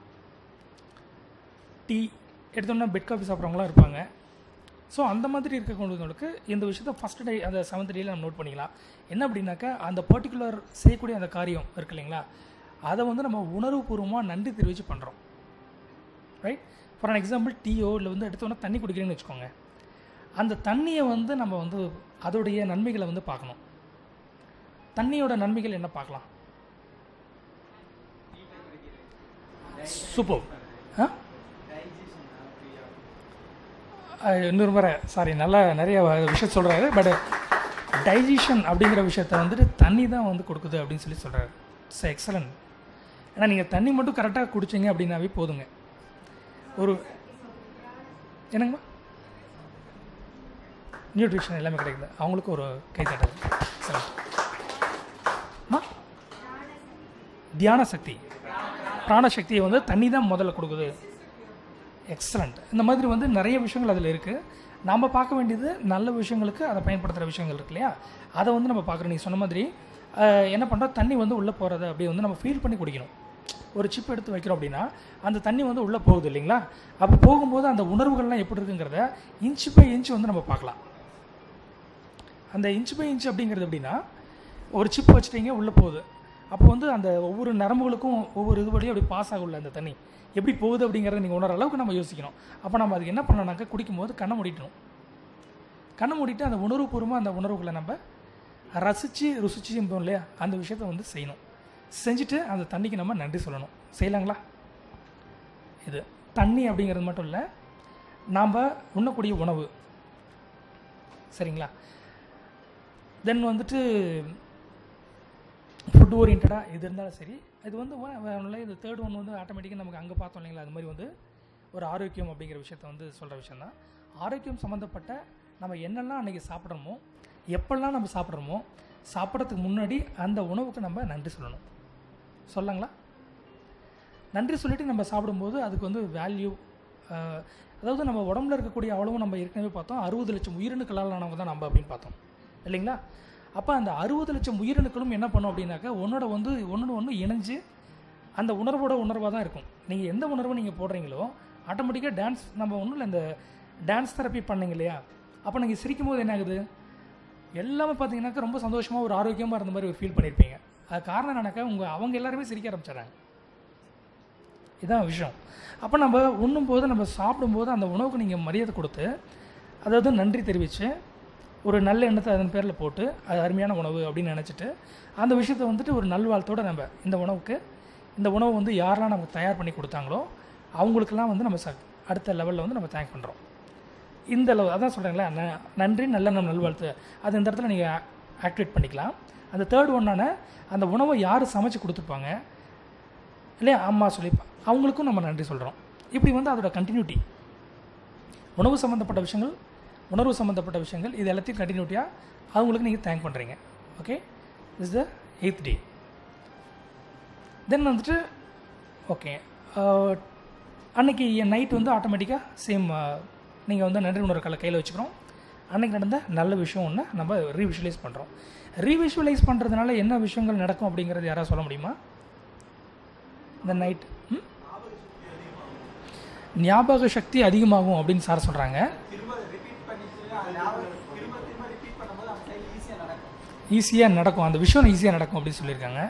டீ எடுத்தோம்னா பெட் காஃபி சாப்பிட்றவங்களாம் இருப்பாங்க ஸோ அந்த மாதிரி இருக்கக்கூடியவங்களுக்கு இந்த விஷயத்த ஃபஸ்ட் டே அந்த செவன்த் டேயில் நம்ம நோட் பண்ணிக்கலாம் என்ன அப்படின்னாக்கா அந்த பர்டிகுலர் செய்யக்கூடிய அந்த காரியம் இருக்கு இல்லைங்களா அதை வந்து நம்ம உணர்வுபூர்வமாக நன்றி தெரிவித்து பண்ணுறோம் ரைட் ஃபார் an எக்ஸாம்பிள் டீயோ இல்லை வந்து எடுத்தோன்னா தண்ணி குடிக்கிறேன்னு வச்சுக்கோங்க அந்த தண்ணியை வந்து நம்ம வந்து அதோடைய நன்மைகளை வந்து பார்க்கணும் தண்ணியோட நன்மைகள் என்ன பார்க்கலாம் சூப்பர் ஆ அஹ் இன்னொரு முறை சாரி நல்லா நிறைய விஷயம் சொல்கிறாரு பட் டைஜஷன் அப்படிங்கிற விஷயத்த வந்துட்டு தண்ணி தான் வந்து கொடுக்குது அப்படின்னு சொல்லி சொல்கிறாரு இட்ஸ் எக்ஸலண்ட் ஏன்னா நீங்கள் தண்ணி மட்டும் கரெக்டாக குடிச்சீங்க அப்படின்னாவே போதுங்க ஒரு என்னங்கம்மா நியூட்ரிஷன் எல்லாமே கிடைக்குது அவங்களுக்கு ஒரு கை தட்டல் எக்ஸலண்ட் அம்மா தியான சக்தி பிராணசக்தியை வந்து தண்ணி தான் முதல்ல கொடுக்குது எக்ஸலண்ட் இந்த மாதிரி வந்து நிறைய விஷயங்கள் அதில் இருக்குது நாம் பார்க்க வேண்டியது நல்ல விஷயங்களுக்கு அதை பயன்படுத்துகிற விஷயங்கள் இருக்கு இல்லையா அதை வந்து நம்ம பார்க்குறோம் நீ சொன்ன மாதிரி அஹ், என்ன பண்ணுறோம் தண்ணி வந்து உள்ளே போகிறத அப்படியே வந்து நம்ம ஃபீல் பண்ணி குடிக்கணும் ஒரு சிப் எடுத்து வைக்கிறோம் அப்படின்னா அந்த தண்ணி வந்து உள்ளே போகுது இல்லைங்களா அப்போ போகும்போது அந்த உணர்வுகள்லாம் எப்படி இருக்குங்கிறத இன்ச் பை இன்ச் வந்து நம்ம பார்க்கலாம் அந்த இன்ச் பை இன்ச் அப்படிங்கிறது எப்படின்னா ஒரு சிப் வச்சுட்டீங்க உள்ளே போகுது அப்போ வந்து அந்த ஒவ்வொரு நரம்புகளுக்கும் ஒவ்வொரு இது வழியும் அப்படி பாஸ் ஆகும்ல அந்த தண்ணி எப்படி போகுது அப்படிங்கிறத நீங்கள் உணர அளவுக்கு நம்ம யோசிக்கணும் அப்போ நம்ம அதுக்கு என்ன பண்ணணும்னாக்கா குடிக்கும்போது கண்ணை மூடிட்டணும் கண்ணை மூடிட்டு அந்த உணர்வுபூர்வமாக அந்த உணர்வுகளை நம்ம ரசித்து ருசிச்சு இருந்தோம் இல்லையா அந்த விஷயத்தை வந்து செய்யணும் செஞ்சுட்டு அந்த தண்ணிக்கு நம்ம நன்றி சொல்லணும் செய்யலாங்களா இது தண்ணி அப்படிங்கிறது மட்டும் இல்லை நாம் உண்ணக்கூடிய உணவு சரிங்களா தென் வந்துட்டு ஃபுட் ஓரியன்டாக இது இருந்தாலும் சரி இது வந்து ஒ- வேற ஒண்ணும் இல்ல, இது தேர்ட் ஒன் வந்து ஆட்டோமேட்டிக்காக நமக்கு அங்கே பார்த்தோம் இல்லைங்களா அது மாதிரி வந்து ஒரு ஆரோக்கியம் அப்படிங்கிற விஷயத்த வந்து சொல்கிற விஷயந்தான் ஆரோக்கியம் சம்மந்தப்பட்ட நம்ம என்னெல்லாம் அன்றைக்கி சாப்பிட்றோமோ எப்பெல்லாம் நம்ம சாப்பிட்றோமோ சாப்பிட்றதுக்கு முன்னாடி அந்த உணவுக்கு நம்ம நன்றி சொல்லணும் சொல்லங்களா நன்றி சொல்லிட்டு நம்ம சாப்பிடும்போது அதுக்கு வந்து வேல்யூ அதாவது நம்ம உடம்புல இருக்கக்கூடிய அவ்வளவும் நம்ம ஏற்கனவே பார்த்தோம் அறுபது லட்சம் உயிரணுக்களால் ஆனவங்க தான் நம்ம அப்படின்னு பார்த்தோம் இல்லைங்களா அப்போ அந்த அறுபது லட்சம் உயிரணுக்களும் என்ன பண்ணும் அப்படின்னாக்கா உன்னோட வந்து ஒன்றோட ஒன்று இணைஞ்சு அந்த உணர்வோட உணர்வாக தான் இருக்கும் நீங்கள் எந்த உணர்வை நீங்கள் போடுறீங்களோ ஆட்டோமேட்டிக்காக டான்ஸ் நம்ம ஒன்றும் இல்லை இந்த டான்ஸ் தெரப்பி பண்ணீங்க இல்லையா அப்போ நீங்கள் சிரிக்கும் போது என்ன ஆகுது எல்லாமே பார்த்தீங்கன்னாக்கா ரொம்ப சந்தோஷமாக ஒரு ஆரோக்கியமாக இருந்த மாதிரி ஒரு ஃபீல் பண்ணியிருப்பீங்க அது காரணம் என்னன்னாக்கா உங்கள் அவங்க எல்லாருமே சிரிக்க ஆரம்பிச்சிடுறாங்க இதான் விஷயம் அப்போ நம்ம உண்ணும்போது நம்ம சாப்பிடும்போது அந்த உணவுக்கு நீங்கள் மரியாதை கொடுத்து அதாவது நன்றி தெரிவித்து ஒரு நல்ல எண்ணத்தை அதன் பேரில் போட்டு அது அருமையான உணவு அப்படின்னு நினச்சிட்டு அந்த விஷயத்தை வந்துட்டு ஒரு நல்வாழ்த்தோடு நம்ம இந்த உணவுக்கு இந்த உணவு வந்து யாரெல்லாம் நமக்கு தயார் பண்ணி கொடுத்தாங்களோ அவங்களுக்கெல்லாம் வந்து நம்ம ச அடுத்த லெவலில் வந்து நம்ம தேங்க் பண்ணுறோம் இந்த லெவல் அதான் சொல்கிறேங்களே ந- நன்றி நல்ல நம்ம நல்வாழ்த்து அது இந்த இடத்துல நீங்கள் ஆக்டிவேட் பண்ணிக்கலாம் அந்த தேர்ட் ஒன்னான அந்த உணவை யார் சமைச்சு கொடுத்துருப்பாங்க இல்லையா அம்மா சொல்லி அவங்களுக்கும் நம்ம நன்றி சொல்கிறோம் இப்படி வந்து அதோட கண்டினியூட்டி உணவு சம்மந்தப்பட்ட விஷயங்கள் உணர்வு சம்மந்தப்பட்ட விஷயங்கள் இது எல்லாத்தையும் கண்டினியூட்டியாக அவங்களுக்கு நீங்கள் தேங்க் பண்ணுறீங்க okay is the eighth day then வந்துட்டு ஓகே அன்னைக்கு நைட் வந்து ஆட்டோமேட்டிக்காக சேம் நீங்கள் வந்து நன்றி உணர்வு கலை கையில் வச்சுக்கிறோம் அன்னைக்கு நடந்த நல்ல விஷயம் ஒன்று நம்ம ரீவிஷுவலைஸ் பண்ணுறோம் ரீவிஷுவலைஸ் பண்ணுறதுனால என்ன விஷயங்கள் நடக்கும் அப்படிங்கிறது யாராவது சொல்ல முடியுமா இந்த நைட் ஞாபக சக்தி அதிகமாகும் அப்படின்னு சார் சொல்கிறாங்க திரும்ப ரிப்பீட் பண்ணிட்டு அது ஞாபகம் திரும்ப திரும்ப ரிப்பீட் பண்ணும்போது அந்த சைடு ஈஸியாக நடக்கும் ஈஸியாக நடக்கும் அந்த விஷயம் ஈஸியாக நடக்கும் அப்படின்னு சொல்லியிருக்காங்க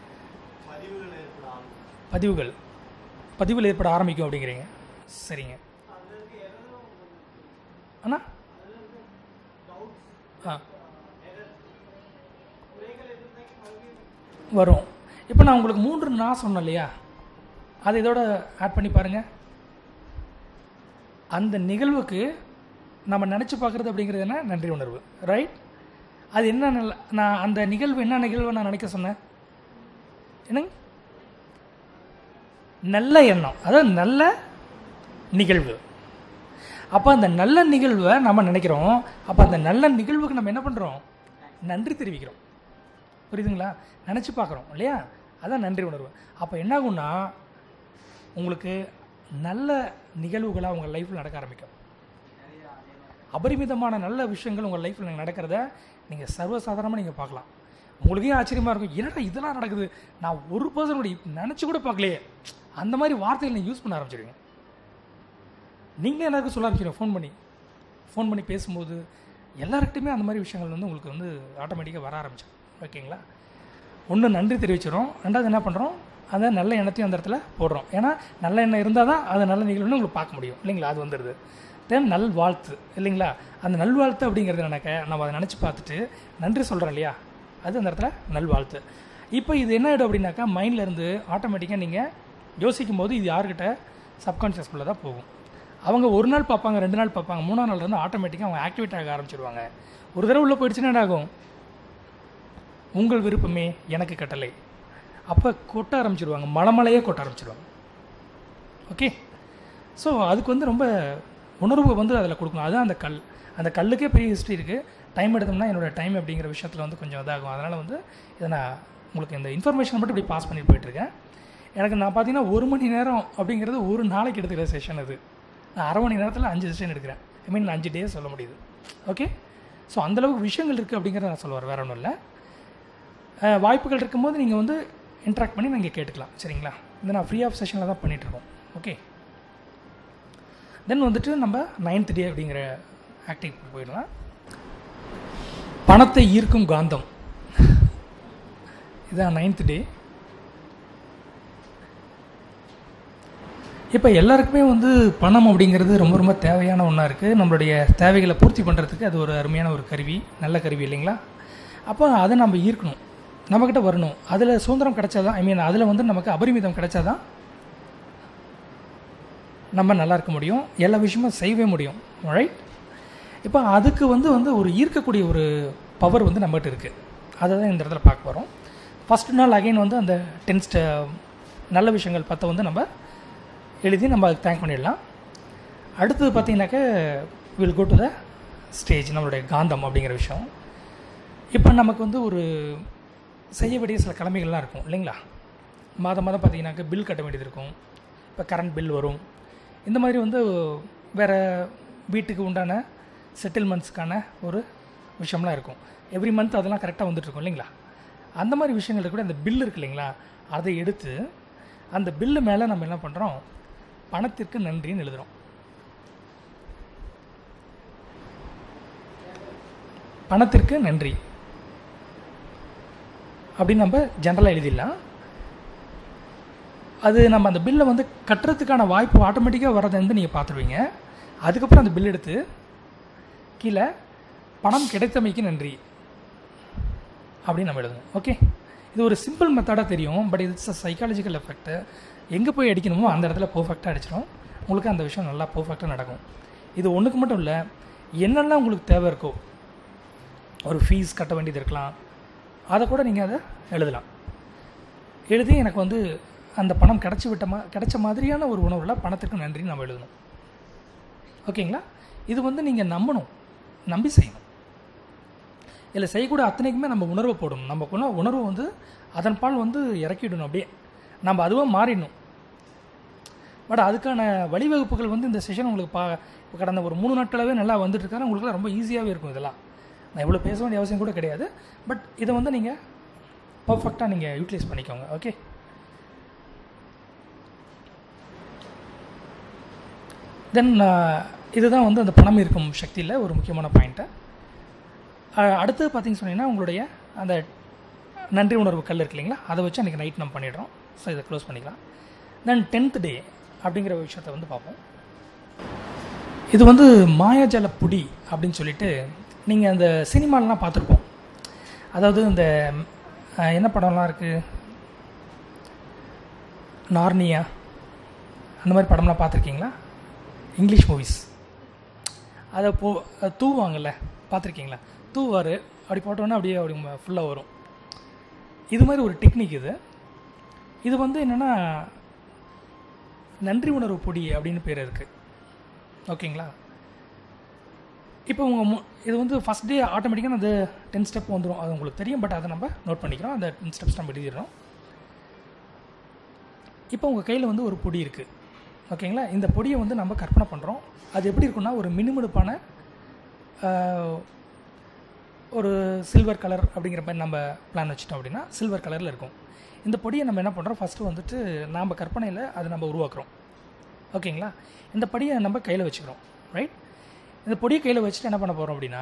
பதிவுகள் பதிவுகள் ஏற்பட ஆரம்பிக்கும் அப்படிங்கிறீங்க சரிங்க அண்ணா ஆ வரும் இப்போ நான் உங்களுக்கு மூன்று நான் சொன்னேன் இல்லையா அதை இதோட ஆட் பண்ணி பாருங்கள் அந்த நிகழ்வுக்கு நம்ம நினச்சி பார்க்குறது அப்படிங்கிறது என்ன நன்றி உணர்வு ரைட் அது என்ன நல்ல நான் அந்த நிகழ்வு என்ன நிகழ்வு நான் நினைக்க சொன்னேன் என்னங்க நல்ல எண்ணம் அதாவது நல்ல நிகழ்வு அப்போ அந்த நல்ல நிகழ்வை நம்ம நினைக்கிறோம் அப்போ அந்த நல்ல நிகழ்வுக்கு நம்ம என்ன பண்ணுறோம் நன்றி தெரிவிக்கிறோம் புரியுதுங்களா நினச்சி பார்க்குறோம் இல்லையா அதான் நன்றி உணர்வு அப்போ என்ன ஆகும்னா உங்களுக்கு நல்ல நிகழ்வுகளாக உங்கள் லைஃப்பில் நடக்க ஆரம்பிக்கும் அபரிமிதமான நல்ல விஷயங்கள் உங்கள் லைஃப்பில் நடக்கிறத நீங்கள் சர்வசாதாரணமாக நீங்கள் பார்க்கலாம் உங்களுக்கே ஆச்சரியமாக இருக்கும் என்னடா இதெல்லாம் நடக்குது நான் ஒரு பர்சன் கூட நினச்சி கூட பார்க்கலையே அந்த மாதிரி வார்த்தைகள் நீங்கள் யூஸ் பண்ண ஆரம்பிச்சிடுவீங்க நீங்கள் எல்லாருக்கும் சொல்ல ஆரம்பிச்சிடுங்க ஃபோன் பண்ணி ஃபோன் பண்ணி பேசும்போது எல்லாருக்கிட்டையுமே அந்த மாதிரி விஷயங்கள் வந்து உங்களுக்கு வந்து ஆட்டோமேட்டிக்காக வர ஆரம்பிச்சிடும் ஓகேங்களா ஒன்று நன்றி தெரிவிச்சிடும் ரெண்டாவது என்ன பண்ணுறோம் அதை நல்ல எண்ணத்தையும் அந்த இடத்துல போடுறோம் ஏன்னா நல்ல எண்ணம் இருந்தால் தான் அது நல்ல நிகழ்வுன்னு உங்களுக்கு பார்க்க முடியும் இல்லைங்களா அது வந்துடுது தென் நல் வாழ்த்து இல்லைங்களா அந்த நல்வாழ்த்து அப்படிங்கிறது நினைக்க நம்ம அதை நினச்சி பார்த்துட்டு நன்றி சொல்கிறோம் இல்லையா அது அந்த இடத்துல நல்வாழ்த்து இப்போ இது என்ன ஆகிடும் அப்படின்னாக்கா மைண்டில் இருந்து ஆட்டோமேட்டிக்காக நீங்கள் யோசிக்கும் போது இது யார்கிட்ட சப்கான்ஷியஸ்குள்ளே தான் போகும் அவங்க ஒரு நாள் பார்ப்பாங்க ரெண்டு நாள் பார்ப்பாங்க மூணாம் நாள் இருந்து ஆட்டோமேட்டிக்காக அவங்க ஆக்டிவேட் ஆக ஆரம்பிச்சிடுவாங்க ஒரு தடவை உள்ளே போயிடுச்சுன்னா என்ன ஆகும் உங்கள் விருப்பமே எனக்கு கட்டளை அப்போ கொட்ட ஆரம்பிச்சிடுவாங்க மலமலையே கொட்ட ஆரம்பிச்சிடுவாங்க ஓகே ஸோ அதுக்கு வந்து ரொம்ப உணர்வு வந்து அதில் கொடுக்கணும் அதுதான் அந்த கல் அந்த கல்லுக்கே பெரிய ஹிஸ்ட்ரி இருக்குது டைம் எடுத்தோம்னா என்னோட டைம் அப்படிங்கிற விஷயத்தில் வந்து கொஞ்சம் இதாகும் அதனால் வந்து இதை நான் உங்களுக்கு இந்த இன்ஃபர்மேஷன் மட்டும் இப்படி பாஸ் பண்ணிட்டு போயிட்டுருக்கேன் எனக்கு நான் பார்த்தீங்கன்னா ஒரு மணி நேரம் அப்படிங்கிறது ஒரு நாளைக்கு எடுத்துக்கிற செஷன் அது நான் அரை மணி நேரத்தில் அஞ்சு செஷன் எடுக்கிறேன் ஐ மீன் அஞ்சு டேஸ் சொல்ல முடியுது ஓகே ஸோ அந்தளவுக்கு விஷயங்கள் இருக்குது அப்படிங்கிறத நான் சொல்ல வரேன் வேற ஒன்றும் இல்லை அஹ் வாய்ப்புகள் இருக்கும்போது நீங்கள் வந்து இன்ட்ராக்ட் பண்ணி நீங்கள் கேட்டுக்கலாம் சரிங்களா இது நான் ஃப்ரீ ஆஃப் செஷனில் தான் பண்ணிகிட்ருக்கோம் ஓகே தென் வந்துட்டு நம்ம நைன்த் டே அப்படிங்கிற ஆக்டிவிட்டி போயிடலாம் பணத்தை ஈர்க்கும் காந்தம் இதான் நைன்த் டே இப்போ எல்லாருக்குமே வந்து பணம் அப்படிங்கிறது ரொம்ப ரொம்ப தேவையான ஒன்றா இருக்குது நம்மளுடைய தேவைகளை பூர்த்தி பண்ணுறதுக்கு அது ஒரு அருமையான ஒரு கருவி நல்ல கருவி இல்லைங்களா அப்போ அதை நம்ம ஈர்க்கணும் நம்மக்கிட்ட வரணும் அதில் சுதந்திரம் கிடைச்சாதான் ஐ மீன் அதில் வந்து நமக்கு அபரிமிதம் கிடைச்சாதான் நம்ம நல்லா இருக்க முடியும் எல்லா விஷயமும் செய்யவே முடியும் ரைட் இப்போ அதுக்கு வந்து வந்து ஒரு ஈர்க்கக்கூடிய ஒரு பவர் வந்து நம்மகிட்ட இருக்குது அதை தான் இந்த இடத்துல பார்க்க போகிறோம் ஃபஸ்ட் நாள் அகைன் வந்து அந்த டென்ஸ்ட் நல்ல விஷயங்கள் பற்றி வந்து நம்ம எழுதி நம்ம அதுக்கு தேங்க் பண்ணிடலாம் அடுத்தது பார்த்தீங்கன்னாக்க will go to the stage நம்மளுடைய காந்தம் அப்படிங்கிற விஷயம் இப்போ நமக்கு வந்து ஒரு செய்ய வேண்டிய சில கடமைகள்லாம் இருக்கும் இல்லைங்களா மாதம் மாதம் பார்த்தீங்கன்னாக்க பில் கட்ட வேண்டியது இருக்கும் இப்போ கரண்ட் பில் வரும் இந்த மாதிரி வந்து வேறு வீட்டுக்கு உண்டான செட்டில்மெண்ட்ஸ்க்கான ஒரு விஷயம்லாம் இருக்கும் எவ்ரி மந்த் அதெல்லாம் கரெக்டாக வந்துட்டுருக்கும் இல்லைங்களா அந்த மாதிரி விஷயங்கள் கூட அந்த பில் இருக்கு இல்லைங்களா அதை எடுத்து அந்த பில்லு மேலே நம்ம என்ன பண்ணுறோம் பணத்திற்கு நன்றின்னு எழுதுகிறோம் பணத்திற்கு நன்றி அப்படின்னு நம்ம ஜென்ரலாக எழுதிடலாம் அது நம்ம அந்த பில்லை வந்து கட்டுறதுக்கான வாய்ப்பு ஆட்டோமேட்டிக்காக வர்றதை வந்து நீங்கள் பார்த்துருவீங்க அதுக்கப்புறம் அந்த பில் எடுத்து கீழே பணம் கிடைத்தமைக்கு நன்றி அப்படின்னு நம்ம எழுதணும் ஓகே இது ஒரு சிம்பிள் மெத்தடாக தெரியும் but it's a psychological effect எங்கே போய் அடிக்கணுமோ அந்த இடத்துல பர்ஃபெக்டாக அடிச்சிடும் உங்களுக்கு அந்த விஷயம் நல்லா பர்ஃபெக்டாக நடக்கும் இது ஒன்றுக்கு மட்டும் இல்லை என்னெல்லாம் உங்களுக்கு தேவை இருக்கோ ஒரு ஃபீஸ் கட்ட வேண்டியது இருக்கலாம் அதை கூட நீங்கள் அதை எழுதலாம் எழுதி எனக்கு வந்து அந்த பணம் கிடச்சி விட்ட மா கிடைச்ச மாதிரியான ஒரு உணவில் பணத்துக்கு நன்றின்னு நம்ம எழுதணும் ஓகேங்களா இது வந்து நீங்கள் நம்பணும் நம்பி செய்யணும் இதில் செய்யக்கூடிய அத்தனைக்குமே நம்ம உணர்வை போடணும் நம்ம உண உணர்வு வந்து அதன் பால் வந்து இறக்கிடணும் அப்படியே நம்ம அதுவாக மாறிடணும் பட் அதுக்கான வழிவகுப்புகள் வந்து இந்த செஷன் உங்களுக்கு பா இப்போ கடந்த ஒரு மூணு நாட்களாகவே நல்லா வந்துட்டு இருக்காரு உங்களுக்கு ரொம்ப ஈஸியாகவே இருக்கும் இதெல்லாம் நான் இவ்வளோ பேச வேண்டிய அவசியம் கூட கிடையாது பட் இதை வந்து நீங்கள் பர்ஃபெக்டாக நீங்கள் யூட்டிலைஸ் பண்ணிக்கோங்க ஓகே தென் இதுதான் வந்து அந்த பணம் இருக்கும் சக்தியில் ஒரு முக்கியமான பாயிண்ட்டு அடுத்தது பார்த்தீங்க சொன்னீங்கன்னா உங்களுடைய அந்த நன்றி உணர்வு கல் இருக்கு இல்லைங்களா அதை வச்சு அன்றைக்கி நைட் நம்ம பண்ணிடுறோம் ஸோ இதை க்ளோஸ் பண்ணிக்கலாம் தென் டென்த் டே அப்படிங்கிற விஷயத்தை வந்து பார்ப்போம் இது வந்து மாயாஜால புடி அப்படின்னு சொல்லிட்டு நீங்கள் அந்த சினிமாலலாம் பார்த்துருப்போம் அதாவது இந்த அஹ், என்ன படம்லாம் இருக்குது நார்னியா அந்த மாதிரி படம்லாம் பார்த்துருக்கீங்களா இங்கிலீஷ் மூவிஸ் அதை போ அது தூவாங்கல்ல பார்த்துருக்கீங்களா தூவார் அப்படி போட்டோன்னே அப்படியே அப்படி ஃபுல்லாக வரும் இது மாதிரி ஒரு டெக்னிக் இது இது வந்து என்னென்னா நன்றி உணர்வு பொடி அப்படின்னு பேர் இருக்குது ஓகேங்களா இப்போ உங்கள் மு இது வந்து ஃபஸ்ட் டே ஆட்டோமேட்டிக்காக அந்த டென் ஸ்டெப் வந்துடும் அது உங்களுக்கு தெரியும் பட் அதை நம்ம நோட் பண்ணிக்கிறோம் அந்த டென் ஸ்டெப்ஸ் நம்ம எழுதிடுறோம் இப்போ உங்கள் கையில் வந்து ஒரு பொடி இருக்குது ஓகேங்களா இந்த பொடியை வந்து நம்ம கற்பனை பண்ணுறோம் அது எப்படி இருக்குன்னா ஒரு மினுமினுப்பான ஆஹ், ஒரு சில்வர் கலர் அப்படிங்கிற மாதிரி நம்ம பிளான் வச்சுட்டோம் அப்படின்னா சில்வர் கலரில் இருக்கும் இந்த பொடியை நம்ம என்ன பண்ணுறோம் ஃபஸ்ட்டு வந்துட்டு நாம் கற்பனையில் அதை நம்ம உருவாக்குறோம் ஓகேங்களா இந்த பொடியை நம்ம கையில் வச்சுக்கிறோம் ரைட் இந்த பொடியை கையில் வச்சுட்டு என்ன பண்ண போகிறோம் அப்படின்னா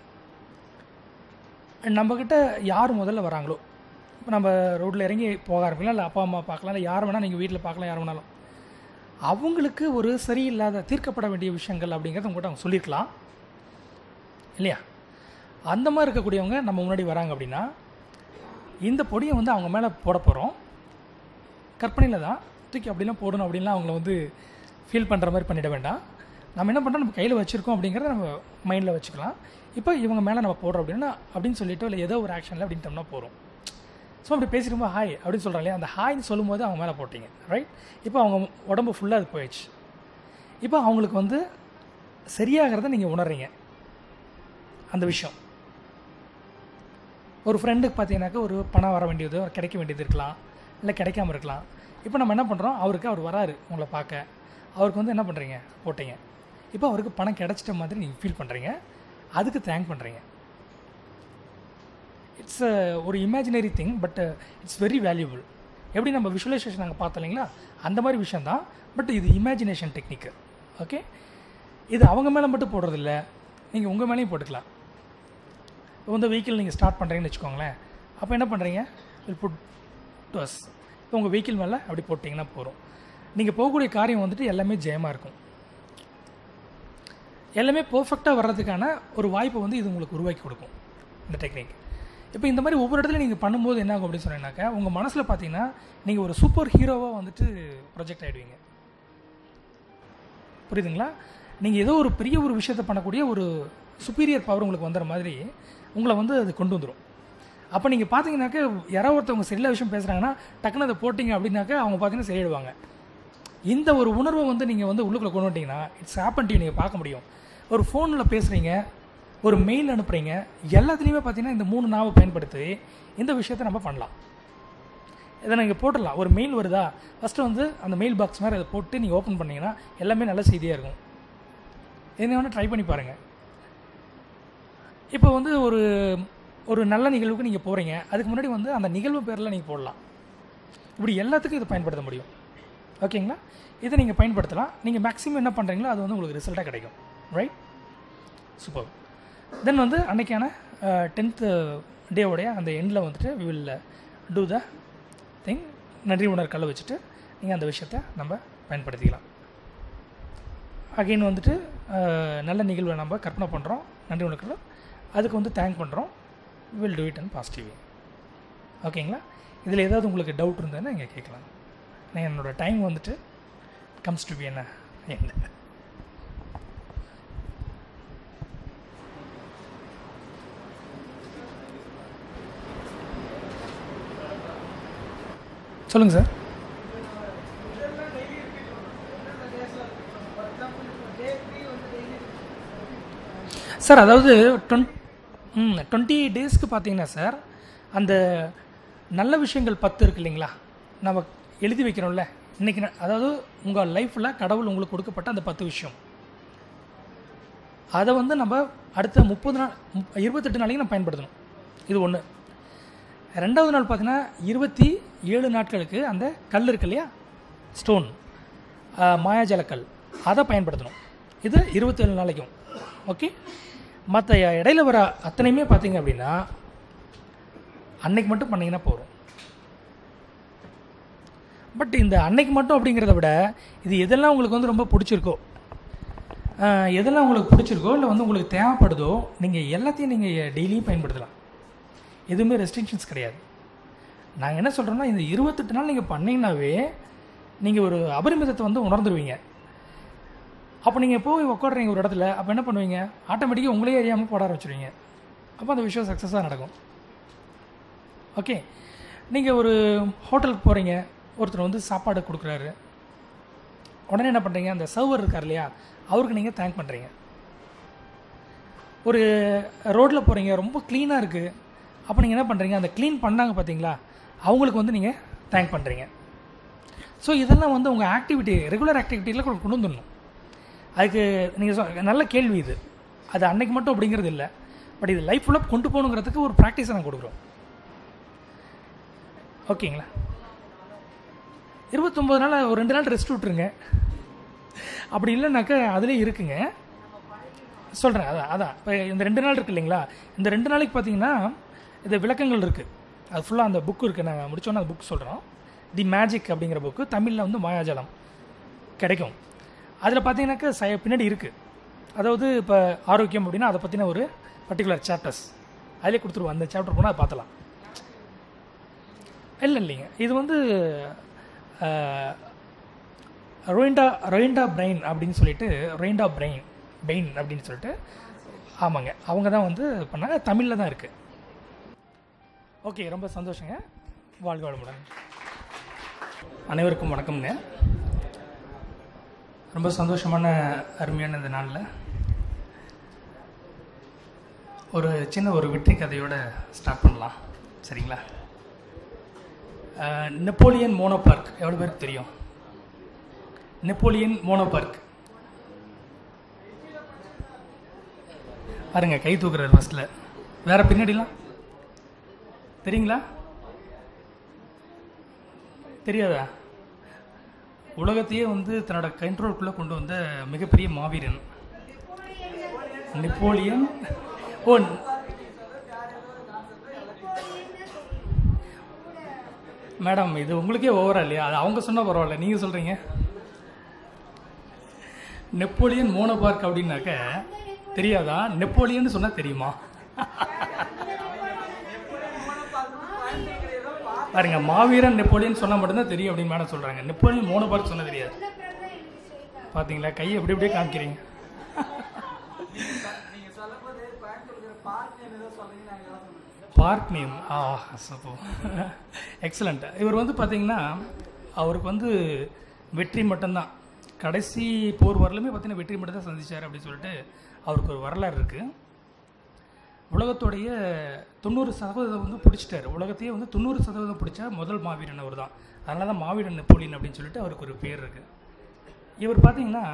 நம்மக்கிட்ட யார் முதல்ல வராங்களோ இப்போ நம்ம ரோட்டில் இறங்கி போக ஆரம்பிக்கலாம் இல்லை அப்பா அம்மா பார்க்கலாம் இல்லை யார் வேணால் நீங்கள் வீட்டில் பார்க்கலாம் யார் வேணாலும் அவங்களுக்கு ஒரு சரியில்லாத தீர்க்கப்பட வேண்டிய விஷயங்கள் அப்படிங்கிறத உங்கள்கிட்ட அவங்க சொல்லியிருக்கலாம் இல்லையா அந்த மாதிரி இருக்கக்கூடியவங்க நம்ம முன்னாடி வராங்க அப்படின்னா இந்த பொடியை வந்து அவங்க மேலே போட போகிறோம் கற்பனையில் தான் தூக்கி அப்படிலாம் போடணும் அப்படின்லாம் அவங்கள வந்து ஃபீல் பண்ணுற மாதிரி பண்ணிட வேண்டாம் நம்ம என்ன பண்ணுறோம் நம்ம கையில் வச்சுருக்கோம் அப்படிங்கிறத நம்ம மைண்டில் வச்சுக்கலாம் இப்போ இவங்க மேலே நம்ம போடுறோம் அப்படின்னா அப்படின்னு சொல்லிட்டோ இல்லை ஏதோ ஒரு ஆக்ஷனில் அப்படின்ட்டோம்னா போகிறோம் ஸோ அப்படி பேசிருக்கும்போது ஹாய் அப்படின்னு சொல்கிறாங்க இல்லையா அந்த ஹாய்னு சொல்லும்போது அவங்க மேலே போட்டீங்க ரைட் இப்போ அவங்க உடம்பு ஃபுல்லாக அது போயிடுச்சு இப்போ அவங்களுக்கு வந்து சரியாகிறத நீங்கள் உணர்றீங்க அந்த விஷயம் ஒரு ஃப்ரெண்டுக்கு பார்த்தீங்கன்னாக்கா ஒரு பணம் வர வேண்டியது கிடைக்க வேண்டியது இருக்கலாம் இல்லை கிடைக்காம இருக்கலாம் இப்போ நம்ம என்ன பண்ணுறோம் அவருக்கு அவர் வராரு உங்களை பார்க்க அவருக்கு வந்து என்ன பண்ணுறீங்க போட்டீங்க இப்போ அவருக்கு பணம் கிடைச்சிட்ட மாதிரி நீங்கள் ஃபீல் பண்ணுறீங்க அதுக்கு தேங்க் பண்ணுறீங்க இட்ஸ் ஒரு imaginary thing but it's very valuable எப்படி நம்ம விஷுவலைசேஷன் நாங்கள் பார்த்தோம் இல்லைங்களா அந்த மாதிரி விஷயம் தான் பட் இது இமேஜினேஷன் டெக்னிக்கு ஓகே இது அவங்க மேலே மட்டும் போடுறதில்ல நீங்கள் உங்கள் மேலேயும் போட்டுக்கலாம் இப்போ வந்து வெஹிக்கிள் நீங்கள் ஸ்டார்ட் பண்ணுறீங்கன்னு வச்சுக்கோங்களேன் அப்போ என்ன பண்ணுறீங்க வில் புட் டுவஸ் இப்போ உங்கள் வெஹிக்கிள் மேலே அப்படி போட்டிங்கன்னா போகிறோம் நீங்கள் போகக்கூடிய காரியம் வந்துட்டு எல்லாமே ஜெயமாக இருக்கும் எல்லாமே பர்ஃபெக்டாக வர்றதுக்கான ஒரு வாய்ப்பை வந்து இது உங்களுக்கு உருவாக்கி கொடுக்கும் இந்த டெக்னிக் இப்போ இந்த மாதிரி ஒவ்வொரு இடத்துல நீங்கள் பண்ணும்போது என்ன ஆகும் அப்படின்னு சொன்னீங்கன்னாக்கா உங்கள் மனசில் பார்த்தீங்கன்னா நீங்கள் ஒரு சூப்பர் ஹீரோவாக வந்துட்டு ப்ரொஜெக்ட் ஆகிடுவீங்க புரியுதுங்களா நீங்கள் ஏதோ ஒரு பெரிய ஒரு விஷயத்தை பண்ணக்கூடிய ஒரு சுப்பீரியர் பவர் உங்களுக்கு வந்துற மாதிரி உங்களை வந்து அது கொண்டு வந்துடும் அப்போ நீங்கள் பார்த்தீங்கன்னாக்கா யாரோ ஒருத்தவங்க சரியில்ல விஷயம் பேசுகிறாங்கன்னா டக்குன்னு அதை போட்டிங்க அப்படின்னாக்கா அவங்க பார்த்தீங்கன்னா சரியிடுவாங்க இந்த ஒரு உணர்வை வந்து நீங்கள் வந்து உள்ளுக்குள்ளே கொண்டு வந்துட்டீங்கன்னா இட்ஸ் ஹேப்பன் டு நீங்கள் பார்க்க முடியும் ஒரு ஃபோனில் பேசுகிறீங்க ஒரு மெயில் அனுப்புகிறீங்க எல்லாத்துலேயுமே பார்த்தீங்கன்னா இந்த மூணு நாவை பயன்படுத்தி இந்த விஷயத்தை நம்ம பண்ணலாம் இதை நீங்கள் போட்டுடலாம் ஒரு மெயில் வருதா ஃபஸ்ட்டு வந்து அந்த மெயில் பாக்ஸ் மாதிரி அதை போட்டு நீங்கள் ஓப்பன் பண்ணீங்கன்னா எல்லாமே நல்ல செய்தியாக இருக்கும் என்ன வேணால் ட்ரை பண்ணி பாருங்கள் இப்போ வந்து ஒரு ஒரு நல்ல நிகழ்வுக்கு நீங்கள் போகிறீங்க அதுக்கு முன்னாடி வந்து அந்த நிகழ்வு பேரில் நீங்கள் போடலாம் இப்படி எல்லாத்துக்கும் இதை பயன்படுத்த முடியும் ஓகேங்களா இதை நீங்கள் பயன்படுத்தலாம் நீங்கள் மேக்ஸிமம் என்ன பண்ணுறீங்களோ அது வந்து உங்களுக்கு ரிசல்ட்டாக கிடைக்கும் ரைட் சூப்பர் தென் வந்து அன்னைக்கான டென்த்து டேவோடைய அந்த எண்டில் வந்துட்டு we will do the thing நன்றி உணர்கல்ல வச்சுட்டு நீங்கள் அந்த விஷயத்த நம்ம பயன்படுத்திக்கலாம் அகைன் வந்துட்டு அஹ், நல்ல நிகழ்வை நம்ம கற்பனை பண்ணுறோம் நன்றி உணர்கல்ல அதுக்கு வந்து தேங்க் பண்ணுறோம் will do it and positive ஓகேங்களா இதில் ஏதாவது உங்களுக்கு டவுட் இருந்ததுன்னா இங்கே கேட்கலாம் நான் என்னோடய டைம் வந்துட்டு கம்ஸ் டு பி என்ன என்ன சொல்லுங்கள் சார் சார் அதாவது டுவெண்ட் ம் டுவெண்ட்டி டேஸ்க்கு பார்த்தீங்கன்னா சார் அந்த நல்ல விஷயங்கள் பத்து இருக்கு இல்லைங்களா நம்ம எழுதி வைக்கிறோம்ல இன்றைக்கி அதாவது உங்கள் லைஃப்பில் கடவுள் உங்களுக்கு கொடுக்கப்பட்ட அந்த பத்து விஷயம் அதை வந்து நம்ம அடுத்த முப்பது நாள் முப்- இருபத்தெட்டு நாளைக்கு நம்ம பயன்படுத்தணும் இது ஒன்று ரெண்டாவது நாள் பார்த்தீங்கன்னா இருபத்தி ஏழு நாட்களுக்கு அந்த கல் இருக்கு இல்லையா ஸ்டோன் மாயாஜலக்கல் அதை பயன்படுத்தணும் இது இருபத்தேழு நாளைக்கும் ஓகே மற்ற இடையில வர அத்தனையுமே பார்த்தீங்க அப்படின்னா அன்னைக்கு மட்டும் பண்ணீங்கன்னா போதும் பட் இந்த அன்னைக்கு மட்டும் அப்படிங்கிறத விட இது எதெல்லாம் உங்களுக்கு வந்து ரொம்ப பிடிச்சிருக்கோ ஆஹ், எதெல்லாம் உங்களுக்கு பிடிச்சிருக்கோ இல்லை வந்து உங்களுக்கு தேவைப்படுதோ நீங்கள் எல்லாத்தையும் நீங்கள் டெய்லியும் பயன்படுத்தலாம் எதுவுமே ரெஸ்ட்ரிக்ஷன்ஸ் கிடையாது நாங்கள் என்ன சொல்கிறோம்னா இந்த இருபத்தெட்டு நாள் நீங்கள் பண்ணீங்கன்னாவே நீங்கள் ஒரு அபரிமிதத்தை வந்து உணர்ந்துருவீங்க அப்போ நீங்கள் போய் உட்காடுறீங்க ஒரு இடத்துல அப்போ என்ன பண்ணுவீங்க ஆட்டோமேட்டிக்காக உங்களே அறியாமல் போட ஆரம்பிச்சிருவீங்க அப்போ அந்த விஷயம் சக்ஸஸாக நடக்கும் ஓகே நீங்கள் ஒரு ஹோட்டலுக்கு போகிறீங்க ஒருத்தர் வந்து சாப்பாடு கொடுக்குறாரு உடனே என்ன பண்ணுறீங்க அந்த சர்வர் இருக்கார் இல்லையா அவருக்கு நீங்கள் தேங்க் பண்ணுறீங்க ஒரு ரோட்டில் போகிறீங்க ரொம்ப க்ளீனாக இருக்குது அப்போ நீங்கள் என்ன பண்ணுறீங்க அந்த க்ளீன் பண்ணாங்க பார்த்தீங்களா அவங்களுக்கு வந்து நீங்கள் தேங்க் பண்ணுறீங்க ஸோ இதெல்லாம் வந்து உங்கள் ஆக்டிவிட்டி ரெகுலர் ஆக்டிவிட்டியில் கொண்டு வந்துடணும் அதுக்கு நீங்கள் சொ நல்ல கேள்வி இது அது அன்னைக்கு மட்டும் அப்படிங்கிறது இல்லை பட் இது லைஃப் ஃபுல்லாக கொண்டு போகணுங்கிறதுக்கு ஒரு ப்ராக்டிஸை நான் கொடுக்குறோம் ஓகேங்களா இருபத்தொம்போது நாள் ஒரு ரெண்டு நாள் ரெஸ்ட் விட்ருங்க அப்படி இல்லைனாக்கா அதுலேயே இருக்குங்க சொல்கிறேன் அதான் அதான் இப்போ இந்த ரெண்டு நாள் இருக்கு இல்லைங்களா இந்த ரெண்டு நாளைக்கு பார்த்தீங்கன்னா இது விளக்கங்கள் இருக்குது அது ஃபுல்லாக அந்த புக் இருக்குது நாங்கள் முடிச்சோன்னே அந்த புக் சொல்கிறோம் தி மேஜிக் அப்படிங்கிற புக்கு தமிழில் வந்து மாயாஜலம் கிடைக்கும் அதில் பார்த்தீங்கன்னாக்கா ச பின்னாடி இருக்குது அதாவது இப்போ ஆரோக்கியம் அப்படின்னா அதை பற்றின ஒரு பர்டிகுலர் சாப்டர்ஸ் அதிலே கொடுத்துருவோம் அந்த சாப்டர் போனால் அதை பார்த்தலாம் இல்லை இல்லைங்க இது வந்து ரொயிண்டா ரொயிண்டா பிரெயின் அப்படின்னு சொல்லிட்டு ரொயிண்டா பிரெயின் பெயின் அப்படின்னு சொல்லிட்டு ஆமாங்க அவங்க தான் வந்து பண்ணாங்க தமிழில் தான் இருக்குது ஓகே ரொம்ப சந்தோஷங்க வாழ்க வளமுடன் அனைவருக்கும் வணக்கம்ங்க ரொம்ப சந்தோஷமான அருமையான இந்த நாளில் ஒரு சின்ன ஒரு வெற்றி கதையோட ஸ்டார்ட் பண்ணலாம் சரிங்களா அஹ், நெப்போலியன் மோனோபார்க் எவ்வளோ பேருக்கு தெரியும் நெப்போலியன் மோனோபார்க் பாருங்க கை தூக்குறாரு ஃபஸ்ட்டில் வேற பின்னாடிலாம் தெரியுங்களா தெரியாதா உலகத்தையே வந்து தன்னோட கண்ட்ரோலுக்குள்ளே கொண்டு வந்த மிகப்பெரிய மாவீரன் நெப்போலியன் ஓ மேடம் இது உங்களுக்கே ஓவரா இல்லையா அது அவங்க சொன்னால் பரவாயில்ல நீங்கள் சொல்கிறீங்க நெப்போலியன் மோனோபார்க் அப்படின்னாக்க தெரியாதா நெப்போலியன் சொன்னால் தெரியுமா பாருங்க மாவீரன் நெப்போலியன் சொன்னால் மட்டும்தான் தெரியும் அப்படின்னு மேடம் சொல்கிறாங்க நெப்போலியன் மோனோபார்க் சொன்னால் தெரியாது பார்த்தீங்களா கையை எப்படி எப்படியே காமிக்கிறீங்க நீங்க சொல்லும்போது கோயம்புத்தூர் பார்க் நேம் ஏதோ சொல்றீங்க நாங்க ஏதோ சொன்னோம். பார்க் நேம் ஆ சப்போ எக்ஸலண்ட் இவர் வந்து பார்த்தீங்கன்னா அவருக்கு வந்து வெற்றி மட்டும்தான் கடைசி போர் வரலுமே பார்த்தீங்கன்னா வெற்றி மட்டும் தான் சந்திச்சார் அப்படின்னு சொல்லிட்டு அவருக்கு ஒரு வரலாறு இருக்குது உலகத்துடைய தொண்ணூறு சதவீதம் வந்து பிடிச்சிட்டாரு உலகத்தையே வந்து தொண்ணூறு சதவீதம் பிடிச்ச முதல் மாவீரன் அவர் தான் அதனால தான் மாவீரன் நெப்போலியன் அப்படின்னு சொல்லிட்டு அவருக்கு ஒரு பேர் இருக்குது இவர் பார்த்தீங்கன்னா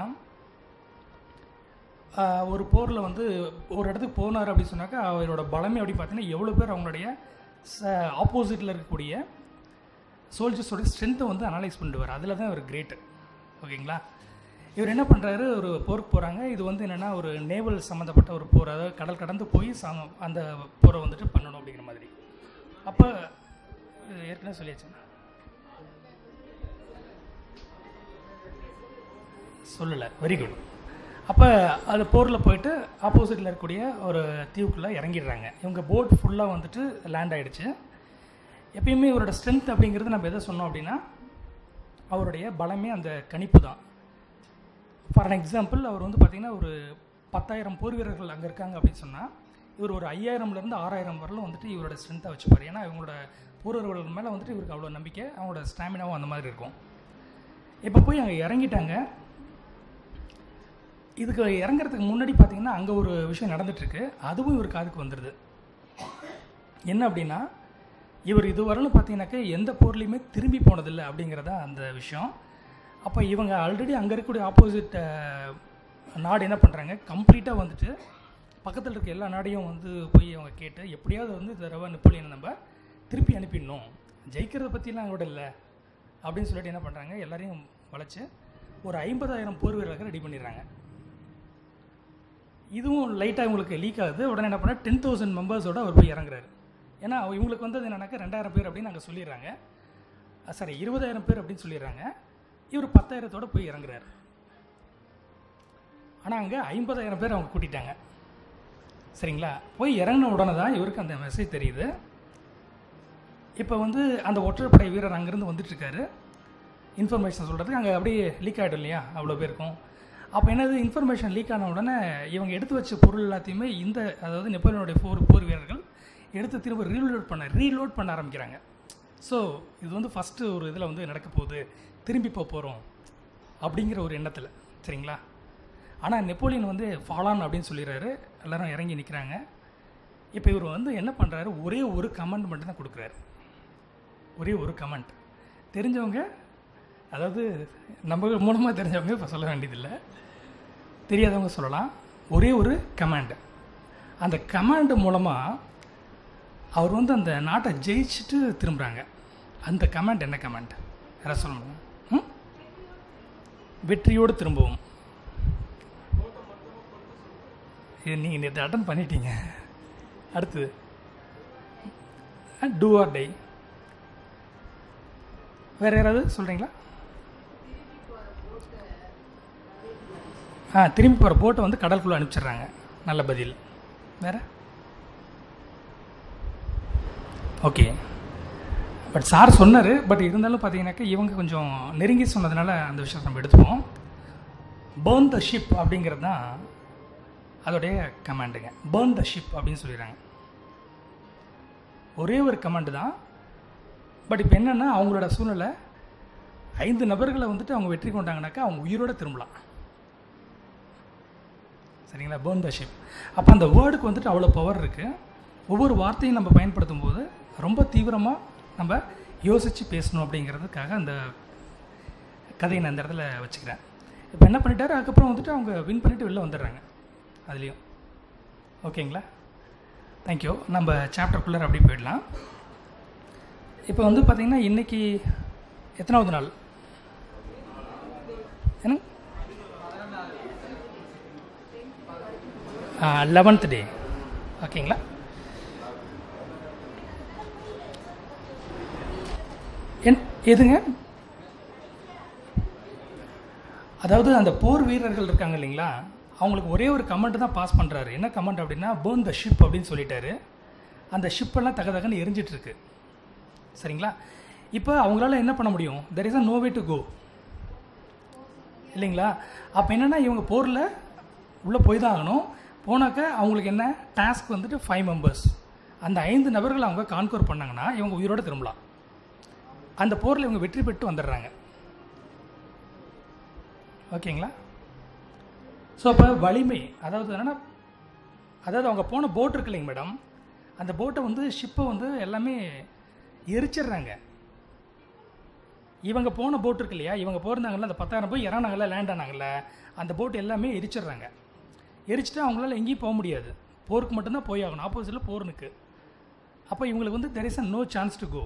ஆஹ், ஒரு போரில் வந்து ஒரு இடத்துக்கு போனார் அப்படின்னு சொன்னாக்கா அவரோட பலமே அப்படி பார்த்தீங்கன்னா எவ்வளோ பேர் அவங்களுடைய ச ஆப்போசிட்டில் இருக்கக்கூடிய சோல்ஜர்ஸோட ஸ்ட்ரென்த்தை வந்து அனலைஸ் பண்ணிடுவார் அதில் தான் இவர் கிரேட்டு ஓகேங்களா இவர் என்ன பண்ணுறாரு ஒரு போருக்கு போகிறாங்க இது வந்து என்னென்னா ஒரு நேவல் சம்மந்தப்பட்ட ஒரு போர் அதாவது கடல் கடந்து போய் சம அந்த போரை வந்துட்டு பண்ணணும் அப்படிங்கிற மாதிரி அப்போ இது ஏற்கனவே சொல்லியாச்சு சொல்லலை வெரி குட் அப்போ அது போரில் போயிட்டு ஆப்போசிட்டில் இருக்கக்கூடிய ஒரு தீவுக்குள்ளே இறங்கிடுறாங்க இவங்க போட் ஃபுல்லாக வந்துட்டு லேண்ட் ஆயிடுச்சு எப்பயுமே இவரோட ஸ்ட்ரென்த் அப்படிங்கிறது நம்ம எதை சொன்னோம் அப்படின்னா அவருடைய பலமே அந்த கணிப்பு தான் ஃபார் அன் எக்ஸாம்பிள் அவர் வந்து பார்த்திங்கன்னா ஒரு பத்தாயிரம் போர் வீரர்கள் அங்கே இருக்காங்க அப்படின்னு சொன்னால் இவர் ஒரு ஐயாயிரம்லேருந்து ஆறாயிரம் வரலும் வந்துட்டு இவரோட ஸ்ட்ரென்த்தை வச்சுப்பார் ஏன்னா இவங்களோட போர் வீரர்கள் மேலே வந்துட்டு இவருக்கு அவ்வளோ நம்பிக்கை அவங்களோட ஸ்டாமினாவும் அந்த மாதிரி இருக்கும் இப்போ போய் அங்கே இறங்கிட்டாங்க இதுக்கு இறங்குறதுக்கு முன்னாடி பார்த்தீங்கன்னா அங்கே ஒரு விஷயம் நடந்துட்டுருக்கு அதுவும் இவர் காதுக்கு வந்துடுது என்ன அப்படின்னா இவர் இதுவரையிலும் பார்த்தீங்கன்னாக்க எந்த போர்லேயுமே திரும்பி போனதில்லை அப்படிங்கிறதா அந்த விஷயம் அப்போ இவங்க ஆல்ரெடி அங்கே இருக்கக்கூடிய ஆப்போசிட் நாடு என்ன பண்ணுறாங்க கம்ப்ளீட்டாக வந்துட்டு பக்கத்தில் இருக்க எல்லா நாடையும் வந்து போய் அவங்க கேட்டு எப்படியாவது வந்து இந்த தடவை நெப்போலியனை நம்ம திருப்பி அனுப்பிடணும் ஜெயிக்கிறத பற்றிலாம் கூட இல்லை அப்படின்னு சொல்லிட்டு என்ன பண்ணுறாங்க எல்லாரையும் வளைச்சு ஒரு ஐம்பதாயிரம் போர் வீரர்கள் ரெடி பண்ணிடுறாங்க இதுவும் லைட்டாக இவங்களுக்கு லீக் ஆகுது உடனே என்ன பண்ணால் டென் தௌசண்ட் மெம்பர்ஸோட அவர் போய் இறங்குறாரு ஏன்னா அவ- இவங்களுக்கு வந்து என்னன்னாக்கா ரெண்டாயிரம் பேர் அப்படின்னு அங்கே சொல்லிடுறாங்க சாரி இருபதாயிரம் பேர் அப்படின்னு சொல்லிடுறாங்க இவர் பத்தாயிரத்தோட போய் இறங்குறாரு ஆனால் அங்கே ஐம்பதாயிரம் பேர் அவங்க கூட்டிட்டாங்க சரிங்களா போய் இறங்கின உடனே தான் இவருக்கு அந்த மெசேஜ் தெரியுது இப்போ வந்து அந்த ஒற்றைப்படை வீரர் அங்கேருந்து வந்துட்டுருக்காரு இன்ஃபர்மேஷன் சொல்கிறதுக்கு அங்கே அப்படியே லீக் ஆகிடும் இல்லையா அவ்வளோ பேருக்கும் அப்போ என்னது இன்ஃபர்மேஷன் லீக் ஆன உடனே இவங்க எடுத்து வச்ச பொருள் எல்லாத்தையுமே இந்த அதாவது நெப்போலியனுடைய போர் போர் வீரர்கள் எடுத்து திரும்ப ரீலோட் பண்ண ரீலோட் பண்ண ஆரம்பிக்கிறாங்க ஸோ இது வந்து ஃபஸ்ட்டு ஒரு இதில் வந்து நடக்க போகுது திரும்பி போக போகிறோம் அப்படிங்கிற ஒரு எண்ணத்தில் சரிங்களா ஆனால் நெப்போலியன் வந்து ஃபாலான் அப்படின்னு சொல்லிடுறாரு எல்லாரும் இறங்கி நிற்கிறாங்க இப்போ இவர் வந்து என்ன பண்ணுறாரு ஒரே ஒரு கமெண்ட் மட்டும் தான் கொடுக்குறாரு ஒரே ஒரு கமெண்ட் தெரிஞ்சவங்க அதாவது நம்ம மூலமாக தெரிஞ்சவங்க இப்போ சொல்ல வேண்டியதில்லை தெரியாதவங்க சொல்லலாம் ஒரே ஒரு கமாண்ட் அந்த கமாண்ட் மூலமாக அவர் வந்து அந்த நாட்டை ஜெயிச்சுட்டு திரும்புகிறாங்க அந்த கமாண்ட் என்ன கமாண்ட் யாராவது சொல்ல முடியுமா ம்? வெற்றியோடு திரும்பவும் இது நீங்கள் நேற்று அட்டன் பண்ணிட்டீங்க அடுத்தது டூ ஆர் டை வேறு யாராவது சொல்கிறீங்களா ஆ திரும்பி போகிற போட்டை வந்து கடலுக்குள்ளே அனுப்பிச்சிடுறாங்க நல்ல பதில் வேறு ஓகே பட் சார் சொன்னார் பட் இருந்தாலும் பார்த்தீங்கன்னாக்கா இவங்க கொஞ்சம் நெருங்கி சொன்னதுனால அந்த விஷயத்தை நம்ம எடுத்துப்போம் பேர்ன் த ஷிப் அப்படிங்கிறது தான் அதோடைய கமாண்டுங்க பேர்ன் த ஷிப் அப்படின்னு சொல்லிடுறாங்க ஒரே ஒரு கமாண்டு தான் பட் இப்போ என்னென்னா அவங்களோட சூழ்நிலை ஐந்து நபர்களை வந்துட்டு அவங்க வெற்றி கொண்டாங்கனாக்கா அவங்க உயிரோட திரும்பலாம் சரிங்களா பேர்ன் த ஷிப் அப்போ அந்த வேர்டுக்கு வந்துட்டு அவ்வளோ பவர் இருக்குது ஒவ்வொரு வார்த்தையும் நம்ம பயன்படுத்தும் போது ரொம்ப தீவிரமாக நம்ம யோசித்து பேசணும் அப்படிங்கிறதுக்காக அந்த கதையை நான் இந்த இடத்துல வச்சுக்கிறேன் இப்போ என்ன பண்ணிட்டாரு அதுக்கப்புறம் வந்துட்டு அவங்க வின் பண்ணிவிட்டு வெளில வந்துடுறாங்க அதுலேயும் ஓகேங்களா தேங்க்யூ நம்ம சாப்டருக்குள்ளே அப்படி போயிடலாம் இப்போ வந்து பார்த்திங்கன்னா இன்றைக்கி எத்தனாவது நாள் என்ன லெவன்த் டே ஓகேங்களா என் எதுங்க அதாவது அந்த போர் வீரர்கள் இருக்காங்க இல்லைங்களா அவங்களுக்கு ஒரே ஒரு கமெண்ட் தான் பாஸ் பண்ணுறாரு என்ன கமெண்ட் அப்படின்னா burn த ஷிப் அப்படின்னு சொல்லிட்டாரு அந்த ஷிப்பெல்லாம் தக தகன்னு எரிஞ்சிட்டு இருக்கு சரிங்களா இப்போ அவங்களால என்ன பண்ண முடியும் there is a no way to go இல்லைங்களா அப்போ என்னென்னா இவங்க போரில் உள்ளே போய் தான் ஆகணும் போனாக்க அவங்களுக்கு என்ன டாஸ்க் வந்துட்டு ஃபைவ் மெம்பர்ஸ் அந்த ஐந்து நபர்கள் அவங்க கான்கோர் பண்ணாங்கன்னா இவங்க உயிரோடு திரும்பலாம் அந்த போரில் இவங்க வெற்றி பெற்று வந்துடுறாங்க ஓகேங்களா ஸோ அப்போ வலிமை அதாவது என்னென்னா அதாவது அவங்க போன போட் இருக்கு இல்லைங்க மேடம் அந்த போட்டை வந்து ஷிப்பை வந்து எல்லாமே எரிச்சிடுறாங்க இவங்க போன போட் இருக்கு இல்லையா இவங்க போயிருந்தாங்கல்ல அந்த பத்தாயிரம் போய் இறங்கினாங்கல்ல லேண்ட் ஆனாங்கல்ல அந்த போட் எல்லாமே எரிச்சிடுறாங்க எரிச்சிட்டு அவங்களால எங்கேயும் போக முடியாது போருக்கு மட்டும்தான் போய் ஆகணும் ஆப்போசிட்டில் போர்னுக்கு அப்போ இவங்களுக்கு வந்து there is a no chance to go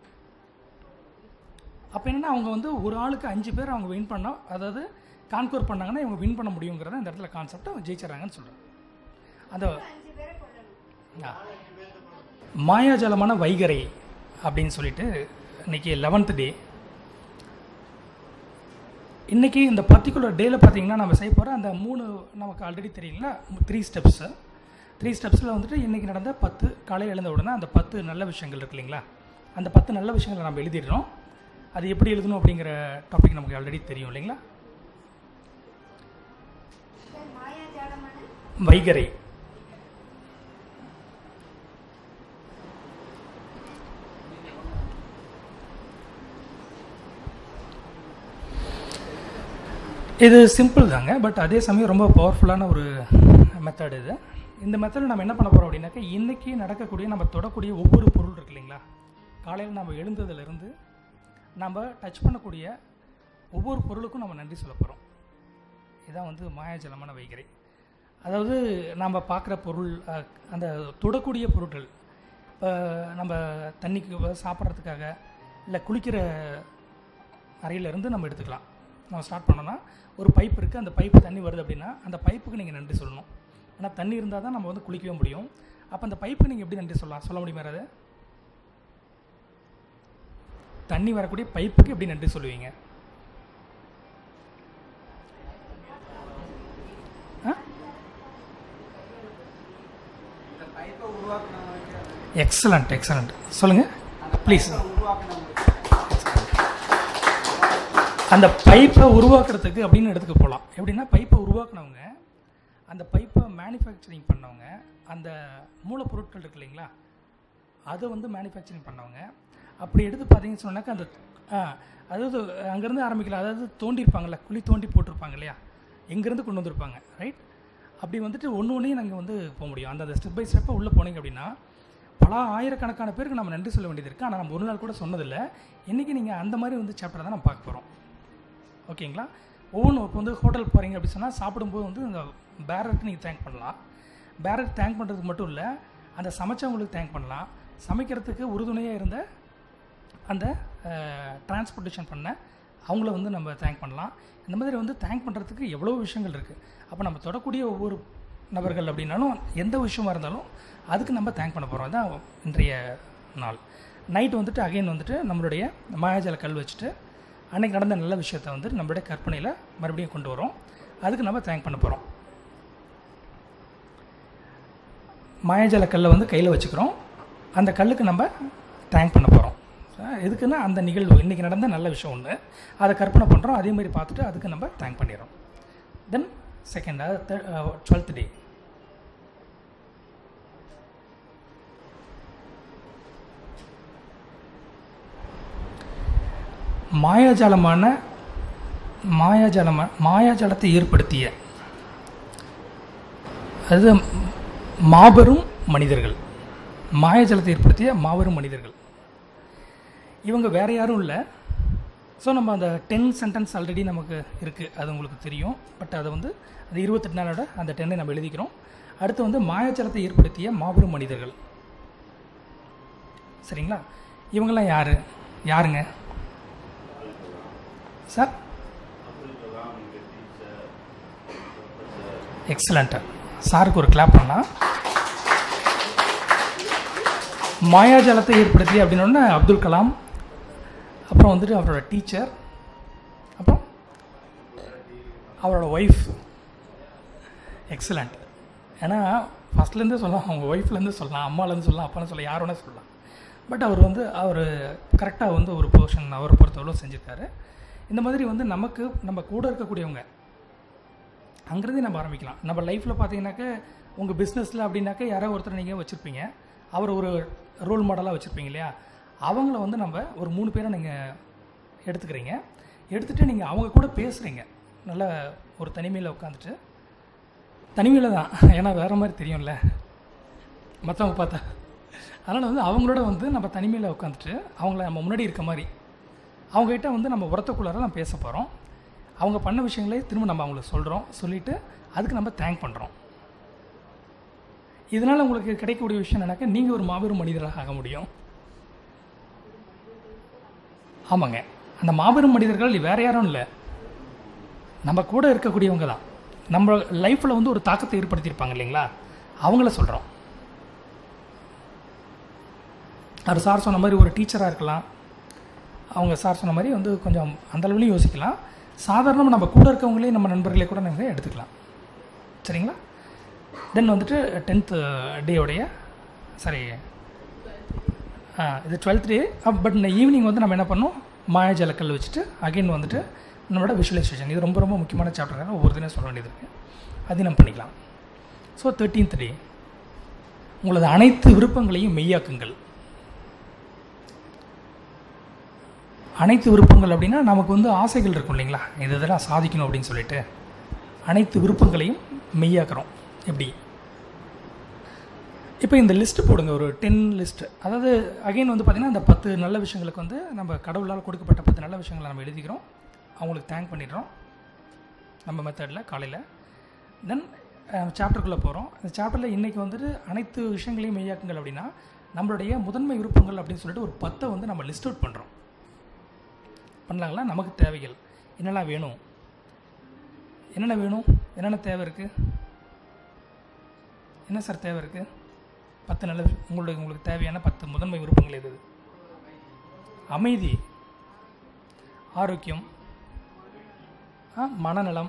அப்போ என்னென்னா அவங்க வந்து ஒரு ஆளுக்கு அஞ்சு பேர் அவங்க வின் பண்ணால் அதாவது கான்கோர் பண்ணாங்கன்னா இவங்க வின் பண்ண முடியுங்கிறத இந்த இடத்துல கான்செப்டை அவங்க ஜெயிச்சிடறாங்கன்னு சொல்கிறேன் அந்த ஆ. மாயாஜாலமான வைகரை அப்படின்னு சொல்லிட்டு இன்னைக்கு லெவன்த் டே இன்றைக்கி இந்த பர்டிகுலர் டேயில் பார்த்தீங்கன்னா நம்ம செய்ய போகிற அந்த மூணு நமக்கு ஆல்ரெடி தெரியுங்களா த்ரீ ஸ்டெப்ஸு த்ரீ ஸ்டெப்ஸில் வந்துட்டு இன்றைக்கி நடந்த பத்து காலையில் எழுந்த உடனே அந்த பத்து நல்ல விஷயங்கள் இருக்கு இல்லைங்களா அந்த பத்து நல்ல விஷயங்களை நம்ம எழுதிடுறோம் அது எப்படி எழுதணும் அப்படிங்கிற டாபிக் நமக்கு ஆல்ரெடி தெரியும் இல்லைங்களா வைகரை இது சிம்பிள் தாங்க பட் அதே சமயம் ரொம்ப பவர்ஃபுல்லான ஒரு மெத்தட் இது இந்த மெத்தடில் நம்ம என்ன பண்ண போகிறோம் அப்படின்னாக்கா இன்றைக்கி நடக்கக்கூடிய நம்ம தொடக்கூடிய ஒவ்வொரு பொருள் இருக்கு இல்லைங்களா காலையில் நம்ம எழுந்ததுலேருந்து நம்ம டச் பண்ணக்கூடிய ஒவ்வொரு பொருளுக்கும் நம்ம நன்றி சொல்ல போகிறோம் இதான் வந்து மாயாஜலமான வைகரை அதாவது நம்ம பார்க்குற பொருள் அஹ், அந்த தொடக்கூடிய பொருட்கள் இப்போ நம்ம தண்ணிக்கு சாப்பிட்றதுக்காக இல்லை குளிக்கிற அறையிலேருந்து நம்ம எடுத்துக்கலாம் நம்ம ஸ்டார்ட் பண்ணோன்னா ஒரு பைப் இருக்குது அந்த பைப்பு தண்ணி வருது அப்படின்னா அந்த பைப்புக்கு நீங்கள் நன்றி சொல்லணும் ஆனால் தண்ணி இருந்தால் தான் நம்ம வந்து குளிக்கவே முடியும் அப்போ அந்த பைப்புக்கு நீங்கள் எப்படி நன்றி சொல்லலாம் சொல்ல முடியுமா யாராவது தண்ணி வரக்கூடிய பைப்புக்கு எப்படி நன்றி சொல்லுவீங்க ஆ இந்த பைப்பை உருவாக்குனவங்களுக்கு எக்ஸலண்ட் எக்ஸலண்ட் சொல்லுங்கள் ப்ளீஸ் உருவாக்குனவங்களுக்கு அந்த பைப்பை உருவாக்குறதுக்கு அப்படின்னு எடுத்துக்க போகலாம் எப்படின்னா பைப்பை உருவாக்குனவங்க அந்த பைப்பை மேனுஃபேக்சரிங் பண்ணவங்க அந்த மூலப்பொருட்கள் இருக்கு இல்லைங்களா அதை வந்து மேனுஃபேக்சரிங் பண்ணவங்க அப்படி எடுத்து பார்த்தீங்கன்னு சொன்னாக்கா அந்த ஆ, அதாவது அங்கேருந்து ஆரம்பிக்கலாம் அதாவது தோண்டியிருப்பாங்கல்ல குழி தோண்டி போட்டிருப்பாங்க இல்லையா எங்கேருந்து கொண்டு வந்திருப்பாங்க ரைட் அப்படி வந்துட்டு ஒன்று ஒன்றையும் நாங்கள் வந்து போக முடியும் அந்த ஸ்டெப் பை ஸ்டெப்பாக உள்ளே போனீங்க அப்படின்னா பல ஆயிரக்கணக்கான பேருக்கு நம்ம நன்றி சொல்ல வேண்டியது இருக்குது ஆனால் நம்ம ஒரு நாள் கூட சொன்னதில்லை இன்றைக்கி நீங்கள் அந்த மாதிரி வந்து சாப்டர் தான் நம்ம பார்க்க போகிறோம் ஓகேங்களா ஒவ்வொன்றும் இப்போ வந்து ஹோட்டல் போகிறீங்க அப்படி சொன்னால் சாப்பிடும்போது வந்து இந்த பேரருக்கு நீங்கள் தேங்க் பண்ணலாம் பேரருக்கு தேங்க் பண்ணுறதுக்கு மட்டும் இல்லை அந்த சமைச்சவங்களுக்கு தேங்க் பண்ணலாம் சமைக்கிறதுக்கு உறுதுணையாக இருந்த அந்த டிரான்ஸ்போர்ட்டேஷன் பண்ண அவங்கள வந்து நம்ம தேங்க் பண்ணலாம் இந்த மாதிரி வந்து தேங்க் பண்ணுறதுக்கு எவ்வளோ விஷயங்கள் இருக்குது அப்போ நம்ம தொடக்கூடிய ஒவ்வொரு நபர்கள் அப்படின்னாலும் எந்த விஷயமா இருந்தாலும் அதுக்கு நம்ம தேங்க் பண்ண போகிறோம் தான் இன்றைய நாள் நைட் வந்துட்டு அகைன் வந்துட்டு நம்மளுடைய மாயாஜால கல் வச்சுட்டு அன்னைக்கு நடந்த நல்ல விஷயத்தை வந்து நம்மளுடைய கற்பனையில் மறுபடியும் கொண்டு வரோம் அதுக்கு நம்ம தேங்க் பண்ண போகிறோம் மாயாஜால கல்லை வந்து கையில் வச்சுக்கிறோம் அந்த கல்லுக்கு நம்ம தேங்க் பண்ண போகிறோம் எதுக்குன்னா அந்த நிகழ்வு இன்றைக்கி நடந்த நல்ல விஷயம் ஒன்று அதை கற்பனை பண்ணுறோம் அதே மாதிரி பார்த்துட்டு அதுக்கு நம்ம தேங்க் பண்ணிடுறோம் தென் செகண்ட் அதாவது டுவெல்த் டே மாயாஜாலமான மாயாஜாலமா மாயாஜாலத்தை ஏற்படுத்திய அது மாபெரும் மனிதர்கள் மாயாஜாலத்தை ஏற்படுத்திய மாபெரும் மனிதர்கள் இவங்க வேற யாரும் இல்லை ஸோ நம்ம அந்த டென் சென்டென்ஸ் ஆல்ரெடி நமக்கு இருக்குது அது உங்களுக்கு தெரியும் பட் அதை வந்து அந்த இருபத்தெட்டு நாளோட அந்த டென்னை நம்ம எழுதிக்கிறோம் அடுத்து வந்து மாயாஜாலத்தை ஏற்படுத்திய மாபெரும் மனிதர்கள் சரிங்களா இவங்கெல்லாம் யார் யாருங்க சார் எக்ஸலண்ட்டு சாருக்கு ஒரு கிளாப் பண்ணலாம் மாயாஜாலத்தை ஏற்படுத்தி அப்படின்னோடனே அப்துல் கலாம் அப்புறம் வந்துட்டு அவரோட டீச்சர் அப்புறம் அவரோட ஒய்ஃப் எக்ஸலண்ட் ஏன்னா ஃபஸ்ட்லேருந்தே சொல்லலாம் அவங்க ஒய்ஃப்லேருந்து சொல்லலாம் அம்மாலேருந்து சொல்லலாம் அப்பான்னு சொல்லலாம் யார் வேணால் சொல்லலாம் பட் அவர் வந்து அவர் கரெக்டாக வந்து ஒரு போர்ஷன் அவரை பொறுத்தவரை செஞ்சுருக்காரு இந்த மாதிரி வந்து நமக்கு நம்ம கூட இருக்கக்கூடியவங்க அங்கேருந்தே நம்ம ஆரம்பிக்கலாம் நம்ம லைஃப்பில் பார்த்தீங்கன்னாக்க உங்கள் பிஸ்னஸில் அப்படின்னாக்க யாரோ ஒருத்தர் நீங்கள் வச்சுருப்பீங்க அவர் ஒரு ரோல் மாடலாக வச்சுருப்பீங்க இல்லையா அவங்கள வந்து நம்ம ஒரு மூணு பேரை நீங்கள் எடுத்துக்கிறீங்க எடுத்துகிட்டு நீங்கள் அவங்க கூட பேசுகிறீங்க நல்ல ஒரு தனிமையில் உட்காந்துட்டு தனிமையில் தான் ஏன்னா வேறு மாதிரி தெரியும்ல மற்றவங்க பார்த்தா அதனால் வந்து அவங்களோட வந்து நம்ம தனிமையில் உட்காந்துட்டு அவங்கள நம்ம முன்னாடி இருக்க மாதிரி அவங்ககிட்ட வந்து நம்ம உரத்துக்குள்ளார நம்ம பேச போகிறோம் அவங்க பண்ண விஷயங்களே திரும்ப நம்ம அவங்களுக்கு சொல்கிறோம் சொல்லிவிட்டு அதுக்கு நம்ம தேங்க் பண்ணுறோம் இதனால் உங்களுக்கு கிடைக்கக்கூடிய விஷயம் என்னன்னாக்கா நீங்கள் ஒரு மாபெரும் மனிதராக ஆக முடியும் ஆமாங்க அந்த மாபெரும் மனிதர்கள் வேற யாரும் இல்லை நம்ம கூட இருக்கக்கூடியவங்க தான் நம்ம லைஃப்பில் வந்து ஒரு தாக்கத்தை ஏற்படுத்தியிருப்பாங்க இல்லைங்களா அவங்கள சொல்கிறோம் அவர் சார் சொன்ன மாதிரி ஒரு டீச்சராக இருக்கலாம் அவங்க சார் சொன்ன மாதிரி வந்து கொஞ்சம் அந்த அளவுலையும் யோசிக்கலாம் சாதாரணமாக நம்ம கூட இருக்கவங்களே நம்ம நண்பர்களே கூட நம்ம எடுத்துக்கலாம் சரிங்களா தென் வந்துட்டு டென்த்து டேயோடைய சாரி இது டுவெல்த் டே பட் இந்த ஈவினிங் வந்து நம்ம என்ன பண்ணோம் மாயாஜலக்கல் வச்சுட்டு அகைன் வந்துட்டு நம்மளோட விஷுவலைசேஷன் இது ரொம்ப ரொம்ப முக்கியமான சாப்டர் ஒவ்வொரு தினம் சொல்ல வேண்டியது இருக்குது அதையும் நம்ம பண்ணிக்கலாம் ஸோ தேர்ட்டீன்த் டே உங்களது அனைத்து விருப்பங்களையும் மெய்யாக்குங்கள் அனைத்து விருப்பங்கள் அப்படின்னா நமக்கு வந்து ஆசைகள் இருக்கும் இல்லைங்களா இது இதெல்லாம் சாதிக்கணும் அப்படின்னு சொல்லிட்டு அனைத்து விருப்பங்களையும் மெய்யாக்குறோம் எப்படி இப்போ இந்த லிஸ்ட்டு போடுங்க ஒரு டென் லிஸ்ட்டு அதாவது அகைன் வந்து பார்த்திங்கன்னா இந்த பத்து நல்ல விஷயங்களுக்கு வந்து நம்ம கடவுளால் கொடுக்கப்பட்ட பத்து நல்ல விஷயங்களை நம்ம எழுதிக்கிறோம் அவங்களுக்கு தேங்க் பண்ணிடுறோம் நம்ம மெத்தடில் காலையில் தென் சாப்டருக்குள்ளே போகிறோம் இந்த சாப்டரில் இன்றைக்கி வந்துட்டு அனைத்து விஷயங்களையும் மெய்யாக்குங்கள் அப்படின்னா நம்மளுடைய முதன்மை விருப்பங்கள் அப்படின்னு சொல்லிட்டு ஒரு பத்தை வந்து நம்ம லிஸ்ட் அவுட் பண்ணுறோம் பண்ணலாங்களா நமக்கு தேவைகள் என்னெல்லாம் வேணும் என்னென்ன வேணும் என்னென்ன தேவை இருக்குது என்ன சார் தேவை இருக்குது பத்து நல்ல விஷயம் உங்களுக்கு உங்களுக்கு தேவையான பத்து முதன்மை விருப்பங்கள் எது அமைதி ஆரோக்கியம் ஆ மனநலம்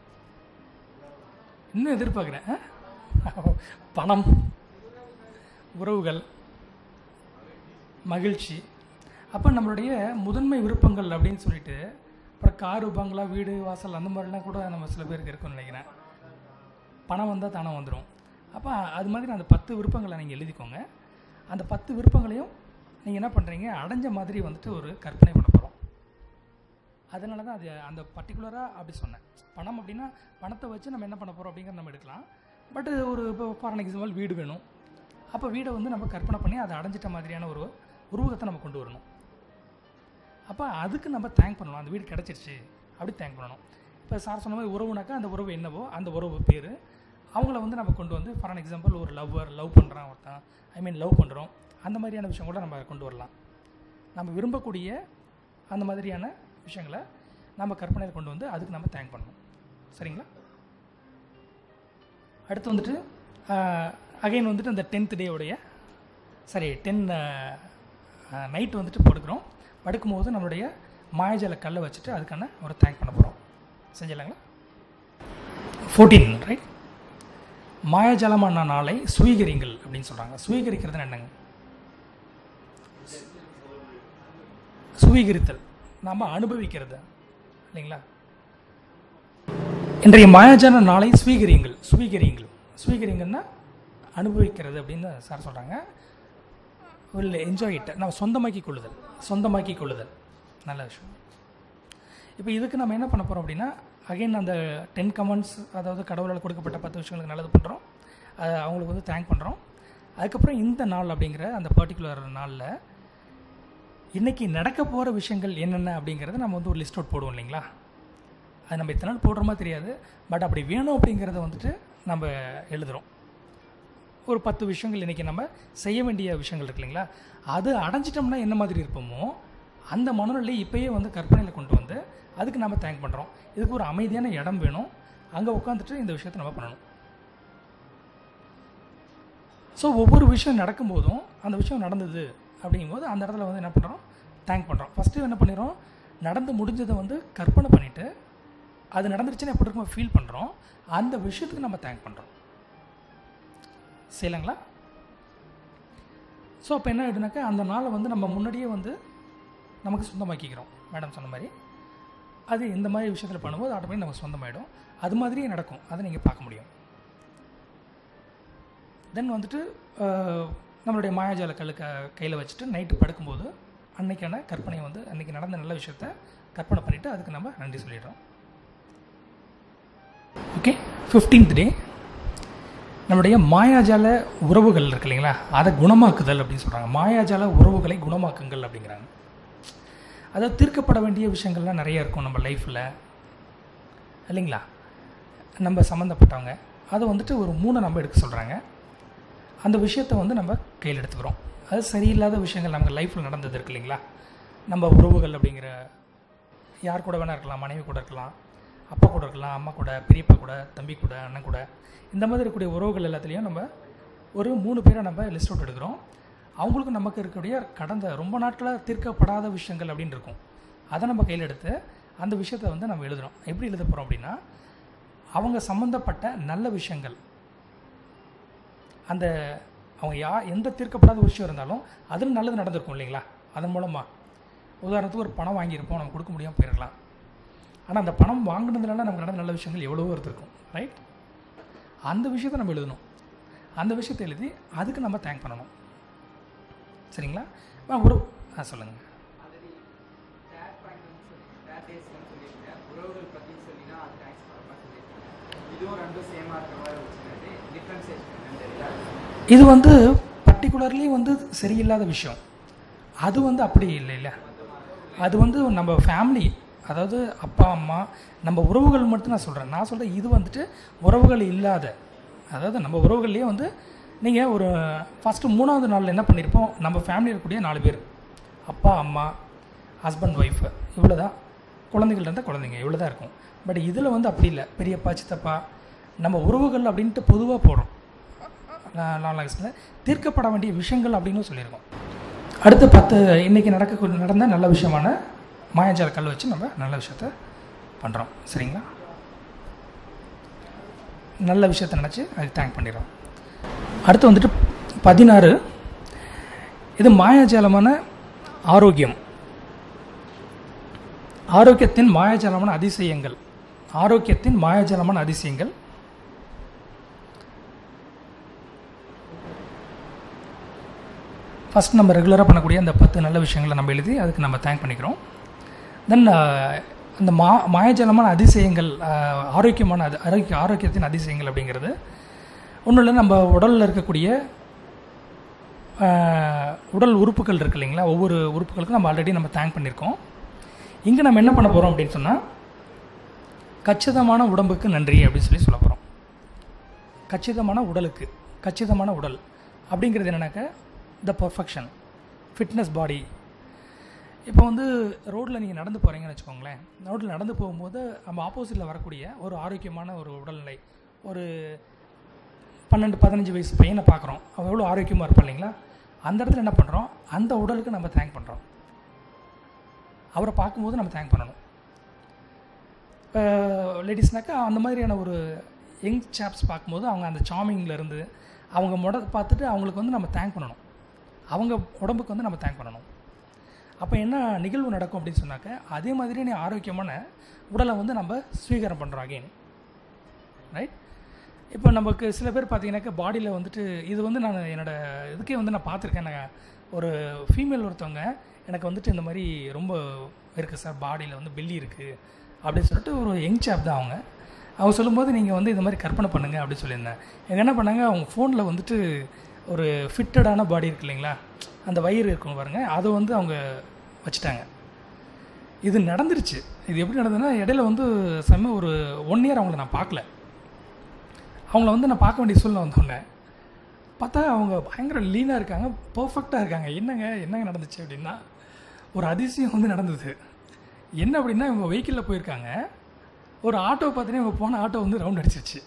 இன்னும் எதிர்பார்க்குறேன் ஆ? பணம் உறவுகள் மகிழ்ச்சி அப்போ நம்மளுடைய முதன்மை விருப்பங்கள் அப்படின்னு சொல்லிட்டு அப்புறம் காரு பங்களா வீடு வாசல் அந்த மாதிரிலாம் கூட நம்ம சில பேருக்கு இருக்கும்னு நினைக்கிறேன் பணம் வந்தால் தானே வந்துடும் அப்போ அது மாதிரி அந்த பத்து விருப்பங்களை நீங்கள் எழுதிக்கோங்க அந்த பத்து விருப்பங்களையும் நீங்கள் என்ன பண்ணுறீங்க அடைஞ்ச மாதிரி வந்துட்டு ஒரு கற்பனை பண்ண போகிறோம் அதனால தான் அது அந்த பர்டிகுலராக அப்படி சொன்னேன் பணம் அப்படின்னா பணத்தை வச்சு நம்ம என்ன பண்ண போகிறோம் அப்படிங்கிறத நம்ம எடுக்கலாம் பட் ஒரு இப்போ ஃபார் எக்ஸாம்பிள் வீடு வேணும் அப்போ வீடை வந்து நம்ம கற்பனை பண்ணி அதை அடைஞ்சிட்ட மாதிரியான ஒரு உருவகத்தை நம்ம கொண்டு வரணும் அப்போ அதுக்கு நம்ம தேங்க் பண்ணணும் அந்த வீடு கிடச்சிருச்சு அப்படி தேங்க் பண்ணணும் இப்போ சார் சொன்ன மாதிரி உறவுனாக்கா அந்த உறவு என்னவோ அந்த உறவு பேர் அவங்கள வந்து நம்ம கொண்டு வந்து ஃபார் எக்ஸாம்பிள் ஒரு லவ்வர் லவ் பண்ணுறான் ஒருத்தன் ஐ மீன் லவ் பண்ணுறோம் அந்த மாதிரியான விஷயம் கூட நம்ம கொண்டு வரலாம் நம்ம விரும்பக்கூடிய அந்த மாதிரியான விஷயங்களை நம்ம கற்பனையில் கொண்டு வந்து அதுக்கு நம்ம தேங்க் பண்ணணும் சரிங்களா அடுத்து வந்துட்டு அகைன் வந்துட்டு அந்த டென்த் டேவுடைய சரி டென் நைட் வந்துட்டு படுக்கிறோம் படுக்கும்போது நம்மளுடைய மாயஜால கல்லை வச்சுட்டு அதுக்கான ஒரு தேங்க் பண்ண போகிறோம் செஞ்சிடலாங்களா ஃபோர்டீன் ரைட் மாயாஜாலமான நாளை சுவீகரிங்கள் அப்படின்னு சொல்கிறாங்க சுவீகரிக்கிறதுன்னு என்னங்க சுவீகரித்தல் நாம் அனுபவிக்கிறது இல்லைங்களா இன்றைய மாயாஜால நாளை ஸ்வீகரியுங்கள் ஸ்வீகரியுங்கள் ஸ்வீகரிங்கன்னா அனுபவிக்கிறது அப்படின்னு சார் சொல்கிறாங்க வில் என்ஜாய் இட் நம்ம சொந்தமாக்கி கொள்ளுதல் சொந்தமாக்கி கொள்ளுதல் நல்ல விஷயம் இப்போ இதுக்கு நம்ம என்ன பண்ண போகிறோம் அப்படின்னா அகைன் அந்த டென் கமெண்ட்ஸ் அதாவது கடவுளால் கொடுக்கப்பட்ட பத்து விஷயங்களுக்கு நல்லது பண்ணுறோம் அவங்களுக்கு வந்து தேங்க் பண்ணுறோம் அதுக்கப்புறம் இந்த நாள் அப்படிங்கிற அந்த பர்டிகுலர் நாளில் இன்றைக்கி நடக்க போகிற விஷயங்கள் என்னென்ன அப்படிங்கிறத நம்ம வந்து ஒரு லிஸ்ட் அவுட் போடுவோம் இல்லைங்களா அது நம்ம இத்தனை நாள் போடுற மாதிரி தெரியாது பட் அப்படி வேணும் அப்படிங்கிறத வந்துட்டு நம்ம எழுதுகிறோம் ஒரு பத்து விஷயங்கள் இன்றைக்கி நம்ம செய்ய வேண்டிய விஷயங்கள் இருக்கு இல்லைங்களா அது அடைஞ்சிட்டோம்னா என்ன மாதிரி இருப்போமோ அந்த மனநிலை இப்போயே வந்து கற்பனையில் கொண்டு வந்து அதுக்கு நம்ம தேங்க் பண்ணுறோம் இதுக்கு ஒரு அமைதியான இடம் வேணும் அங்கே உட்காந்துட்டு இந்த விஷயத்தை நம்ம பண்ணணும் ஸோ ஒவ்வொரு விஷயம் நடக்கும்போதும் அந்த விஷயம் நடந்தது அப்படிங்கும்போது அந்த இடத்துல வந்து என்ன பண்ணுறோம் தேங்க் பண்ணுறோம் ஃபஸ்ட்டு என்ன பண்ணிடுறோம் நடந்து முடிஞ்சதை வந்து கற்பனை பண்ணிவிட்டு அது நடந்துருச்சுன்னு எப்படி இருக்குமோ ஃபீல் பண்ணுறோம் அந்த விஷயத்துக்கு நம்ம தேங்க் பண்ணுறோம் செய்யலாங்களா ஸோ அப்போ என்ன ஆகிடுனாக்கா அந்த நாளை வந்து நம்ம முன்னாடியே வந்து நமக்கு சொந்தமாக்கிக்கிறோம் மேடம் சொன்ன மாதிரி அது இந்த மாதிரி விஷயத்தில் பண்ணும்போது ஆட்டோமேட்டிக் நமக்கு சொந்தமாயிடும் அது மாதிரியே நடக்கும் அதை நீங்கள் பார்க்க முடியும் தென் வந்துட்டு அஹ், நம்மளுடைய மாயாஜால கல்லு க கையில் வச்சுட்டு நைட்டு படுக்கும்போது அன்னைக்கான கற்பனையை வந்து அன்னைக்கு நடந்த நல்ல விஷயத்த கற்பனை பண்ணிவிட்டு அதுக்கு நம்ம நன்றி சொல்லிடுறோம் ஓகே ஃபிஃப்டீன்த் டே நம்முடைய மாயாஜால உறவுகள் இருக்கு இல்லைங்களா அதை குணமாக்குதல் அப்படின்னு சொல்கிறாங்க மாயாஜால உறவுகளை குணமாக்குங்கள் அப்படிங்கிறாங்க அதாவது தீர்க்கப்பட வேண்டிய விஷயங்கள்லாம் நிறைய இருக்கும் நம்ம லைஃப்பில் இல்லைங்களா நம்ம சம்மந்தப்பட்டவங்க அதை வந்துட்டு ஒரு மூணை நம்ம எடுக்க சொல்கிறாங்க அந்த விஷயத்தை வந்து நம்ம கையில் எடுத்துக்கிறோம் அது சரியில்லாத விஷயங்கள் நம்ம லைஃப்பில் நடந்தது இருக்கு இல்லைங்களா நம்ம உறவுகள் அப்படிங்கிற யார் கூட வேணா இருக்கலாம் மனைவி கூட இருக்கலாம் அப்பா கூட இருக்கலாம் அம்மா கூட பெரியப்பா கூட தம்பி கூட அண்ணன் கூட இந்த மாதிரி இருக்கக்கூடிய உறவுகள் எல்லாத்துலேயும் நம்ம ஒரு மூணு பேரை நம்ம லிஸ்ட் அவுட் எடுக்கிறோம் அவங்களுக்கு நமக்கு இருக்கக்கூடிய கடந்த ரொம்ப நாட்களாக தீர்க்கப்படாத விஷயங்கள் அப்படின்னு இருக்கும் அதை நம்ம கையில் எடுத்து அந்த விஷயத்தை வந்து நம்ம எழுதுகிறோம் எப்படி எழுத போகிறோம் அப்படின்னா அவங்க சம்மந்தப்பட்ட நல்ல விஷயங்கள் அந்த அவங்க யா எந்த தீர்க்கப்படாத ஒரு விஷயம் இருந்தாலும் அதில் நல்லது நடந்திருக்கும் இல்லைங்களா அதன் மூலமாக உதாரணத்துக்கு ஒரு பணம் வாங்கியிருப்போம் நம்ம கொடுக்க முடியாமல் போயிடலாம் ஆனால் அந்த பணம் வாங்கினதுனால நமக்கு நடந்த நல்ல விஷயங்கள் எவ்வளவோ இருந்திருக்கும் ரைட் அந்த விஷயத்தை நம்ம எழுதணும் அந்த விஷயத்தை எழுதி அதுக்கு நம்ம தேங்க் பண்ணணும் சரிங்களா ஆ, ஒரு ஆ சொல்லுங்கள் ஆல்ரெடி டேட் பாயிண்ட் சொல்லி டேட் டேஸ்லாம் சொல்லியிருக்கேன் உறவுகள் பற்றி சொல்லினா அது தேங்க்ஸ் பண்ணப்பா சொல்லியிருக்கேன் இதுவும் ரெண்டும் சேமாக இருக்கிற மாதிரி வச்சுக்கிறது டிஃப்ரென்சேஷன் என்னன்னு தெரியல இது வந்து பர்டிகுலர்லி வந்து சரியில்லாத விஷயம் அது வந்து அப்படி இல்லை இல்லை அது வந்து நம்ம ஃபேமிலி அதாவது அப்பா அம்மா நம்ம உறவுகள் மட்டும் நான் சொல்கிறேன் நான் சொல்கிறேன் இது வந்துட்டு உறவுகள் இல்லாத அதாவது நம்ம உறவுகள்லேயே வந்து நீங்கள் ஒரு ஃபஸ்ட்டு மூணாவது நாளில் என்ன பண்ணியிருப்போம் நம்ம ஃபேமிலியில் இருக்கக்கூடிய நாலு பேர் அப்பா அம்மா ஹஸ்பண்ட் ஒய்ஃபு இவ்வளோ தான் குழந்தைகள் இருந்தால் குழந்தைங்க இவ்வளோ தான் இருக்கும் பட் இதில் வந்து அப்படி இல்லை பெரியப்பா சித்தப்பா நம்ம உறவுகள் அப்படின்ட்டு பொதுவாக போடுறோம் லாங் லாக்ஸில் தீர்க்கப்பட வேண்டிய விஷயங்கள் அப்படின்னு சொல்லியிருக்கோம் அடுத்து பத்து இன்றைக்கி நடக்க நடந்த நல்ல விஷயமான மாயாஜால கல் வச்சு நம்ம நல்ல விஷயத்த பண்ணுறோம் சரிங்களா நல்ல விஷயத்த நினச்சி அதுக்கு தேங்க் பண்ணிடுறோம் அடுத்து வந்துட்டு பதினாறு இது மாயாஜாலமான ஆரோக்கியம் ஆரோக்கியத்தின் மாயாஜாலமான அதிசயங்கள் ஆரோக்கியத்தின் மாயாஜாலமான அதிசயங்கள் ஃபஸ்ட் நம்ம ரெகுலராக பண்ணக்கூடிய அந்த பத்து நல்ல விஷயங்களை நம்ம எழுதி அதுக்கு நம்ம தேங்க் பண்ணிக்கிறோம் தென் அந்த மா மாயஜலமான அதிசயங்கள் அஹ், ஆரோக்கியமான அது ஆரோக்கிய ஆரோக்கியத்தின் அதிசயங்கள் அப்படிங்கிறது ஒன்றும் இல்லை நம்ம உடலில் இருக்கக்கூடிய அஹ், உடல் உறுப்புகள் இருக்கு இல்லைங்களா ஒவ்வொரு உறுப்புகளுக்கும் நம்ம ஆல்ரெடி நம்ம தேங்க் பண்ணியிருக்கோம் இங்கே நம்ம என்ன பண்ண போகிறோம் அப்படின்னு சொன்னால் கச்சிதமான உடம்புக்கு நன்றி அப்படின்னு சொல்லி சொல்ல போகிறோம் கச்சிதமான உடலுக்கு கச்சிதமான உடல் அப்படிங்கிறது என்னன்னாக்க த பர்ஃபெக்ஷன் ஃபிட்னஸ் பாடி இப்போ வந்து ரோட்டில் நீங்கள் நடந்து போகிறீங்கன்னு வச்சுக்கோங்களேன் ரோட்டில் நடந்து போகும்போது நம்ம ஆப்போசிட்டில் வரக்கூடிய ஒரு ஆரோக்கியமான ஒரு உடல்நிலை ஒரு பன்னெண்டு பதினஞ்சு வயசு பையனை பார்க்குறோம் அவன் எவ்வளோ ஆரோக்கியமாக இருப்பான் இல்லைங்களா அந்த இடத்துல என்ன பண்ணுறோம் அந்த உடலுக்கு நம்ம தேங்க் பண்ணுறோம் அவரை பார்க்கும்போது நம்ம தேங்க் பண்ணணும் இப்போ லேடிஸ்னாக்கா அந்த மாதிரியான ஒரு யங் சாப்ஸ் பார்க்கும்போது அவங்க அந்த சாமிங்கில் இருந்து அவங்க முட பார்த்துட்டு அவங்களுக்கு வந்து நம்ம தேங்க் பண்ணணும் அவங்க உடம்புக்கு வந்து நம்ம தேங்க் பண்ணணும் அப்போ என்ன நிகழ்வு நடக்கும் அப்படின்னு சொன்னாக்க அதே மாதிரி நீ ஆரோக்கியமான உடலை வந்து நம்ம ஸ்வீகாரம் பண்ணுறோம் அகெயின் ரைட் இப்போ நமக்கு சில பேர் பார்த்தீங்கன்னாக்கா பாடியில் வந்துட்டு இது வந்து நான் என்னோட இதுக்கே வந்து நான் பார்த்துருக்கேன் நான் ஒரு ஃபீமேல் ஒருத்தவங்க எனக்கு வந்துட்டு இந்த மாதிரி ரொம்ப இருக்குது சார் பாடியில் வந்து பெல்லி இருக்குது அப்படின்னு சொல்லிட்டு ஒரு யங் சாப் தான் அவங்க அவங்க சொல்லும்போது நீங்கள் வந்து இந்த மாதிரி கற்பனை பண்ணுங்க அப்படின்னு சொல்லியிருந்தேன் எங்க என்ன பண்ணாங்க அவங்க ஃபோனில் வந்துட்டு ஒரு ஃபிட்டடான பாடி இருக்கு இல்லைங்களா அந்த வயிறு இருக்கும் பாருங்க அதை வந்து அவங்க வச்சுட்டாங்க இது நடந்துருச்சு இது எப்படி நடந்ததுன்னா இடையில வந்து செம்ம ஒரு ஒன் இயர் அவங்கள நான் பார்க்கல அவங்கள வந்து நான் பார்க்க வேண்டிய சூழ்நிலை வந்தோடனே பார்த்தா அவங்க பயங்கர லீனாக இருக்காங்க பர்ஃபெக்டாக இருக்காங்க என்னங்க என்னங்க நடந்துச்சு அப்படின்னா ஒரு அதிசயம் வந்து நடந்தது என்ன அப்படின்னா இவங்க வெஹிக்கிளில் போயிருக்காங்க ஒரு ஆட்டோ பார்த்தீங்கன்னா இவங்க போன ஆட்டோ வந்து ரவுண்ட் அடிச்சிருச்சு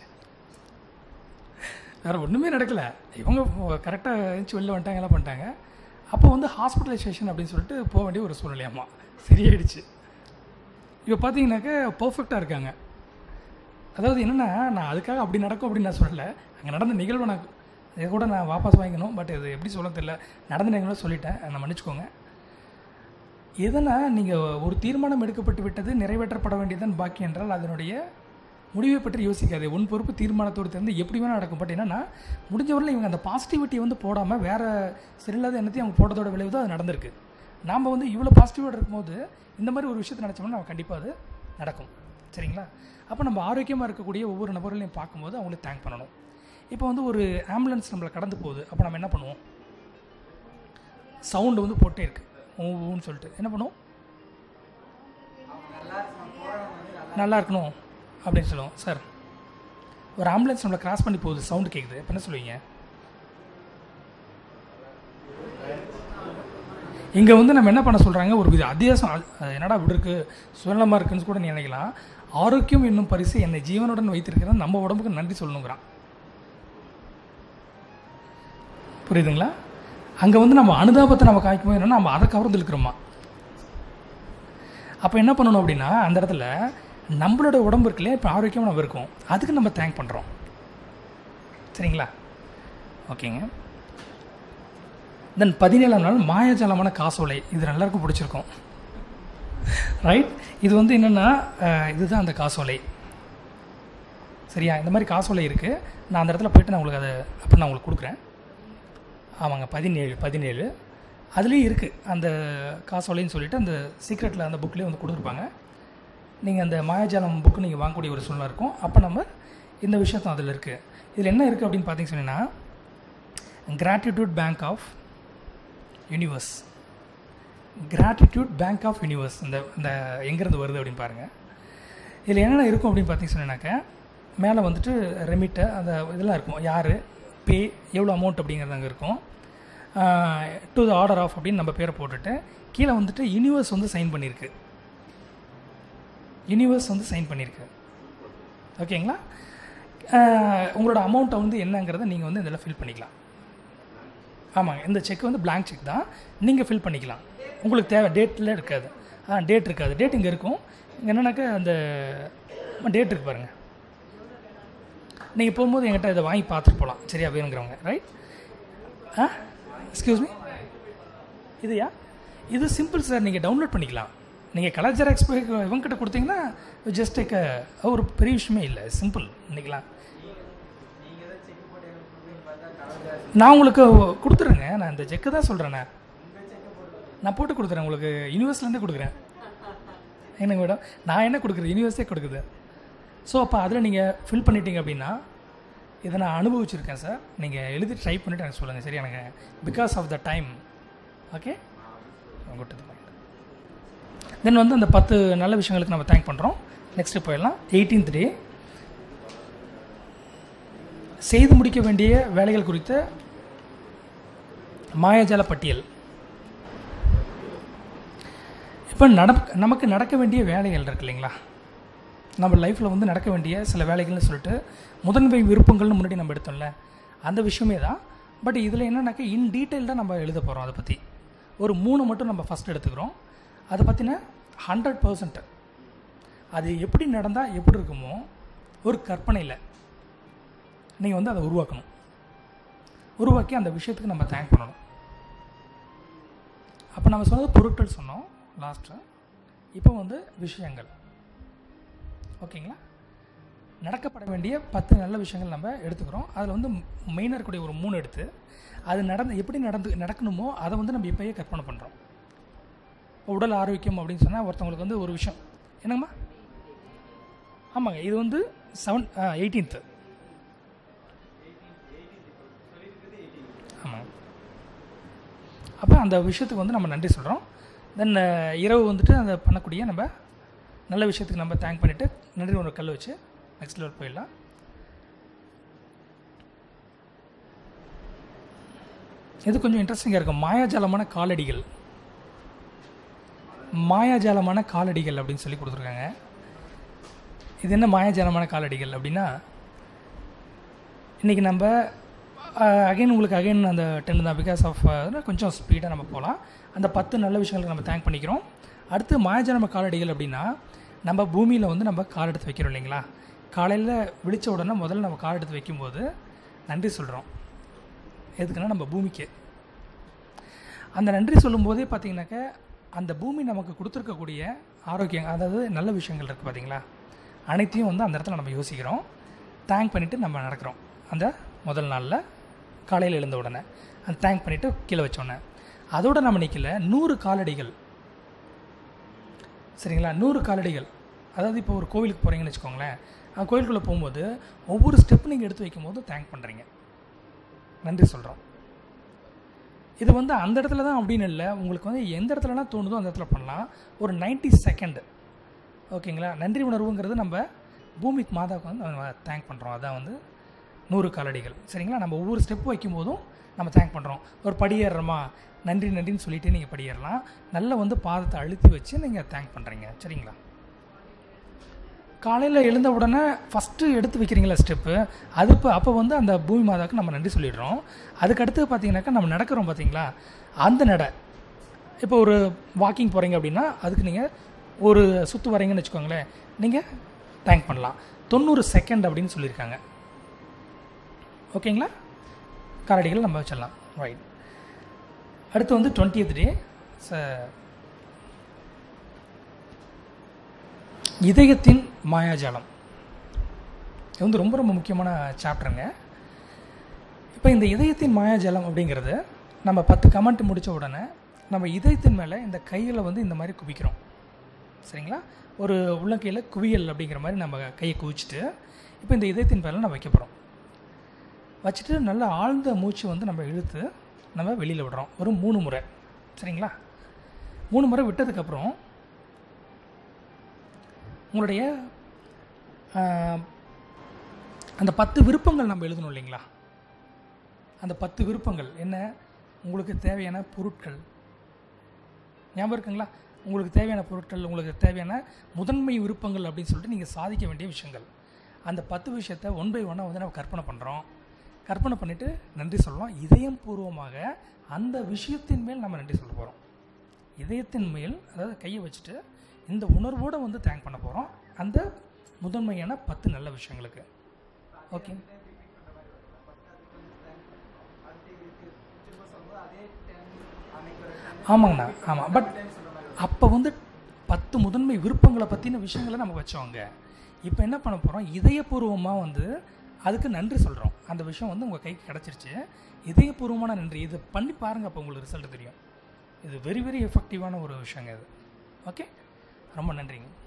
வேறு ஒன்றுமே நடக்கலை இவங்க கரெக்டாக எழுந்துச்சு வெளில வந்துட்டாங்க எல்லாம் பண்ணிட்டாங்க அப்போ வந்து ஹாஸ்பிட்டலைசேஷன் அப்படின்னு சொல்லிட்டு போக வேண்டிய ஒரு சூழ்நிலையாமா சரியாயிடுச்சு இப்போ பார்த்தீங்கன்னாக்கா பர்ஃபெக்டாக இருக்காங்க அதாவது என்னென்னா நான் அதுக்காக அப்படி நடக்கும் அப்படின்னு நான் சொல்லலை அங்கே நடந்த நிகழ்வை நான் இதை கூட நான் வாபஸ் வாங்கிக்கணும் பட் இது எப்படி சொல்ல தெரியல நடந்த நிகழ்வை சொல்லிட்டேன் நான் மன்னிச்சுக்கோங்க எதனா நீங்கள் ஒரு தீர்மானம் எடுக்கப்பட்டு விட்டது நிறைவேற்றப்பட வேண்டியதுதான் பாக்கி என்றால் அதனுடைய முடிவை பற்றி யோசிக்காது உன் பொறுப்பு தீர்மானத்தோடு தெரிந்து எப்படி வேணால் நடக்கும் பட் என்னன்னா முடிஞ்சவரையில் இவங்க அந்த பாசிட்டிவிட்டியை வந்து போடாமல் வேறு சரியில்லாத எண்ணத்தையும் அவங்க போட்டதோட விளைவு தான் அது நடந்திருக்கு நாம் வந்து இவ்வளோ பாசிட்டிவோட இருக்கும்போது இந்த மாதிரி ஒரு விஷயத்தை நினச்சோம்னா நம்ம கண்டிப்பாக அது நடக்கும் சரிங்களா அப்போ நம்ம ஆரோக்கியமாக இருக்கக்கூடிய ஒவ்வொரு நபர்களையும் பார்க்கும்போது அவங்களுக்கு தேங்க் பண்ணணும் இப்போ வந்து ஒரு ஆம்புலன்ஸ் நம்மளை கடந்து போகுது அப்போ நம்ம என்ன பண்ணுவோம் சவுண்டு வந்து போட்டே இருக்கு ஊன்னு சொல்லிட்டு என்ன பண்ணுவோம் அவங்க நல்லா இருக்கணும் போகிறவங்க வந்து நல்லா நல்லா இருக்கணும் அப்படின்னு சொல்லுவோம் சார் ஒரு ஆம்புலன்ஸ் நம்மளை கிராஸ் பண்ணி போகுது சவுண்டு கேட்குது இப்போ என்ன சொல்லுவீங்க இங்கே வந்து நம்ம என்ன பண்ண சொல்கிறாங்க ஒரு வித அத்தியாசம் அது என்னடா இப்படி இருக்குது சுயநலமாக இருக்குன்னு கூட நீ நினைக்கலாம் ஆரோக்கியம் என்னும் பரிசு என்னை ஜீவனுடன் வைத்திருக்கிற நம்ம உடம்புக்கு நன்றி சொல்லணுங்கிறான் புரியுதுங்களா அங்கே வந்து நம்ம அனுதாபத்தை நம்ம காய்க்கும் என்னன்னா நம்ம அதை கவர்ந்து இருக்கிறோமா அப்போ என்ன பண்ணணும் அப்படின்னா அந்த இடத்துல நம்மளோட உடம்பு இருக்குல்லையா இப்போ ஆரோக்கியமாக நம்ம இருக்கோம் அதுக்கு நம்ம தேங்க் பண்ணுறோம் சரிங்களா ஓகேங்க தென் பதினேழாம் நாள் மாயாஜாலமான காசோலை இது எல்லாருக்கும் பிடிச்சிருக்கும் ரைட் இது வந்து என்னென்னா இதுதான் அந்த காசோலை சரியா இந்த மாதிரி காசோலை இருக்குது நான் அந்த இடத்துல போயிட்டு நான் உங்களுக்கு அதை அப்போ நான் உங்களுக்கு கொடுக்குறேன் ஆமாங்க பதினேழு பதினேழு அதுலேயும் இருக்குது அந்த காசோலைன்னு சொல்லிட்டு அந்த சீக்ரெட்டில் அந்த புக்லேயே வந்து கொடுத்துருப்பாங்க நீங்கள் அந்த மாயாஜாலம் புக்கு நீங்கள் வாங்கக்கூடிய ஒரு சூழ்நிலை இருக்கும் அப்போ நம்ம இந்த விஷயத்தும் அதில் இருக்குது இதில் என்ன இருக்குது அப்படின்னு பார்த்தீங்க சொன்னீங்கன்னா gratitude bank of universe gratitude bank of universe இந்த இந்த எங்கேருந்து வருது அப்படின்னு பாருங்கள் இதில் என்னென்ன இருக்கும் அப்படின்னு பார்த்தீங்க சொன்னீங்கன்னாக்கா மேலே வந்துட்டு ரெமிட்டு அந்த இதெல்லாம் இருக்கும் யார் பே எவ்வளோ அமௌண்ட் அப்படிங்கிறது அங்கே இருக்கும் டு த ஆர்டர் ஆஃப் அப்படின்னு நம்ம பேரை போட்டுட்டு கீழே வந்துட்டு யூனிவர்ஸ் வந்து சைன் பண்ணியிருக்கு யூனிவர்ஸ் வந்து சைன் பண்ணியிருக்கு ஓகேங்களா ஆஹ் உங்களோட அமௌண்ட்டை வந்து என்னங்கிறத நீங்கள் வந்து இதில் ஃபில் பண்ணிக்கலாம் ஆமாங்க இந்த செக் வந்து blank செக் தான் நீங்கள் ஃபில் பண்ணிக்கலாம் உங்களுக்கு தேவை டேட்டில் இருக்காது ஆ டேட் இருக்காது டேட் இங்கே இருக்கும் இங்கே என்னன்னாக்கா அந்த டேட் இருக்கு பாருங்கள் நீங்கள் போகும்போது என்கிட்ட இதை வாங்கி பார்த்துட்டு போகலாம் சரியா வேணுங்கிறவங்க ரைட் ஆ எக்ஸ்கியூஸ் மீ இதுயா இது சிம்பிள் சார் நீங்கள் டவுன்லோட் பண்ணிக்கலாம் நீங்கள் கலர் ஜெராக்ஸ் போய் இவங்ககிட்ட கொடுத்தீங்கன்னா ஜஸ்ட் லைக் ஒரு பெரிய விஷயமே இல்லை சிம்பிள் இன்னைக்கெலாம் நீங்கள் தான் செக் போட்டு எனக்கு கொடுப்பீங்கன்னு பார்த்தா கலர் நான் உங்களுக்கு கொடுத்துட்றேங்க நான் இந்த செக்கு தான் சொல்கிறேண்ணே உங்கள் செக்கை போட்டு நான் போட்டு கொடுத்துறேன் உங்களுக்கு யூனிவர்ஸ்லேருந்தே கொடுக்குறேன் என்னங்க மேடம் நான் என்ன கொடுக்குறது யூனிவர்ஸே கொடுக்குது ஸோ அப்போ அதில் நீங்கள் ஃபில் பண்ணிட்டீங்க அப்படின்னா இதை நான் அனுபவிச்சிருக்கேன் சார் நீங்கள் எழுதி ட்ரை பண்ணிவிட்டு எனக்கு சொல்லுங்கள் சரி எனக்கு because of the time okay good then வந்து அந்த பத்து நல்ல விஷயங்களுக்கு நம்ம தேங்க் பண்ணுறோம் நெக்ஸ்ட்டு போயிடலாம் எயிட்டீன்த் டே செய்து முடிக்க வேண்டிய வேலைகள் குறித்த மாயாஜால பட்டியல் இப்போ நட நமக்கு நடக்க வேண்டிய வேலைகள் இருக்கு இல்லைங்களா நம்ம லைஃப்பில் வந்து நடக்க வேண்டிய சில வேலைகள்னு சொல்லிட்டு முதன்மை விருப்பங்கள்னு முன்னாடி நம்ம எடுத்தோம்ல அந்த விஷயமே தான் பட் இதில் என்னன்னாக்கா இன் டீட்டெயில்டாக நம்ம எழுத போகிறோம் அதை பற்றி ஒரு மூணு மட்டும் நம்ம ஃபஸ்ட் எடுத்துக்கிறோம் அதை பற்றின ஹண்ட்ரட் பர்சன்ட் அது எப்படி நடந்தால் எப்படி இருக்குமோ ஒரு கற்பனையில் நீங்கள் வந்து அதை உருவாக்கணும் உருவாக்கி அந்த விஷயத்துக்கு நம்ம தேங்க் பண்ணணும் அப்போ நம்ம சொன்னது பொருட்கள் சொன்னோம் லாஸ்ட்டு இப்போ வந்து விஷயங்கள் ஓகேங்களா நடக்கப்பட வேண்டிய பத்து நல்ல விஷயங்கள் நம்ம எடுத்துக்கிறோம் அதில் வந்து மெயினாக இருக்கக்கூடிய ஒரு மூணு எடுத்து அது நடந்து எப்படி நடந்து நடக்கணுமோ அதை வந்து நம்ம இப்போயே கற்பனை பண்ணுறோம் உடல் ஆரோக்கியம் அப்படின்னு சொன்னால் ஒருத்தவங்களுக்கு வந்து ஒரு விஷயம் என்னங்கம்மா ஆமாங்க இது வந்து செவன் எயிட்டீன்த்து ஆமாங்க அப்போ அந்த விஷயத்துக்கு வந்து நம்ம நன்றி சொல்கிறோம் தென் இரவு வந்துட்டு அதை பண்ணக்கூடிய நம்ம நல்ல விஷயத்துக்கு நம்ம தேங்க் பண்ணிவிட்டு நன்றி ஒரு கல் வச்சு நெக்ஸ்ட் லெவல் போயிடலாம் இது கொஞ்சம் இன்ட்ரெஸ்டிங்காக இருக்கும் மாயாஜாலமான காலடிகள் மாயாஜாலமான காலடிகள் அப்படின்னு சொல்லி கொடுத்துருக்காங்க இது என்ன மாயாஜாலமான காலடிகள் அப்படின்னா இன்றைக்கி நம்ம அகைன் உங்களுக்கு அகைன் அந்த டென் தான் பிகாஸ் ஆஃப் கொஞ்சம் ஸ்பீடாக நம்ம போகலாம் அந்த பத்து நல்ல விஷயங்களுக்கு நம்ம தேங்க் பண்ணிக்கிறோம் அடுத்து மாயாஜாலம காலடிகள் அப்படின்னா நம்ம பூமியில் வந்து நம்ம கால் எடுத்து வைக்கிறோம் இல்லைங்களா காலையில் விழிச்ச உடனே முதல்ல நம்ம கால் எடுத்து வைக்கும்போது நன்றி சொல்கிறோம் எதுக்குன்னா நம்ம பூமிக்கு அந்த நன்றி சொல்லும்போதே பார்த்தீங்கன்னாக்க அந்த பூமி நமக்கு கொடுத்துருக்கக்கூடிய ஆரோக்கியம் அதாவது நல்ல விஷயங்கள் இருக்குது பார்த்தீங்களா அனைத்தையும் வந்து அந்த இடத்துல நம்ம யோசிக்கிறோம் தேங்க் பண்ணிவிட்டு நம்ம நடக்கிறோம் அந்த முதல் நாளில் காலையில் எழுந்த உடனே அந்த தேங்க் பண்ணிவிட்டு கீழே வச்சோடனே அதோட நம்ம நிற்கல நூறு காலடிகள் சரிங்களா நூறு காலடிகள் அதாவது இப்போ ஒரு கோவிலுக்கு போகிறீங்கன்னு வச்சுக்கோங்களேன் அந்த கோயிலுக்குள்ளே போகும்போது ஒவ்வொரு ஸ்டெப் நீங்கள் எடுத்து வைக்கும்போது தேங்க் பண்ணுறீங்க நன்றி சொல்கிறோம் இது வந்து அந்த இடத்துல தான் அப்படின்னு இல்லை உங்களுக்கு வந்து எந்த இடத்துலலாம் தோணுதோ அந்த இடத்துல பண்ணலாம் ஒரு 90 செகண்ட் ஓகேங்களா நன்றி உணர்வுங்கிறது நம்ம பூமிக்கு மாதாவுக்கு வந்து நம்ம தேங்க் பண்ணுறோம் அதான் வந்து நூறு காலடிகள் சரிங்களா நம்ம ஒவ்வொரு ஸ்டெப் வைக்கும்போதும் நம்ம தேங்க் பண்ணுறோம் ஒரு படியேறுறோமா நன்றி நன்றின்னு சொல்லிட்டு நீங்கள் படியேறலாம் நல்லா வந்து பாதத்தை அழுத்தி வச்சு நீங்கள் தேங்க் பண்ணுறீங்க சரிங்களா காலையில் எழுந்த உடனே ஃபஸ்ட்டு எடுத்து வைக்கிறீங்களா ஸ்டெப்பு அது இப்போ அப்போ வந்து அந்த பூமி மாதாவுக்கு நம்ம நன்றி சொல்லிடுறோம் அதுக்கடுத்து பார்த்தீங்கன்னாக்கா நம்ம நடக்கிறோம் பார்த்தீங்களா அந்த நடை இப்போ ஒரு வாக்கிங் போகிறீங்க அப்படின்னா அதுக்கு நீங்கள் ஒரு சுற்று வரீங்கன்னு வச்சுக்கோங்களேன் நீங்கள் தேங்க் பண்ணலாம் தொண்ணூறு செகண்ட் அப்படின்னு சொல்லியிருக்காங்க ஓகேங்களா காலடிகள் நம்ம வச்சிடலாம் ரைட் அடுத்து வந்து டுவெண்ட்டியத் டே ச இதயத்தின் மாயாஜாலம் இது வந்து ரொம்ப ரொம்ப முக்கியமான சாப்டருங்க இப்போ இந்த இதயத்தின் மாயாஜாலம் அப்படிங்கிறது நம்ம பத்து கமெண்ட் முடித்த உடனே நம்ம இதயத்தின் மேலே இந்த கைகளை வந்து இந்த மாதிரி குவிக்கிறோம் சரிங்களா ஒரு உள்ளங்கையில் குவியல் அப்படிங்கிற மாதிரி நம்ம கையை குவிச்சிட்டு இப்போ இந்த இதயத்தின் மேலே நம்ம வைக்க போகிறோம் வச்சுட்டு நல்ல ஆழ்ந்த மூச்சு வந்து நம்ம இழுத்து நம்ம வெளியில் விடுறோம் ஒரு மூணு முறை சரிங்களா மூணு முறை விட்டதுக்கப்புறம் உங்களுடைய ஆஹ், அந்த பத்து விருப்பங்கள் நம்ம எழுதணும் இல்லைங்களா அந்த பத்து விருப்பங்கள் என்ன உங்களுக்கு தேவையான பொருட்கள் ஞாபகம் இருக்குங்களா உங்களுக்கு தேவையான பொருட்கள் உங்களுக்கு தேவையான முதன்மை விருப்பங்கள் அப்படின்னு சொல்லிட்டு நீங்கள் சாதிக்க வேண்டிய விஷயங்கள் அந்த பத்து விஷயத்தை ஒன் பை ஒன்னாக வந்து நம்ம கற்பனை பண்ணுறோம் கற்பனை பண்ணிவிட்டு நன்றி சொல்லலாம் இதயம் பூர்வமாக அந்த விஷயத்தின் மேல் நம்ம நன்றி சொல்ல போகிறோம் இதயத்தின் மேல் அதாவது கையை வச்சுட்டு இந்த உணர்வோடு வந்து தேங்க் பண்ண போகிறோம் அந்த முதன்மையான பத்து நல்ல விஷயங்களுக்கு ஓகே ஆமாங்கண்ணா ஆமாம் பட் அப்போ வந்து பத்து முதன்மை விருப்பங்களை பற்றின விஷயங்களை நம்ம வச்சோங்க இப்போ என்ன பண்ண போகிறோம் இதயபூர்வமாக வந்து அதுக்கு நன்றி சொல்கிறோம் அந்த விஷயம் வந்து உங்கள் கைக்கு கிடச்சிருச்சு இதயபூர்வமான நன்றி இது பண்ணி பாருங்கள் அப்போ உங்களுக்கு ரிசல்ட் தெரியும் இது வெரி வெரி எஃபெக்டிவான ஒரு விஷயங்க இது ஓகே ரொம்ப நன்றிங்க